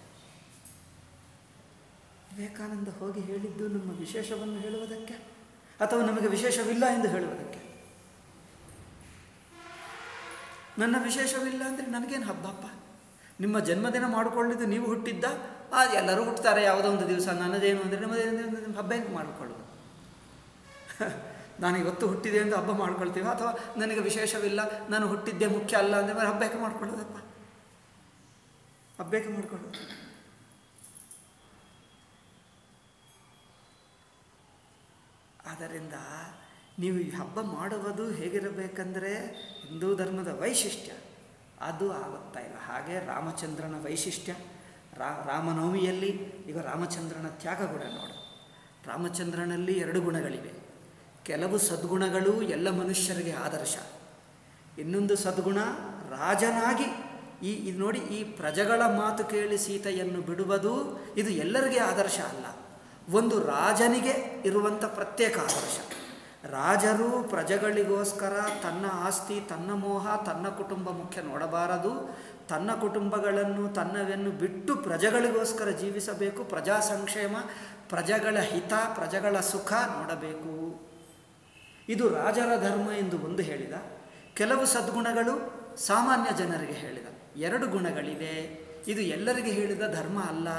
ವಿವೇಕಾನಂದ ಹೋಗಿ ಹೇಳಿದ್ದು ನಮ್ಮ ವಿಶೇಷವನ್ನು ಹೇಳುವುದಕ್ಕೆ ಅಥವಾ ನಮಗೆ ವಿಶೇಷವಿಲ್ಲ ಎಂದು ಹೇಳುವುದಕ್ಕೆ ನನ್ನ ವಿಶೇಷವಿಲ್ಲ ಅಂದರೆ ನನಗೇನು ಹಬ್ಬಪ್ಪ ನಿಮ್ಮ ಜನ್ಮದಿನ ಮಾಡಿಕೊಳ್ಳಿದ್ದು ನೀವು ಹುಟ್ಟಿದ್ದ ಆ ಎಲ್ಲರೂ ಹುಟ್ಟುತ್ತಾರೆ ಯಾವುದೋ ಒಂದು ದಿವಸ ನನ್ನದೇನು ಅಂದರೆ ನಿಮ್ಮದೇನು ಹಬ್ಬ ಹೆಂಗೆ ಮಾಡಿಕೊಳ್ಳೋದು ನಾನು ಇವತ್ತು ಹುಟ್ಟಿದೆ ಎಂದು ಹಬ್ಬ ಮಾಡ್ಕೊಳ್ತೀವಿ ಅಥವಾ ನನಗೆ ವಿಶೇಷವಿಲ್ಲ ನಾನು ಹುಟ್ಟಿದ್ದೇ ಮುಖ್ಯ ಅಲ್ಲ ಅಂದರೆ ಹಬ್ಬ ಯಾಕೆ ಮಾಡ್ಕೊಳ್ಳೋದಪ್ಪ ಹಬ್ಬ ಯಾಕೆ ಮಾಡ್ಕೊಳ್ಳೋದು ಆದ್ದರಿಂದ ನೀವು ಈ ಹಬ್ಬ ಮಾಡುವುದು ಹೇಗಿರಬೇಕಂದ್ರೆ ಹಿಂದೂ ಧರ್ಮದ ವೈಶಿಷ್ಟ್ಯ ಅದು ಆಗುತ್ತಾ ಇಲ್ಲ ಹಾಗೆ ರಾಮಚಂದ್ರನ ವೈಶಿಷ್ಟ್ಯ ರಾ ರಾಮನವಮಿಯಲ್ಲಿ ಈಗ ರಾಮಚಂದ್ರನ ತ್ಯಾಗ ಗುಣ ನೋಡು ರಾಮಚಂದ್ರನಲ್ಲಿ ಎರಡು ಗುಣಗಳಿವೆ ಕೆಲವು ಸದ್ಗುಣಗಳು ಎಲ್ಲ ಮನುಷ್ಯರಿಗೆ ಆದರ್ಶ ಇನ್ನೊಂದು ಸದ್ಗುಣ ರಾಜನಾಗಿ ಈ ಇದು ನೋಡಿ ಈ ಪ್ರಜೆಗಳ ಮಾತು ಕೇಳಿ ಸೀತೆಯನ್ನು ಬಿಡುವುದು ಇದು ಎಲ್ಲರಿಗೆ ಆದರ್ಶ ಅಲ್ಲ ಒಂದು ರಾಜನಿಗೆ ಇರುವಂಥ ಪ್ರತ್ಯೇಕ ಆದರ್ಶ ರಾಜರು ಪ್ರಜೆಗಳಿಗೋಸ್ಕರ ತನ್ನ ಆಸ್ತಿ ತನ್ನ ಮೋಹ ತನ್ನ ಕುಟುಂಬ ಮುಖ್ಯ ನೋಡಬಾರದು ತನ್ನ ಕುಟುಂಬಗಳನ್ನು ತನ್ನವನ್ನು ಬಿಟ್ಟು ಪ್ರಜೆಗಳಿಗೋಸ್ಕರ ಜೀವಿಸಬೇಕು ಪ್ರಜಾ ಸಂಕ್ಷೇಮ ಪ್ರಜೆಗಳ ಹಿತ ಪ್ರಜೆಗಳ ಸುಖ ನೋಡಬೇಕು ಇದು ರಾಜರ ಧರ್ಮ ಎಂದು ಒಂದು ಹೇಳಿದ ಕೆಲವು ಸದ್ಗುಣಗಳು ಸಾಮಾನ್ಯ ಜನರಿಗೆ ಹೇಳಿದ ಎರಡು ಗುಣಗಳಿವೆ ಇದು ಎಲ್ಲರಿಗೆ ಹೇಳಿದ ಧರ್ಮ ಅಲ್ಲ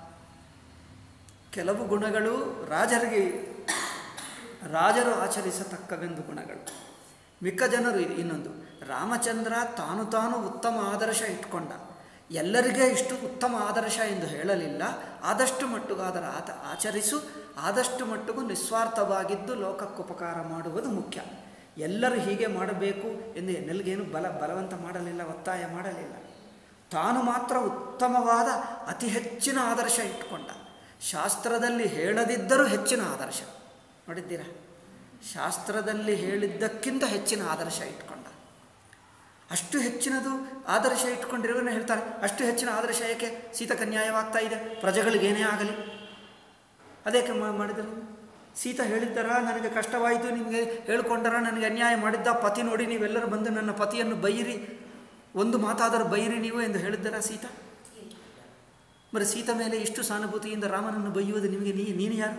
ಕೆಲವು ಗುಣಗಳು ರಾಜರಿಗೆ ರಾಜರು ಆಚರಿಸತಕ್ಕವೆಂದು ಗುಣಗಳು ಮಿಕ್ಕ ಜನರು ಇದು ಇನ್ನೊಂದು ರಾಮಚಂದ್ರ ತಾನು ತಾನು ಉತ್ತಮ ಆದರ್ಶ ಇಟ್ಕೊಂಡ ಎಲ್ಲರಿಗೆ ಇಷ್ಟು ಉತ್ತಮ ಆದರ್ಶ ಎಂದು ಹೇಳಲಿಲ್ಲ ಆದಷ್ಟು ಮಟ್ಟಿಗೂ ಅದರ ಆತ ಆಚರಿಸು ಆದಷ್ಟು ಮಟ್ಟಿಗೂ ನಿಸ್ವಾರ್ಥವಾಗಿದ್ದು ಲೋಕಕ್ಕುಪಕಾರ ಮಾಡುವುದು ಮುಖ್ಯ ಎಲ್ಲರೂ ಹೀಗೆ ಮಾಡಬೇಕು ಎಂದು ಎನ್ನಲ್ಗೇನು ಬಲ ಬಲವಂತ ಮಾಡಲಿಲ್ಲ ಒತ್ತಾಯ ಮಾಡಲಿಲ್ಲ ತಾನು ಮಾತ್ರ ಉತ್ತಮವಾದ ಅತಿ ಹೆಚ್ಚಿನ ಆದರ್ಶ ಇಟ್ಕೊಂಡ ಶಾಸ್ತ್ರದಲ್ಲಿ ಹೇಳದಿದ್ದರೂ ಹೆಚ್ಚಿನ ಆದರ್ಶ ನೋಡಿದ್ದೀರಾ ಶಾಸ್ತ್ರದಲ್ಲಿ ಹೇಳಿದ್ದಕ್ಕಿಂತ ಹೆಚ್ಚಿನ ಆದರ್ಶ ಇಟ್ಕೊಂಡ ಅಷ್ಟು ಹೆಚ್ಚಿನದು ಆದರ್ಶ ಇಟ್ಕೊಂಡಿರುವನು ಹೇಳ್ತಾರೆ ಅಷ್ಟು ಹೆಚ್ಚಿನ ಆದರ್ಶ ಏಕೆ ಸೀತಕ ನ್ಯಾಯವಾಗ್ತಾ ಇದೆ ಪ್ರಜೆಗಳಿಗೇನೇ ಆಗಲಿ ಅದೇಕೆ ಮಾಡಿದರು ಸೀತ ಹೇಳಿದ್ದರ ನನಗೆ ಕಷ್ಟವಾಯಿತು ನಿಮಗೆ ಹೇಳ್ಕೊಂಡರ ನನಗೆ ಅನ್ಯಾಯ ಮಾಡಿದ್ದ ಪತಿ ನೋಡಿ ನೀವೆಲ್ಲರೂ ಬಂದು ನನ್ನ ಪತಿಯನ್ನು ಬೈರಿ ಒಂದು ಮಾತಾದರೂ ಬೈರಿ ನೀವು ಎಂದು ಹೇಳಿದ್ದರ ಸೀತ మరి ಸೀತ ಮೇಲೆ ಇಷ್ಟು ಸಾನುಭೂತಿಯಿಂದ ರಾಮನನ್ನು ಬೈಯುವುದು ನಿಮಗೆ ನೀ ನೀನು ಯಾರು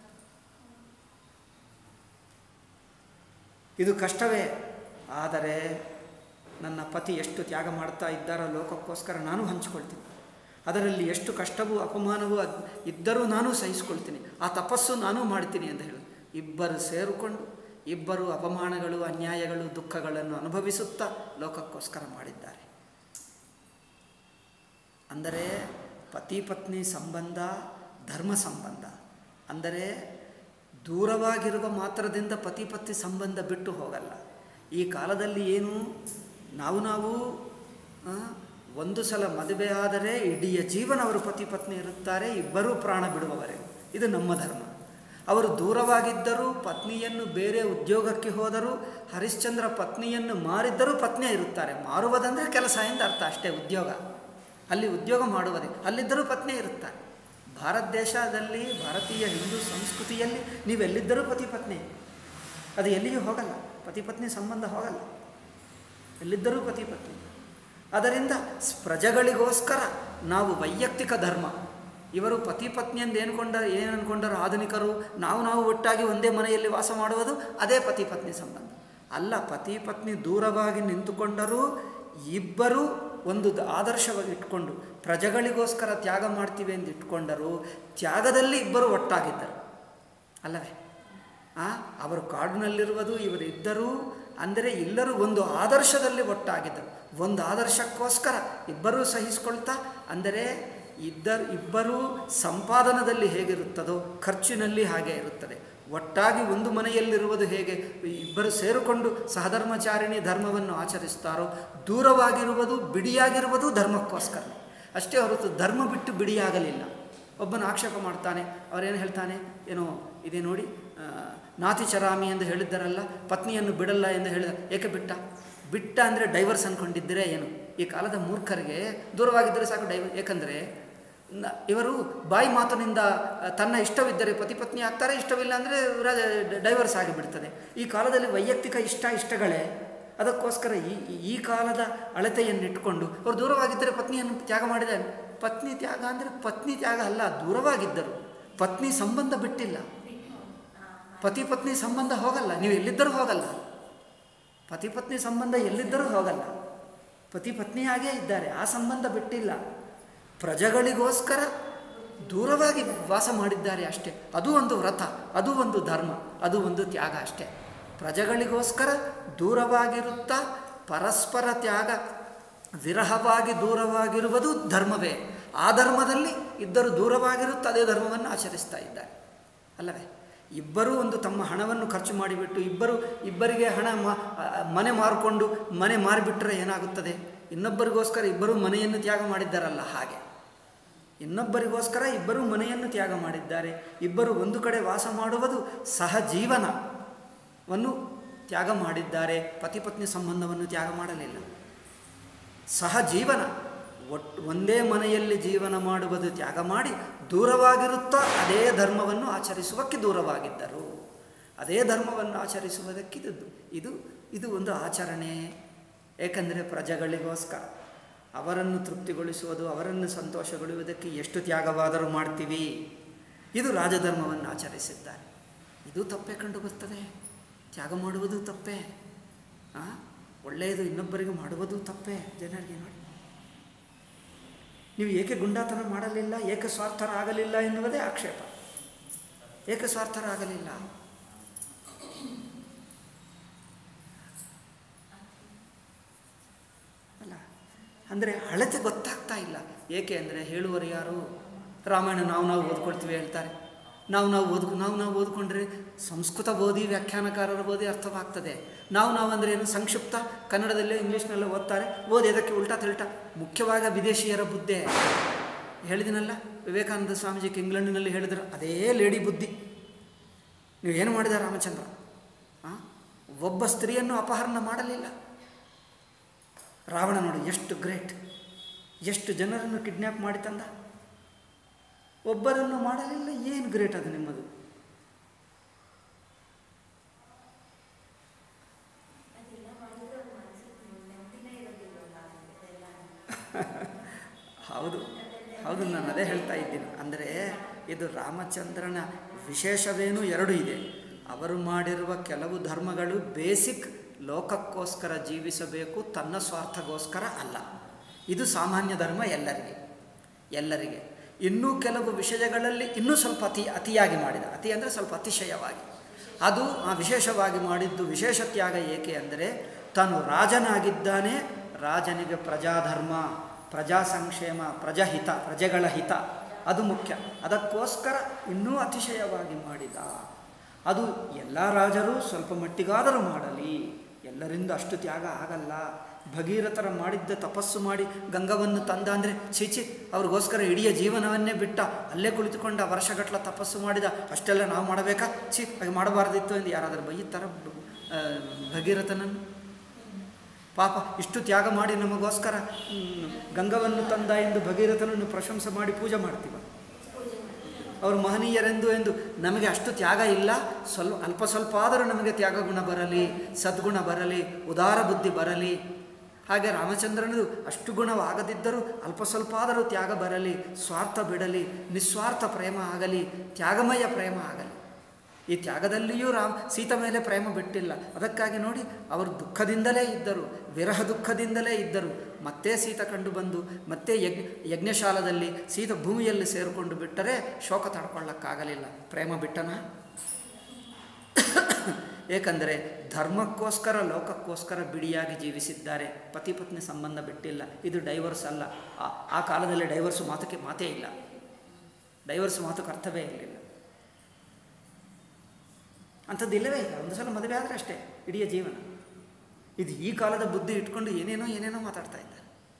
ಇದು ಕಷ್ಟವೇ ಆದರೆ ನನ್ನ ಪತಿ ಎಷ್ಟು ತ್ಯಾಗ ಮಾಡ್ತಾ ಇದ್ದಾರೋ ಲೋಕಕ್ಕೋಸ್ಕರ ನಾನು ಹಂಚಿಕೊಳ್ತೀನಿ ಅದರಲ್ಲಿ ಎಷ್ಟು ಕಷ್ಟವೂ ಅಪಮಾನವೂ ಅದ್- ಇದ್ದರೂ ನಾನು ಸಹಿಸ್ಕೊಳ್ತೀನಿ ಆ ತಪಸ್ಸು ನಾನು ಮಾಡ್ತೀನಿ ಅಂತ ಹೇಳಿ ಇಬ್ಬರು ಸೇರಿಕೊಂಡು ಇಬ್ಬರು ಅಪಮಾನಗಳು ಅನ್ಯಾಯಗಳು ದುಃಖಗಳನ್ನು ಅನುಭವಿಸುತ್ತಾ ಲೋಕಕ್ಕೋಸ್ಕರ ಮಾಡಿದ್ದಾರೆ ಅಂದರೆ ಪತಿ ಪತ್ನಿ ಸಂಬಂಧ ಧರ್ಮ ಸಂಬಂಧ ಅಂದರೆ ದೂರವಾಗಿರುವ ಮಾತ್ರದಿಂದ ಪತಿ ಪತ್ನಿ ಸಂಬಂಧ ಬಿಟ್ಟು ಹೋಗಲ್ಲ ಈ ಕಾಲದಲ್ಲಿ ಏನು ನಾವು ನಾವು ಆ, ಒಂದು ಸಲ ಮದುವೆ ಆದರೆ ಇಡೀ ಜೀವನ ಅವರು ಪತಿ ಪತ್ನಿ ಇರುತ್ತಾರೆ ಇಬ್ಬರೂ ಪ್ರಾಣ ಬಿಡುವವರೆಗೂ ಇದು ನಮ್ಮ ಧರ್ಮ ಅವರು ದೂರವಾಗಿದ್ದರೂ ಪತ್ನಿಯನ್ನು ಬೇರೆ ಉದ್ಯೋಗಕ್ಕೆ ಹೋದರೂ ಹರಿಶ್ಚಂದ್ರ ಪತ್ನಿಯನ್ನು ಮಾರಿದ್ದರೂ ಪತ್ನಿಯೇ ಇರುತ್ತಾರೆ ಮಾರುವುದಂದರೆ ಕೆಲಸ ಎಂದು ಅರ್ಥ ಅಷ್ಟೇ ಉದ್ಯೋಗ ಅಲ್ಲಿ ಉದ್ಯೋಗ ಮಾಡುವುದೇ ಅಲ್ಲಿದ್ದರೂ ಪತ್ನಿ ಇರುತ್ತಾರೆ ಭಾರತ ದೇಶದಲ್ಲಿ ಭಾರತೀಯ ಹಿಂದೂ ಸಂಸ್ಕೃತಿಯಲ್ಲಿ ನೀವೆಲ್ಲಿದ್ದರೂ ಪತಿ ಪತ್ನಿ ಅದು ಎಲ್ಲಿಯೂ ಹೋಗಲ್ಲ ಪತಿ ಪತ್ನಿ ಸಂಬಂಧ ಹೋಗಲ್ಲ ಎಲ್ಲಿದ್ದರೂ ಪತಿ ಪತ್ನಿ ಅದರಿಂದ ಸ್- ಪ್ರಜೆಗಳಿಗೋಸ್ಕರ ನಾವು ವೈಯಕ್ತಿಕ ಧರ್ಮ ಇವರು ಪತಿ ಪತ್ನಿ ಎಂದು ಏನ್ಕೊಂಡ ಏನು ಅಂದ್ಕೊಂಡರು ಆಧುನಿಕರು ನಾವು ನಾವು ಒಟ್ಟಾಗಿ ಒಂದೇ ಮನೆಯಲ್ಲಿ ವಾಸ ಮಾಡುವುದು ಅದೇ ಪತಿ ಪತ್ನಿ ಸಂಬಂಧ ಅಲ್ಲ ಪತಿ ಪತ್ನಿ ದೂರವಾಗಿ ನಿಂತುಕೊಂಡರೂ ಇಬ್ಬರೂ ಒಂದು ದ- ಆದರ್ಶವಾಗಿ ಇಟ್ಕೊಂಡು ಪ್ರಜೆಗಳಿಗೋಸ್ಕರ ತ್ಯಾಗ ಮಾಡ್ತೀವಿ ಎಂದು ಇಟ್ಕೊಂಡರು ತ್ಯಾಗದಲ್ಲಿ ಇಬ್ಬರು ಒಟ್ಟಾಗಿದ್ದರು ಅಲ್ಲವೇ ಆ ಅವರು ಕಾಡಿನಲ್ಲಿರುವುದು ಇವರಿದ್ದರೂ ಅಂದರೆ ಎಲ್ಲರೂ ಒಂದು ಆದರ್ಶದಲ್ಲಿ ಒಟ್ಟಾಗಿದ್ದರು ಒಂದು ಆದರ್ಶಕ್ಕೋಸ್ಕರ ಇಬ್ಬರೂ ಸಹಿಸಿಕೊಳ್ತಾ ಅಂದರೆ ಇದ್ದರು ಇಬ್ಬರೂ ಸಂಪಾದನದಲ್ಲಿ ಹೇಗಿರುತ್ತದೋ ಖರ್ಚಿನಲ್ಲಿ ಹಾಗೆ ಇರುತ್ತದೆ ಒಟ್ಟಾಗಿ ಒಂದು ಮನೆಯಲ್ಲಿರುವುದು ಹೇಗೆ ಇಬ್ಬರು ಸೇರಿಕೊಂಡು ಸಹಧರ್ಮಚಾರಿಣಿ ಧರ್ಮವನ್ನು ಆಚರಿಸ್ತಾರೋ ದೂರವಾಗಿರುವುದು ಬಿಡಿಯಾಗಿರುವುದು ಧರ್ಮಕ್ಕೋಸ್ಕರ ಅಷ್ಟೇ ಹೊರತು ಧರ್ಮ ಬಿಟ್ಟು ಬಿಡಿಯಾಗಲಿಲ್ಲ ಒಬ್ಬನು ಆಕ್ಷೇಪ ಮಾಡ್ತಾನೆ ಅವರೇನು ಹೇಳ್ತಾನೆ ಏನೋ ಇದೆ ನೋಡಿ ಆ, ನಾತಿ ಚರಾಮಿ ಎಂದು ಹೇಳಿದ್ದರಲ್ಲ ಪತ್ನಿಯನ್ನು ಬಿಡಲ್ಲ ಎಂದು ಹೇಳಿದ ಏಕೆ ಬಿಟ್ಟ ಬಿಟ್ಟ ಅಂದರೆ ಡೈವರ್ಸ್ ಅಂದ್ಕೊಂಡಿದ್ದರೆ ಏನು ಈ ಕಾಲದ ಮೂರ್ಖರಿಗೆ ದೂರವಾಗಿದ್ದರೆ ಸಾಕು ಡೈವರ್ ಏಕೆಂದರೆ ನ- ಇವರು ಬಾಯಿ ಮಾತಿನಿಂದ ಆ, ತನ್ನ ಇಷ್ಟವಿದ್ದರೆ ಪತಿ ಪತ್ನಿ ಆಗ್ತಾರೆ ಇಷ್ಟವಿಲ್ಲ ಅಂದರೆ ಡೈವರ್ಸ್ ಆಗಿಬಿಡ್ತದೆ ಈ ಕಾಲದಲ್ಲಿ ವೈಯಕ್ತಿಕ ಇಷ್ಟ ಇಷ್ಟಗಳೇ ಅದಕ್ಕೋಸ್ಕರ ಈ ಈ- ಈ ಕಾಲದ ಅಳತೆಯನ್ನಿಟ್ಟುಕೊಂಡು ಅವರು ದೂರವಾಗಿದ್ದರೆ ಪತ್ನಿಯನ್ನು ತ್ಯಾಗ ಮಾಡಿದ ಪತ್ನಿ ತ್ಯಾಗ ಅಂದರೆ ಪತ್ನಿ ತ್ಯಾಗ ಅಲ್ಲ ದೂರವಾಗಿದ್ದರು ಪತ್ನಿ ಸಂಬಂಧ ಬಿಟ್ಟಿಲ್ಲ ಪತಿ ಪತ್ನಿ ಸಂಬಂಧ ಹೋಗಲ್ಲ ನೀವು ಎಲ್ಲಿದ್ದರೂ ಹೋಗಲ್ಲ ಪತಿ ಪತ್ನಿ ಸಂಬಂಧ ಎಲ್ಲಿದ್ದರೂ ಹೋಗಲ್ಲ ಪತಿ ಪತ್ನಿಯಾಗೇ ಇದ್ದಾರೆ ಆ ಸಂಬಂಧ ಬಿಟ್ಟಿಲ್ಲ ಪ್ರಜೆಗಳಿಗೋಸ್ಕರ ದೂರವಾಗಿ ವಾಸ ಮಾಡಿದ್ದಾರೆ ಅಷ್ಟೇ ಅದು ಒಂದು ವ್ರತ ಅದು ಒಂದು ಧರ್ಮ ಅದು ಒಂದು ತ್ಯಾಗ ಅಷ್ಟೇ ಪ್ರಜೆಗಳಿಗೋಸ್ಕರ ದೂರವಾಗಿರುತ್ತಾ ಪರಸ್ಪರ ತ್ಯಾಗ ವಿರಹವಾಗಿ ದೂರವಾಗಿರುವುದು ಧರ್ಮವೇ ಆ ಧರ್ಮದಲ್ಲಿ ಇದ್ದರು ದೂರವಾಗಿರುತ್ತಾ ಅದೇ ಧರ್ಮವನ್ನು ಆಚರಿಸ್ತಾ ಇದ್ದಾರೆ ಅಲ್ಲವೇ ಇಬ್ಬರೂ ಒಂದು ತಮ್ಮ ಹಣವನ್ನು ಖರ್ಚು ಮಾಡಿಬಿಟ್ಟು ಇಬ್ಬರು ಇಬ್ಬರಿಗೆ ಹಣ ಮಾ ಆ, ಮನೆ ಮಾರಿಕೊಂಡು ಮನೆ ಮಾರಿಬಿಟ್ರೆ ಏನಾಗುತ್ತದೆ ಇನ್ನೊಬ್ಬರಿಗೋಸ್ಕರ ಇಬ್ಬರೂ ಮನೆಯನ್ನು ತ್ಯಾಗ ಮಾಡಿದ್ದಾರಲ್ಲ ಹಾಗೆ ಇನ್ನೊಬ್ಬರಿಗೋಸ್ಕರ ಇಬ್ಬರೂ ಮನೆಯನ್ನು ತ್ಯಾಗ ಮಾಡಿದ್ದಾರೆ ಇಬ್ಬರು ಒಂದು ಕಡೆ ವಾಸ ಮಾಡುವುದು ಸಹಜೀವನವನ್ನು ತ್ಯಾಗ ಮಾಡಿದ್ದಾರೆ ಪತಿ ಪತ್ನಿ ಸಂಬಂಧವನ್ನು ತ್ಯಾಗ ಮಾಡಲಿಲ್ಲ ಸಹಜೀವನ ಒಟ್ಟು ಒಂದೇ ಮನೆಯಲ್ಲಿ ಜೀವನ ಮಾಡುವುದು ತ್ಯಾಗ ಮಾಡಿ ದೂರವಾಗಿರುತ್ತಾ ಅದೇ ಧರ್ಮವನ್ನು ಆಚರಿಸುವಕ್ಕೆ ದೂರವಾಗಿದ್ದರು ಅದೇ ಧರ್ಮವನ್ನು ಆಚರಿಸುವುದಕ್ಕಿದು ಇದು ಇದು ಒಂದು ಆಚರಣೆ ಏಕೆಂದರೆ ಪ್ರಜೆಗಳಿಗೋಸ್ಕರ ಅವರನ್ನು ತೃಪ್ತಿಗೊಳಿಸುವುದು ಅವರನ್ನು ಸಂತೋಷಗೊಳಿಸುವುದಕ್ಕೆ ಎಷ್ಟು ತ್ಯಾಗವಾದರೂ ಮಾಡ್ತೀವಿ ಇದು ರಾಜಧರ್ಮವನ್ನು ಆಚರಿಸಿದ್ದಾರೆ ಇದು ತಪ್ಪೇ ಕಂಡು ಬರ್ತದೆ ತ್ಯಾಗ ಮಾಡುವುದು ತಪ್ಪೇ ಆ? ಒಳ್ಳೆಯದು ಇನ್ನೊಬ್ಬರಿಗೆ ಮಾಡುವುದು ತಪ್ಪೇ ಜನರಿಗೆ ನೋಡಿ ನೀವು ಏಕೆ ಗುಂಡಾತನ ಮಾಡಲಿಲ್ಲ ಏಕೆ ಸ್ವಾರ್ಥರಾಗಲಿಲ್ಲ ಎನ್ನುವುದೇ ಆಕ್ಷೇಪ ಏಕೆ ಸ್ವಾರ್ಥರಾಗಲಿಲ್ಲ ಅಲ್ಲ ಅಂದರೆ ಅಳತೆ ಗೊತ್ತಾಗ್ತಾ ಇಲ್ಲ ಏಕೆ ಅಂದರೆ ಹೇಳುವರು ಯಾರು ರಾಮಾಯಣ ನಾವು ನಾವು ಓದ್ಕೊಳ್ತೀವಿ ಹೇಳ್ತಾರೆ ನಾವು ನಾವು ಓದ್ಕೊ ನಾವು ನಾವು ಓದ್ಕೊಂಡ್ರೆ ಸಂಸ್ಕೃತ ಓದಿ ವ್ಯಾಖ್ಯಾನಕಾರರ ಓದಿ ಅರ್ಥವಾಗ್ತದೆ ನಾವು ನಾವು ಅಂದರೆ ಏನು ಸಂಕ್ಷಿಪ್ತ ಕನ್ನಡದಲ್ಲೇ ಇಂಗ್ಲೀಷ್ನಲ್ಲೇ ಓದ್ತಾರೆ ಓದಿ ಅದಕ್ಕೆ ಉಲ್ಟಾ ತಿಲ್ಟಾ ಮುಖ್ಯವಾಗಿ ವಿದೇಶಿಯರ ಬುದ್ಧಿ ಹೇಳಿದಿನಲ್ಲ ವಿವೇಕಾನಂದ ಸ್ವಾಮೀಜಿಗೆ ಇಂಗ್ಲೆಂಡಿನಲ್ಲಿ ಹೇಳಿದ್ರು ಅದೇ ಲೇಡಿ ಬುದ್ಧಿ ನೀವು ಏನು ಮಾಡಿದ ರಾಮಚಂದ್ರ ಆ? ಒಬ್ಬ ಸ್ತ್ರೀಯನ್ನು ಅಪಹರಣ ಮಾಡಲಿಲ್ಲ ರಾವಣ ನೋಡಿ ಎಷ್ಟು ಗ್ರೇಟ್ ಎಷ್ಟು ಜನರನ್ನು ಕಿಡ್ನ್ಯಾಪ್ ಮಾಡಿ ತಂದ ಒಬ್ಬರನ್ನು ಮಾಡಲಿಲ್ಲ ಏನು ಗ್ರೇಟ್ ಅದು ನಿಮ್ಮದು ಅದೆಲ್ಲ ಮಾಡಿದ್ರೆ ಅವ್ರ ಮನಸ್ಸಿಗೆ ನೆಮ್ಮದಿನೇ ಇರೋದಿಲ್ವಲ್ಲ ಅದೆಲ್ಲ ಹೌದು ಹೌದು ನಾನು ಅದೇ ಹೇಳ್ತಾ ಇದ್ದೀನಿ ಅಂದರೆ ಇದು ರಾಮಚಂದ್ರನ ವಿಶೇಷವೇನೂ ಎರಡು ಇದೆ ಅವರು ಮಾಡಿರುವ ಕೆಲವು ಧರ್ಮಗಳು ಬೇಸಿಕ್ ಲೋಕಕ್ಕೋಸ್ಕರ ಜೀವಿಸಬೇಕು ತನ್ನ ಸ್ವಾರ್ಥಗೋಸ್ಕರ ಅಲ್ಲ ಇದು ಸಾಮಾನ್ಯ ಧರ್ಮ ಎಲ್ಲರಿಗೆ ಎಲ್ಲರಿಗೆ ಇನ್ನೂ ಕೆಲವು ವಿಷಯಗಳಲ್ಲಿ ಇನ್ನೂ ಸ್ವಲ್ಪ ಅತಿ ಅತಿಯಾಗಿ ಮಾಡಿದ ಅತಿ ಅಂದರೆ ಸ್ವಲ್ಪ ಅತಿಶಯವಾಗಿ ಅದು ಆ ವಿಶೇಷವಾಗಿ ಮಾಡಿದ್ದು ವಿಶೇಷ ತ್ಯಾಗ ಏಕೆ ಅಂದರೆ ತಾನು ರಾಜನಾಗಿದ್ದಾನೆ ರಾಜನಿಗೆ ಪ್ರಜಾಧರ್ಮ ಪ್ರಜಾ ಸಂಕ್ಷೇಮ ಪ್ರಜಾಹಿತ ಪ್ರಜೆಗಳ ಹಿತ ಅದು ಮುಖ್ಯ ಅದಕ್ಕೋಸ್ಕರ ಇನ್ನೂ ಅತಿಶಯವಾಗಿ ಮಾಡಿದ ಅದು ಎಲ್ಲ ರಾಜರು ಸ್ವಲ್ಪ ಮಟ್ಟಿಗಾದರೂ ಮಾಡಲಿ ಎಲ್ಲರಿಂದ ಅಷ್ಟು ತ್ಯಾಗ ಆಗಲ್ಲ ಭಗೀರಥರ ಮಾಡಿದ್ದ ತಪಸ್ಸು ಮಾಡಿ ಗಂಗವನ್ನು ತಂದ ಅಂದರೆ ಚೀಚಿ ಅವ್ರಿಗೋಸ್ಕರ ಇಡೀ ಜೀವನವನ್ನೇ ಬಿಟ್ಟ ಅಲ್ಲೇ ಕುಳಿತುಕೊಂಡ ವರ್ಷಗಟ್ಟಲ ತಪಸ್ಸು ಮಾಡಿದ ಅಷ್ಟೆಲ್ಲ ನಾವು ಮಾಡಬೇಕಾ ಛೀ ಹಾಗೆ ಮಾಡಬಾರ್ದಿತ್ತು ಎಂದು ಯಾರಾದರೂ ಬೈಯುತ್ತಾರ ಆ, ಭಗೀರಥನನ್ನು ಪಾಪ ಇಷ್ಟು ತ್ಯಾಗ ಮಾಡಿ ನಮಗೋಸ್ಕರ ಹ್ಮ್, ಗಂಗವನ್ನು ತಂದ ಎಂದು ಭಗೀರಥನನ್ನು ಪ್ರಶಂಸೆ ಮಾಡಿ ಪೂಜೆ ಮಾಡ್ತೀವ ಅವರು ಮಹನೀಯರೆಂದು ಎಂದು ನಮಗೆ ಅಷ್ಟು ತ್ಯಾಗ ಇಲ್ಲ ಸ್ವಲ್ಪ ಅಲ್ಪ ಸ್ವಲ್ಪ ಆದರೂ ನಮಗೆ ತ್ಯಾಗ ಗುಣ ಬರಲಿ ಸದ್ಗುಣ ಬರಲಿ ಉದಾರ ಬುದ್ಧಿ ಬರಲಿ ಹಾಗೆ ರಾಮಚಂದ್ರನದು ಅಷ್ಟು ಗುಣವಾಗದಿದ್ದರೂ ಅಲ್ಪ ಸ್ವಲ್ಪ ಆದರೂ ತ್ಯಾಗ ಬರಲಿ ಸ್ವಾರ್ಥ ಬಿಡಲಿ ನಿಸ್ವಾರ್ಥ ಪ್ರೇಮ ಆಗಲಿ ತ್ಯಾಗಮಯ ಪ್ರೇಮ ಆಗಲಿ ಈ ತ್ಯಾಗದಲ್ಲಿಯೂ ರಾಮ್ ಸೀತ ಮೇಲೆ ಪ್ರೇಮ ಬಿಟ್ಟಿಲ್ಲ ಅದಕ್ಕಾಗಿ ನೋಡಿ ಅವರು ದುಃಖದಿಂದಲೇ ಇದ್ದರು ವಿರಹ ದುಃಖದಿಂದಲೇ ಇದ್ದರು ಮತ್ತೆ ಸೀತ ಕಂಡು ಬಂದು ಮತ್ತೆ ಯಜ್ಞ ಯಜ್ಞಶಾಲದಲ್ಲಿ ಸೀತ ಭೂಮಿಯಲ್ಲಿ ಸೇರಿಕೊಂಡು ಬಿಟ್ಟರೆ ಶೋಕ ತಡ್ಕೊಳ್ಳೋಕ್ಕಾಗಲಿಲ್ಲ ಪ್ರೇಮ ಬಿಟ್ಟನ ಏಕೆಂದರೆ ಧರ್ಮಕ್ಕೋಸ್ಕರ ಲೋಕಕ್ಕೋಸ್ಕರ ಬಿಡಿಯಾಗಿ ಜೀವಿಸಿದ್ದಾರೆ ಪತಿ ಪತ್ನಿ ಸಂಬಂಧ ಬಿಟ್ಟಿಲ್ಲ ಇದು ಡೈವರ್ಸ್ ಅಲ್ಲ ಆ- ಆ ಕಾಲದಲ್ಲಿ ಡೈವರ್ಸು ಮಾತಕ್ಕೆ ಮಾತೇ ಇಲ್ಲ ಡೈವರ್ಸ್ ಮಾತುಕ್ಕೆ ಅರ್ಥವೇ ಇರಲಿಲ್ಲ ಅಂಥದ್ದು ಇಲ್ಲವೇ ಇಲ್ಲ ಒಂದು ಸಲ ಮದುವೆ ಆದರೆ ಅಷ್ಟೇ ಇಡೀ ಜೀವನ ಇದು ಈ ಕಾಲದ ಬುದ್ಧಿ ಇಟ್ಕೊಂಡು ಏನೇನೋ ಏನೇನೋ ಮಾತಾಡ್ತಾ ಇದ್ದಾರೆ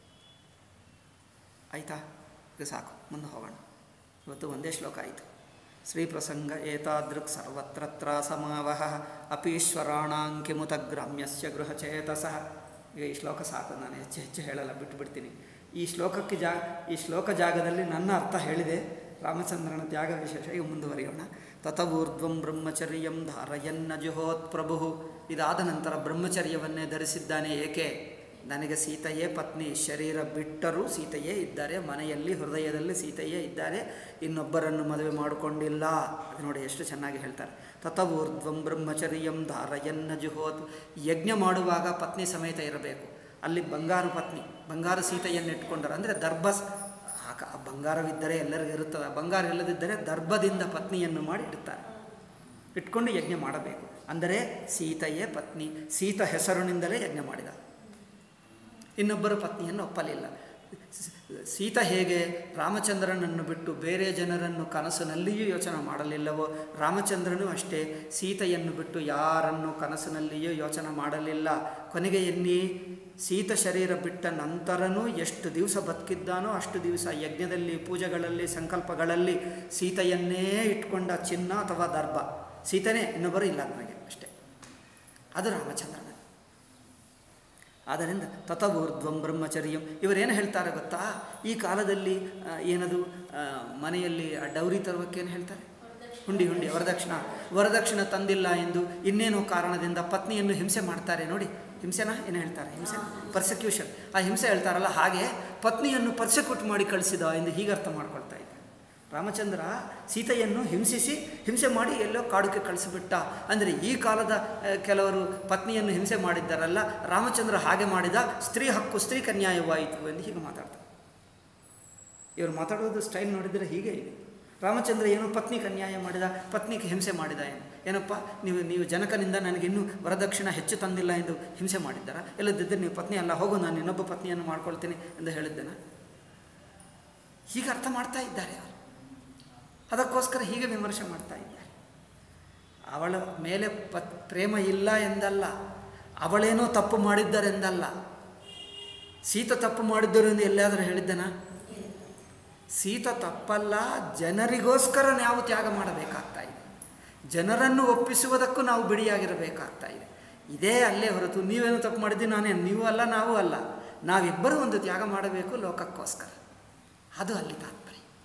ಆಯಿತಾ ಇದು ಸಾಕು ಮುಂದೆ ಹೋಗೋಣ ಇವತ್ತು ಒಂದೇ ಶ್ಲೋಕ ಆಯಿತು ಶ್ರೀ ಪ್ರಸಂಗ ಏತಾದೃಕ್ ಸರ್ವತ್ರ ಸಮಾವಹ ಅಪೀಶ್ವರಾಣಾಂಕಿಮುತ ಗ್ರಾಮ್ಯಸ್ಯ ಗೃಹಚೇತಸಃ ಈಗ ಈ ಶ್ಲೋಕ ಸಾಕು ನಾನು ಹೆಚ್ಚು ಹೆಚ್ಚು ಹೇಳಲ್ಲ ಬಿಟ್ಟು ಬಿಡ್ತೀನಿ ಈ ಶ್ಲೋಕಕ್ಕೆ ಜಾ ಈ ಶ್ಲೋಕ ಜಾಗದಲ್ಲಿ ನನ್ನ ಅರ್ಥ ಹೇಳಿದೆ ರಾಮಚಂದ್ರನ ತ್ಯಾಗ ವಿಶೇಷ ಈಗ ಮುಂದುವರಿಯೋಣ ತತವೂರ್ಧ್ವಂ ಬ್ರಹ್ಮಚರ್ಯಂ ಧಾರಯನ್ನ ಜುಹೋತ್ ಪ್ರಭು ಇದಾದ ನಂತರ ಬ್ರಹ್ಮಚರ್ಯವನ್ನೇ ಧರಿಸಿದ್ದಾನೆ ಏಕೆ ನನಗೆ ಸೀತೆಯೇ ಪತ್ನಿ ಶರೀರ ಬಿಟ್ಟರೂ ಸೀತೆಯೇ ಇದ್ದಾರೆ ಮನೆಯಲ್ಲಿ ಹೃದಯದಲ್ಲಿ ಸೀತೆಯೇ ಇದ್ದಾರೆ ಇನ್ನೊಬ್ಬರನ್ನು ಮದುವೆ ಮಾಡಿಕೊಂಡಿಲ್ಲ ಅದು ನೋಡಿ ಎಷ್ಟು ಚೆನ್ನಾಗಿ ಹೇಳ್ತಾರೆ ತತವೂರ್ಧ್ವಂ ಬ್ರಹ್ಮಚರ್ಯಂ ಧಾರಯನ್ನ ಜುಹೋತ್ ಯಜ್ಞ ಮಾಡುವಾಗ ಪತ್ನಿ ಸಮೇತ ಇರಬೇಕು ಅಲ್ಲಿ ಬಂಗಾರು ಪತ್ನಿ ಬಂಗಾರ ಸೀತೆಯನ್ನು ಇಟ್ಕೊಂಡರು ಅಂದರೆ ದರ್ಭ ಆಕ ಆ ಬಂಗಾರವಿದ್ದರೆ ಎಲ್ಲರಿಗೂ ಇರುತ್ತದೆ ಬಂಗಾರ ಇಲ್ಲದಿದ್ದರೆ ದರ್ಭದಿಂದ ಪತ್ನಿಯನ್ನು ಮಾಡಿ ಇಡ್ತಾರೆ ಇಟ್ಕೊಂಡು ಯಜ್ಞ ಮಾಡಬೇಕು ಅಂದರೆ ಸೀತೆಯೇ ಪತ್ನಿ ಸೀತ ಹೆಸರಿನಿಂದಲೇ ಯಜ್ಞ ಮಾಡಿದ ಇನ್ನೊಬ್ಬರ ಪತ್ನಿಯನ್ನು ಒಪ್ಪಲಿಲ್ಲ ಸ- ಸೀತ ಹೇಗೆ ರಾಮಚಂದ್ರನನ್ನು ಬಿಟ್ಟು ಬೇರೆ ಜನರನ್ನು ಕನಸಿನಲ್ಲಿಯೂ ಯೋಚನೆ ಮಾಡಲಿಲ್ಲವೋ ರಾಮಚಂದ್ರನೂ ಅಷ್ಟೇ ಸೀತೆಯನ್ನು ಬಿಟ್ಟು ಯಾರನ್ನು ಕನಸಿನಲ್ಲಿಯೂ ಯೋಚನೆ ಮಾಡಲಿಲ್ಲ ಕೊನೆಗೆ ಎನ್ನಿ ಸೀತ ಶರೀರ ಬಿಟ್ಟ ನಂತರನೂ ಎಷ್ಟು ದಿವಸ ಬದುಕಿದ್ದಾನೋ ಅಷ್ಟು ದಿವಸ ಯಜ್ಞದಲ್ಲಿ ಪೂಜೆಗಳಲ್ಲಿ ಸಂಕಲ್ಪಗಳಲ್ಲಿ ಸೀತೆಯನ್ನೇ ಇಟ್ಕೊಂಡ ಚಿನ್ನ ಅಥವಾ ದರ್ಭ ಸೀತೆನೇ ಇನ್ನೊಬ್ಬರು ಇಲ್ಲ ನನಗೆ ಅಷ್ಟೇ ಅದು ರಾಮಚಂದ್ರನ ಆದ್ದರಿಂದ ತತವೂರ್ಧ್ವಂ ಬ್ರಹ್ಮಚರ್ಯಂ ಇವರೇನು ಹೇಳ್ತಾರೆ ಗೊತ್ತಾ ಈ ಕಾಲದಲ್ಲಿ ಆ, ಏನದು ಆ, ಮನೆಯಲ್ಲಿ ಆ ಡೌರಿ ತರುವಕ್ಕೇನು ಹೇಳ್ತಾರೆ ಹುಂಡಿ ಹುಂಡಿ ವರದಕ್ಷಿಣ ವರದಕ್ಷಿಣ ತಂದಿಲ್ಲ ಎಂದು ಇನ್ನೇನೋ ಕಾರಣದಿಂದ ಪತ್ನಿಯನ್ನು ಹಿಂಸೆ ಮಾಡ್ತಾರೆ ನೋಡಿ ಹಿಂಸೆನಾ ಏನು ಹೇಳ್ತಾರೆ ಹಿಂಸೆ ಪರ್ಸಿಕ್ಯೂಷನ್ ಆ ಹಿಂಸೆ ಹೇಳ್ತಾರಲ್ಲ ಹಾಗೆ ಪತ್ನಿಯನ್ನು ಪರ್ಸಿಕ್ಯೂಟ್ ಮಾಡಿ ಕಳಿಸಿದ ಎಂದು ಹೀಗೆ ಅರ್ಥ ಮಾಡ್ಕೊಳ್ತಾ ಇದ್ದಾರೆ ರಾಮಚಂದ್ರ ಸೀತೆಯನ್ನು ಹಿಂಸಿಸಿ ಹಿಂಸೆ ಮಾಡಿ ಎಲ್ಲೋ ಕಾಡುಗೆ ಕಳಿಸಿಬಿಟ್ಟ ಅಂದರೆ ಈ ಕಾಲದ ಆ, ಕೆಲವರು ಪತ್ನಿಯನ್ನು ಹಿಂಸೆ ಮಾಡಿದ್ದಾರಲ್ಲ ರಾಮಚಂದ್ರ ಹಾಗೆ ಮಾಡಿದ ಸ್ತ್ರೀ ಹಕ್ಕು ಸ್ತ್ರೀ ಕನ್ಯಾಯವಾಯಿತು ಎಂದು ಹೀಗೆ ಮಾತಾಡ್ತಾರೆ ಇವರು ಮಾತಾಡೋದು ಸ್ಟೈಲ್ ನೋಡಿದರೆ ಹೀಗೆ ಇದೆ ರಾಮಚಂದ್ರ ಏನು ಪತ್ನಿ ಕನ್ಯಾಯ ಮಾಡಿದ ಪತ್ನಿಗೆ ಹಿಂಸೆ ಮಾಡಿದ ಏನು ಏನಪ್ಪ ನೀವು ನೀವು ಜನಕನಿಂದ ನನಗಿನ್ನೂ ವರದಕ್ಷಿಣ ಹೆಚ್ಚು ತಂದಿಲ್ಲ ಎಂದು ಹಿಂಸೆ ಮಾಡಿದ್ದಾರಾ ಇಲ್ಲದಿದ್ದರೆ ನೀವು ಪತ್ನಿ ಅಲ್ಲ ಹೋಗು ನಾನು ಇನ್ನೊಬ್ಬ ಪತ್ನಿಯನ್ನು ಮಾಡ್ಕೊಳ್ತೀನಿ ಎಂದು ಹೇಳಿದ್ದೇನೆ ಹೀಗೆ ಅರ್ಥ ಮಾಡ್ತಾ ಇದ್ದಾರೆ ಅವರು ಅದಕ್ಕೋಸ್ಕರ ಹೀಗೆ ವಿಮರ್ಶೆ ಮಾಡ್ತಾ ಇದ್ದಾರೆ ಅವಳ ಮೇಲೆ ಪತ್ ಪ್ರೇಮ ಇಲ್ಲ ಎಂದಲ್ಲ ಅವಳೇನೋ ತಪ್ಪು ಮಾಡಿದ್ದರೆಂದಲ್ಲ ಸೀತ ತಪ್ಪು ಮಾಡಿದ್ದರು ಎಂದು ಎಲ್ಲಿಯಾದರೂ ಹೇಳಿದ್ದನಾ ಸೀತ ತಪ್ಪಲ್ಲ ಜನರಿಗೋಸ್ಕರ ನಾವು ತ್ಯಾಗ ಮಾಡಬೇಕಾಗ್ತಾ ಇದೆ ಜನರನ್ನು ಒಪ್ಪಿಸುವುದಕ್ಕೂ ನಾವು ಬಿಡಿಯಾಗಿರಬೇಕಾಗ್ತಾ ಇದೆ ಇದೇ ಅಲ್ಲೇ ಹೊರತು ನೀವೇನು ತಪ್ಪು ಮಾಡಿದ್ದೀವಿ ನಾನೇನು ನೀವು ಅಲ್ಲ ನಾವು ಅಲ್ಲ ನಾವಿಬ್ಬರೂ ಒಂದು ತ್ಯಾಗ ಮಾಡಬೇಕು ಲೋಕಕ್ಕೋಸ್ಕರ ಅದು ಅಲ್ಲಿ ತಾತ್ಪರ್ಯ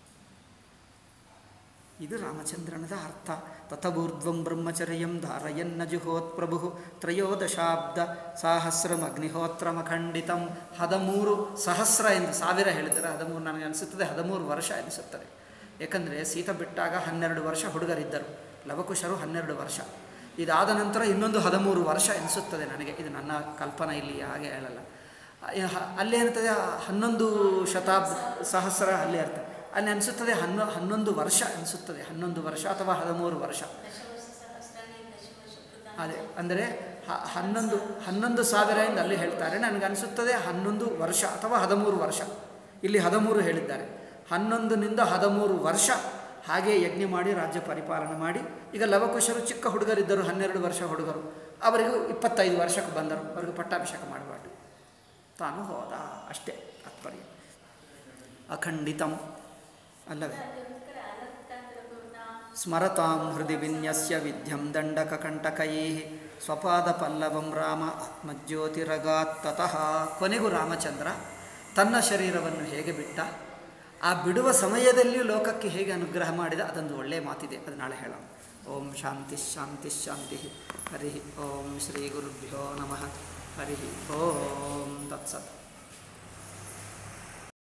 ಇದು ರಾಮಚಂದ್ರನದ ಅರ್ಥ ತಥಬೂರ್ಧ್ವಂ ಬ್ರಹ್ಮಚರ್ಯಂ ಧಾರಯನ್ನ ಜುಹೋತ್ ಪ್ರಭು ತ್ರಯೋದಶಾಬ್ದ ಸಾಹಸ್ರಂ ಅಗ್ನಿಹೋತ್ರಮಖಂಡಿತಂ ಹದಿಮೂರು ಸಹಸ್ರ ಎಂದು ಸಾವಿರ ಹೇಳಿದರೆ ಹದಿಮೂರು ನನಗೆ ಅನಿಸುತ್ತದೆ ಹದಿಮೂರು ವರ್ಷ ಅನಿಸುತ್ತದೆ ಏಕೆಂದರೆ ಸೀತ ಬಿಟ್ಟಾಗ ಹನ್ನೆರಡು ವರ್ಷ ಹುಡುಗರಿದ್ದರು ಲವಕುಶರು ಹನ್ನೆರಡು ವರ್ಷ ಇದಾದ ನಂತರ ಇನ್ನೊಂದು ಹದಿಮೂರು ವರ್ಷ ಎನಿಸುತ್ತದೆ ನನಗೆ ಇದು ನನ್ನ ಕಲ್ಪನೆ ಇಲ್ಲಿ ಹಾಗೆ ಹೇಳಲ್ಲ ಅಲ್ಲಿ ಏನಿರ್ತದೆ ಹನ್ನೊಂದು ಶತಾಬ್ದ ಸಹಸ್ರ ಅಲ್ಲಿ ಇರ್ತದೆ ಅಲ್ಲಿ ಅನಿಸುತ್ತದೆ ಹನ್ನೊ ಹನ್ನೊಂದು ವರ್ಷ ಅನಿಸುತ್ತದೆ ಹನ್ನೊಂದು ವರ್ಷ ಅಥವಾ ಹದಿಮೂರು ವರ್ಷ ದಶವರ್ಷ ಸಹಸ್ರಾಣಿ ದಶವರ್ಷ ಕೃತ ಅದೇ ಅಂದರೆ ಹ- ಹನ್ನೊಂದು ಹನ್ನೊಂದು ಸಾವಿರ ಎಂದು ಅಲ್ಲಿ ಹೇಳ್ತಾರೆ ನನಗೆ ಅನಿಸುತ್ತದೆ ಹನ್ನೊಂದು ವರ್ಷ ಅಥವಾ ಹದಿಮೂರು ವರ್ಷ ಇಲ್ಲಿ ಹದಿಮೂರು ಹೇಳಿದ್ದಾರೆ ಹನ್ನೊಂದನಿಂದ ಹದಿಮೂರು ವರ್ಷ ಹಾಗೆ ಯಜ್ಞ ಮಾಡಿ ರಾಜ್ಯ ಪರಿಪಾಲನೆ ಮಾಡಿ ಈಗ ಲವಕುಶರು ಚಿಕ್ಕ ಹುಡುಗರಿದ್ದರು ಹನ್ನೆರಡು ವರ್ಷ ಹುಡುಗರು ಅವರಿಗೂ ಇಪ್ಪತ್ತೈದು ವರ್ಷಕ್ಕೆ ಬಂದರು ಅವರಿಗೆ ಪಟ್ಟಾಭಿಷೇಕ ಮಾಡಬಾರ್ದು ತಾನು ಹೋದ ಅಷ್ಟೇ ತಾತ್ಪರ್ಯ ಅಖಂಡಿತಂ ಅಲ್ಲವೇ ಅದೊಂದು ಕಡೆ ಅಲಂಕಾರಪೂರ್ಣ ಸ್ಮರತಾಂ ಹೃದಯ ವಿನ್ಯಸ್ಯ ವಿದ್ಯಂ ದಂಡಕಕಂಟಕೈ ಸ್ವಪಾದ ಪಲ್ಲವಂ ರಾಮ ಆತ್ಮಜ್ಯೋತಿರಗಾತ್ ತತಃ ಕೊನೆಗೂ ರಾಮಚಂದ್ರ ತನ್ನ ಶರೀರವನ್ನು ಹೇಗೆ ಬಿಟ್ಟ ಆ ಬಿಡುವ ಸಮಯದಲ್ಲಿಯೂ ಲೋಕಕ್ಕೆ ಹೇಗೆ ಅನುಗ್ರಹ ಮಾಡಿದ ಅದೊಂದು ಒಳ್ಳೆಯ ಮಾತಿದೆ ಅದು ನಾಳೆ ಹೇಳೋಣ ಓಂ ಶಾಂತಿ ಶಾಂತಿ ಶಾಂತಿ ಹರಿ ಓಂ ಶ್ರೀ ಗುರುಭ್ಯೋ ನಮಃ ಹರಿ ಓಂ ತತ್ಸತ್